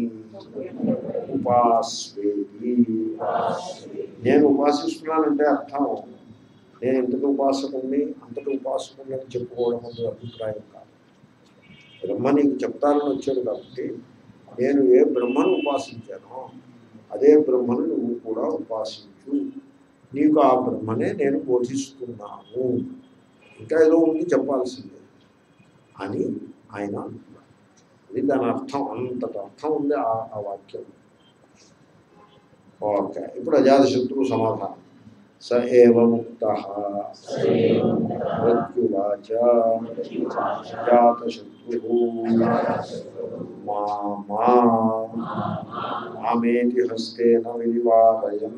Speaker 2: ఉపాస్వేది నేను ఉపాసిస్తున్నానంటే అర్థం నేను ఇంతటి ఉపాసకుణ్ణి అంతటి ఉపాసకుణ్ణి అని చెప్పుకోవడం అన్నది అభిప్రాయం కాదు బ్రహ్మ నీకు చెప్తానని వచ్చాడు కాబట్టి నేను ఏ బ్రహ్మను ఉపాసించానో అదే బ్రహ్మను నువ్వు కూడా ఉపాసించు నీకు ఆ బ్రహ్మనే నేను బోధిస్తున్నాను ఇంకా ఏదో ఉంది చెప్పాల్సిందే అని ఆయన అంటున్నాడు ఇది దాని అర్థం అంతటి అర్థం ఉంది ఆ ఆ వాక్యం ఓకే ఇప్పుడు అజాతశత్రువు సమాధానం స ఏవ ముక్త మృత్యువాచ జాతశత్రు మామా మామేతి హస్తేన వినివారయం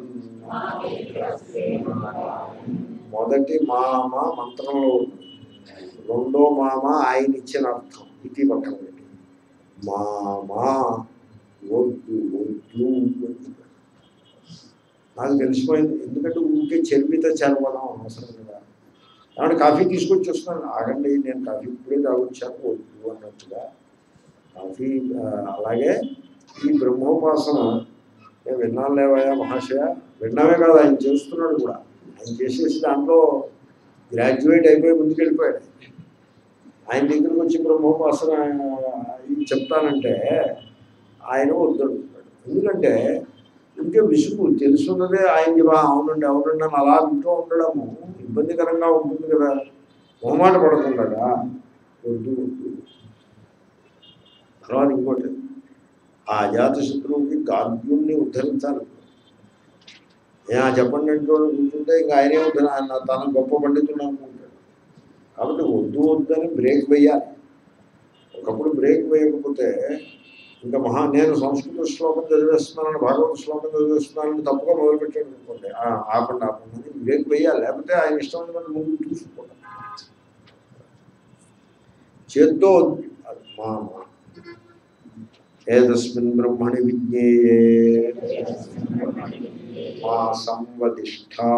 Speaker 2: మొదటి మామ మంత్రంలో ఉంది రెండో మామ ఆయన ఇచ్చిన అర్థం ఇది పక్కన పెట్టి మామా వద్దు వద్దు వద్దు. నాకు తెలిసిపోయింది ఎందుకంటే ఊరికే చెరిపిత చదవడం అవసరం కదా కాబట్టి కాఫీ తీసుకొచ్చి వస్తున్నాను ఆగండి నేను కాఫీ ఇప్పుడే తాగొచ్చాను వద్దు అన్నట్టుగా కాఫీ ఆ, అలాగే ఈ బ్రహ్మోపాసన నేను విన్నాను లేవయ్యా మహాశయ విన్నామే కాదు ఆయన చేస్తున్నాడు కూడా ఆయన చేసేసి దాంట్లో గ్రాడ్యుయేట్ అయిపోయి ముందుకెళ్ళిపోయాడు ఆయన దగ్గరికి వచ్చి బ్రహ్మోపాసన ఇది చెప్తానంటే ఆయన వద్దంటున్నాడు ఎందుకంటే ఇంకే విసుగు తెలుసున్నదే ఆయన చెప్పా అవునండి అవునండి అని అలా వింటూ ఉండడము ఇబ్బందికరంగా ఉంటుంది కదా మొహమాట పడుతుండగా వద్దు వద్దు తర్వాత ఇంకోటి ఆ అజాత శత్రువుకి గార్గ్యుల్ని ఉద్ధరించాలి ఏ ఆ చెప్పండి అంటూ కూర్చుంటే ఇంకా ఆయనే ఉద్ధర ఆయన తన గొప్ప పండితుడు అనుకుంటాడు కాబట్టి వద్దు వద్దని బ్రేక్ వేయాలి ఒకప్పుడు బ్రేక్ వేయకపోతే ఇంకా మహా నేను సంస్కృత శ్లోకం చదివేస్తున్నానని భాగవత శ్లోకం చదివేస్తున్నానని తప్పుగా మొదలుపెట్టాడు అనుకోండి ఆ, ఆపండి ఆపండి అని బ్రేక్ వేయాలి లేకపోతే ఆయన ఇష్టం ఉన్నట్టు ముందు చూసుకోండి చేత్తో అది మా మా. ఏతస్మిన్ బ్రహ్మణి విజ్ఞేయే మా సంవదిష్టా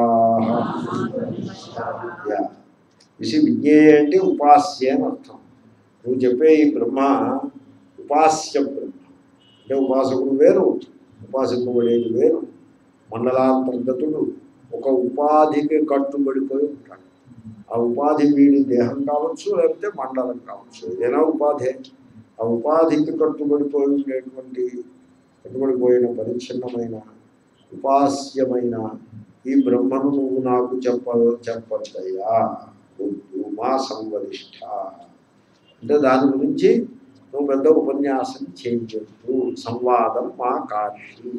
Speaker 2: యా. విసి విజ్ఞేయ అంటే ఉపాస్య అని అర్థం నువ్వు చెప్పే ఈ బ్రహ్మ ఉపాస్య బ్రహ్మ అంటే ఉపాసకుడు వేరు ఉపాసింపబడేది వేరు మండలాంతర్గతుడు ఒక ఉపాధికి కట్టుబడిపోయి ఉంటాడు ఆ ఉపాధి వీడి దేహం కావచ్చు లేకపోతే మండలం కావచ్చు ఏదైనా ఉపాధి ఆ ఉపాధికి కట్టుబడిపోయి ఉండేటువంటి కట్టుబడిపోయిన పరిచ్ఛిన్నమైన ఉపాస్యమైన ఈ బ్రహ్మను నువ్వు నాకు చెప్ప చెప్పద్దయ్యా వద్దు మా సంవదిష్ట అంటే దాని గురించి నువ్వు పెద్ద ఉపన్యాసం చేయొద్దు సంవాదం మా కాశీ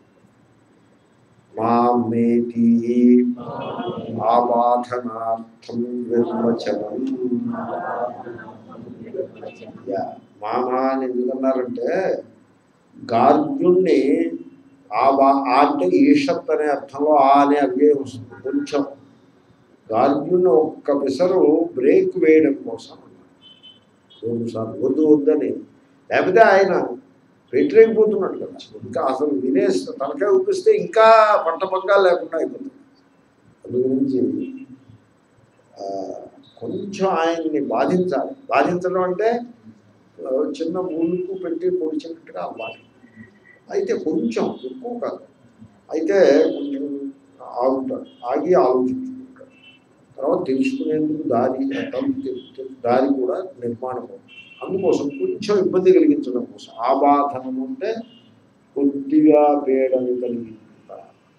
Speaker 2: మా మేటి ఆబాధనార్థం నిర్వచనం యా, మామ అని ఎందుకన్నారంటే గార్గ్యుణ్ణి ఆ బా ఆ అంటే ఈషత్ అనే అర్థంలో ఆ అనే అవ్యయం వస్తుంది కొంచెం గార్గ్యుణ్ణి ఒక్క పిసరు బ్రేక్ వేయడం కోసం అన్నారు. రెండు సార్లు వద్దు వద్దని లేకపోతే ఆయన పెట్టలేకపోతున్నాడు కదా ఇంకా అసలు వినేస్తే తలకాయ ఊపిస్తే ఇంకా పంట పగ్గా లేకుండా అయిపోతుంది అందు గురించి ఆ, కొంచెం ఆయన్ని బాధించాలి బాధించడం అంటే ఆ, చిన్న ములుకు పెట్టి పొడిచినట్టుగా అవ్వాలి అయితే కొంచెం ఎక్కువ కాదు అయితే కొంచెం ఆగుతాడు ఆగి ఆలోచించుకుంటాడు తర్వాత తెలుసుకునేందుకు దారి తలుపు తె- తె- దారి కూడా నిర్మాణం అవుతుంది అందుకోసం కొంచెం ఇబ్బంది కలిగించడం కోసం ఆ బాధనం అంటే కొద్దిగా పేడని కలిగించుట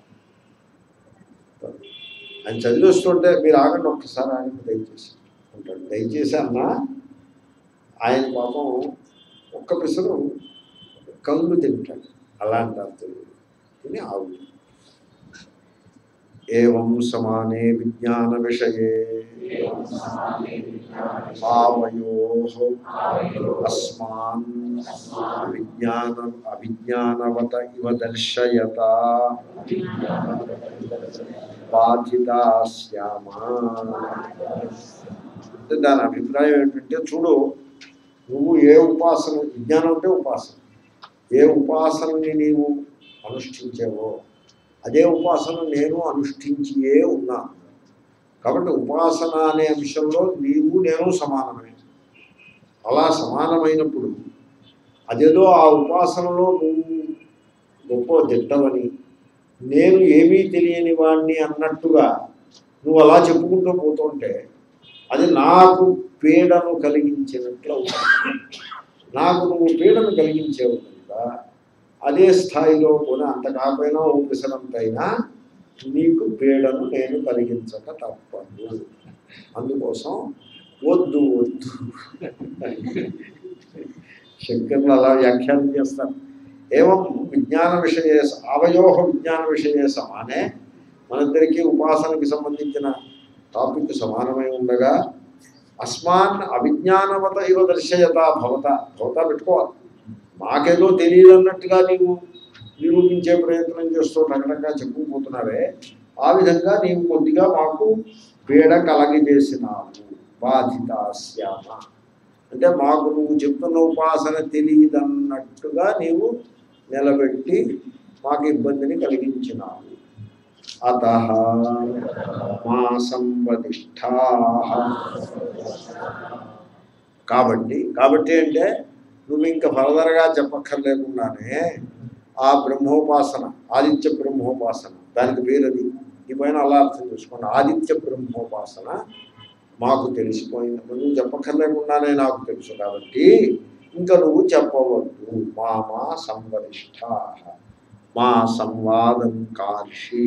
Speaker 2: ఆయన చదివి వస్తుంటే మీరు ఆగండి ఒక్కసారి ఆయన దయచేసి అంటాడు దయచేసి అన్న ఆయన పాపం ఒక్క పిసరు కంగు తింటాడు అలా అంటారు తెలుగు తిని ఆగు ఏం సమానే విజ్ఞాన విషయే భావయో అస్మాన్ అవిజ్ఞాన అవిజ్ఞానవత ఇవ దర్శయత బాధితా శ్యామా అంటే దాని అభిప్రాయం ఏంటంటే చూడు నువ్వు ఏ ఉపాసన విజ్ఞానం అంటే ఉపాసన ఏ ఉపాసనని నీవు అనుష్ఠించావో అదే ఉపాసన నేను అనుష్ఠించియే ఉన్నాను కాబట్టి ఉపాసన అనే అంశంలో నీవు నేను సమానమే అలా సమానమైనప్పుడు అదేదో ఆ ఉపాసనలో నువ్వు గొప్ప దిట్టవని నేను ఏమీ తెలియని వాడిని అన్నట్టుగా నువ్వు అలా చెప్పుకుంటూ పోతుంటే అది నాకు పీడను కలిగించినట్లు అవుతుంది నాకు నువ్వు పీడను కలిగించేవు కనుక అదే స్థాయిలో కూడా అంత కాకపోయినా ఓ పిసరంతైనా నీకు పీడను నేను కలిగించక తప్పదు అందుకోసం వద్దు వద్దు శంకర్లు అలా వ్యాఖ్యానం చేస్తారు ఏవం విజ్ఞాన విషయ అవయోహ విజ్ఞాన విషయ సమానే మనందరికీ ఉపాసనకి సంబంధించిన టాపిక్ సమానమై ఉండగా అస్మాన్ అవిజ్ఞానవత ఇవ దర్శయత భవత భవత పెట్టుకోవాలి మాకేదో తెలియదు అన్నట్టుగా నీవు నిరూపించే ప్రయత్నం చేస్తూ రకరకాల చెప్పుకుపోతున్నావే ఆ విధంగా నీవు కొద్దిగా మాకు పీడ కలగజేసినావు బాధిత శ్యామ అంటే మాకు నువ్వు చెప్తున్న ఉపాసన తెలియదన్నట్టుగా నీవు నిలబెట్టి మాకు ఇబ్బందిని కలిగించినావు అత మా సంవదిష్టా కాబట్టి కాబట్టి అంటే నువ్వు ఇంకా ఫర్దర్గా చెప్పక్కర్లేకుండానే ఆ బ్రహ్మోపాసన ఆదిత్య బ్రహ్మోపాసన దానికి పేరది ఈ పైన అలా అర్థం చేసుకోండి ఆదిత్య బ్రహ్మోపాసన మాకు తెలిసిపోయింది నువ్వు చెప్పక్కర్లేకుండానే నాకు తెలుసు కాబట్టి ఇంకా నువ్వు చెప్పవద్దు మా మా సంవరిష్ట మా సంవాదం కార్షి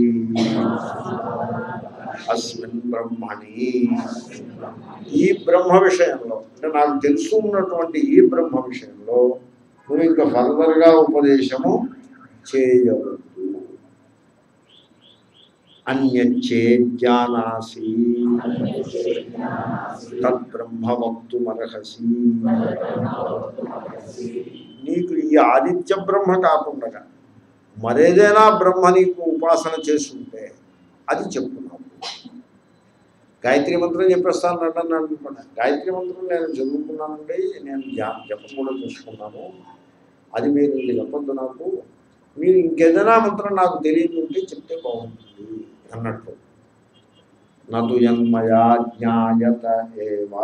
Speaker 2: అస్మిన్ బ్రహ్మణి ఈ బ్రహ్మ విషయంలో అంటే నాకు తెలుసు ఉన్నటువంటి ఈ బ్రహ్మ విషయంలో నువ్వు ఇంకా ఫర్దర్గా ఉపదేశము చేయవద్దు అన్యచ్చే జ్ఞానాసి తద్బ్రహ్మ వక్తుమర్హసి నీకు ఈ ఆదిత్య బ్రహ్మ కాకుండా మరేదైనా బ్రహ్మ నీకు ఉపాసన చేస్తుంటే అది చెప్పున్నావు గాయత్రి మంత్రం చెప్పేస్తాను అంటే అనుకున్నాను గాయత్రి మంత్రం నేను చదువుకున్నానండి నేను జా- జపం కూడా చూసుకున్నాను అది మీరు ఇంక చెప్పొద్దు నాకు మీరు ఇంకేదైనా మంత్రం నాకు తెలియదు ఉంటే చెప్తే బాగుంటుంది అన్నట్టు నదు యన్మయా జ్ఞాయత ఏవా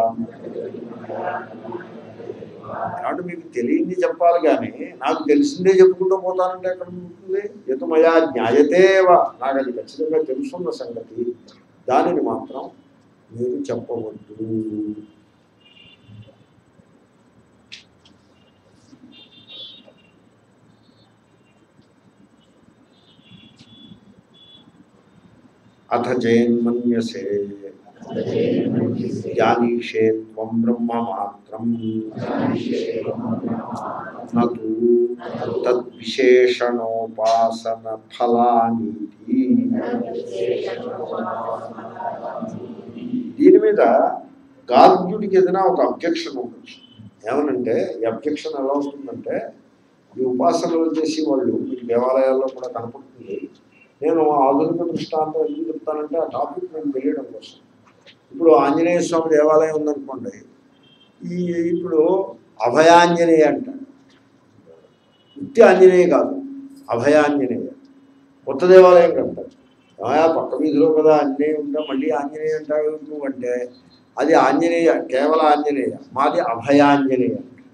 Speaker 2: కాబట్టి మీకు తెలియంది చెప్పాలి కానీ నాకు తెలిసిందే చెప్పుకుంటూ పోతానంటే ఎక్కడ ఉంటుంది యతుమయా జ్ఞాయతేవా నాకు అది ఖచ్చితంగా తెలుసున్న సంగతి దానిని మాత్రం మీరు చెప్పవద్దు అథ జైన్మన్యసే జానీషే త్వం బ్రహ్మ మాత్రం నతు తద్విశేషణోపాసన ఫలానీతి దీని మీద గార్గ్యుడికి ఏదైనా ఒక అబ్జెక్షన్ ఉండొచ్చు ఏమనంటే ఈ అబ్జెక్షన్ ఎలా ఉంటుందంటే ఈ ఉపాసనలు చేసి వాళ్ళు మీకు దేవాలయాల్లో కూడా కనపడుతుంది నేను ఆధునిక దృష్టాంతం ఎందుకు చెప్తానంటే ఆ టాపిక్ నేను తెలియడం కోసం ఇప్పుడు ఆంజనేయ స్వామి దేవాలయం ఉందనుకోండి ఈ ఇప్పుడు అభయాంజనేయ అంటాడు ఉత్తి ఆంజనేయ కాదు అభయాంజనేయ కొత్త దేవాలయం కడతాడు ఏమయ్యా పక్క వీధిలో కదా ఆంజనేయ ఉందా మళ్ళీ ఆంజనేయ అంటావు నువ్వు అంటే అది ఆంజనేయ కేవల ఆంజనేయ మాది అభయాంజనేయ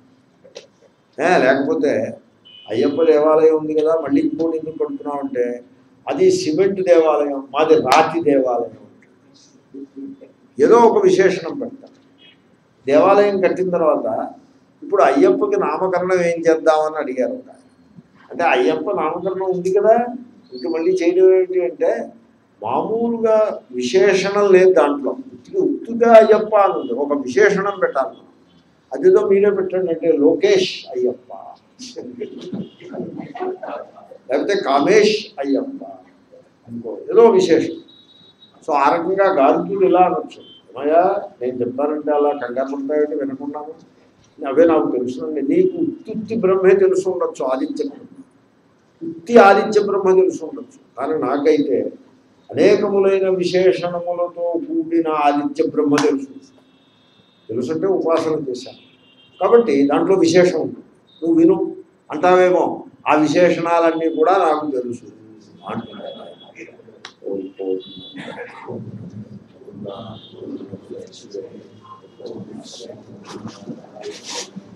Speaker 2: ఏ, లేకపోతే అయ్యప్ప దేవాలయం ఉంది కదా మళ్ళీ ఇంకోటి ఎందుకు కడుతున్నాం అంటే అది సిమెంట్ దేవాలయం మాది రాతి దేవాలయం ఏదో ఒక విశేషణం పెడతాం దేవాలయం కట్టిన తర్వాత ఇప్పుడు అయ్యప్పకి నామకరణం ఏం చేద్దామని అడిగారు ఒక ఆయన. అంటే అయ్యప్ప నామకరణం ఉంది కదా ఇంక మళ్ళీ చేయడం ఏంటి అంటే మామూలుగా విశేషణం లేదు దాంట్లో ఉత్తిగా ఉత్తుగా అయ్యప్ప అని ఉంది ఒక విశేషణం పెట్టాలి మనం. అదేదో మీరే పెట్టండి అంటే లోకేష్ అయ్యప్ప లేకపోతే కామేష్ అయ్యప్ప అనుకో ఏదో విశేషం సో ఆ రకంగా గాలితుడు ఇలా అనొచ్చు ఏమయ్యా నేను చెప్తానంటే అలా కంగారు పడతాయంటే వినకున్నాను అవే నాకు తెలుసునండి నీకు ఉత్తుత్తి బ్రహ్మే తెలుసు ఉండొచ్చు ఆదిత్య బ్రహ్మ ఉత్తి ఆదిత్య బ్రహ్మ తెలుసు ఉండొచ్చు కానీ నాకైతే అనేకములైన విశేషణములతో కూడిన ఆదిత్య బ్రహ్మ తెలుసు తెలుసుంటే ఉపాసన చేశాను కాబట్టి దాంట్లో విశేషం ఉంటుంది నువ్వు విను అంటావేమో ఆ విశేషణాలన్నీ కూడా నాకు తెలుసు అంటున్నాడు ఆయన. ఓం ఓం
Speaker 1: Thank you.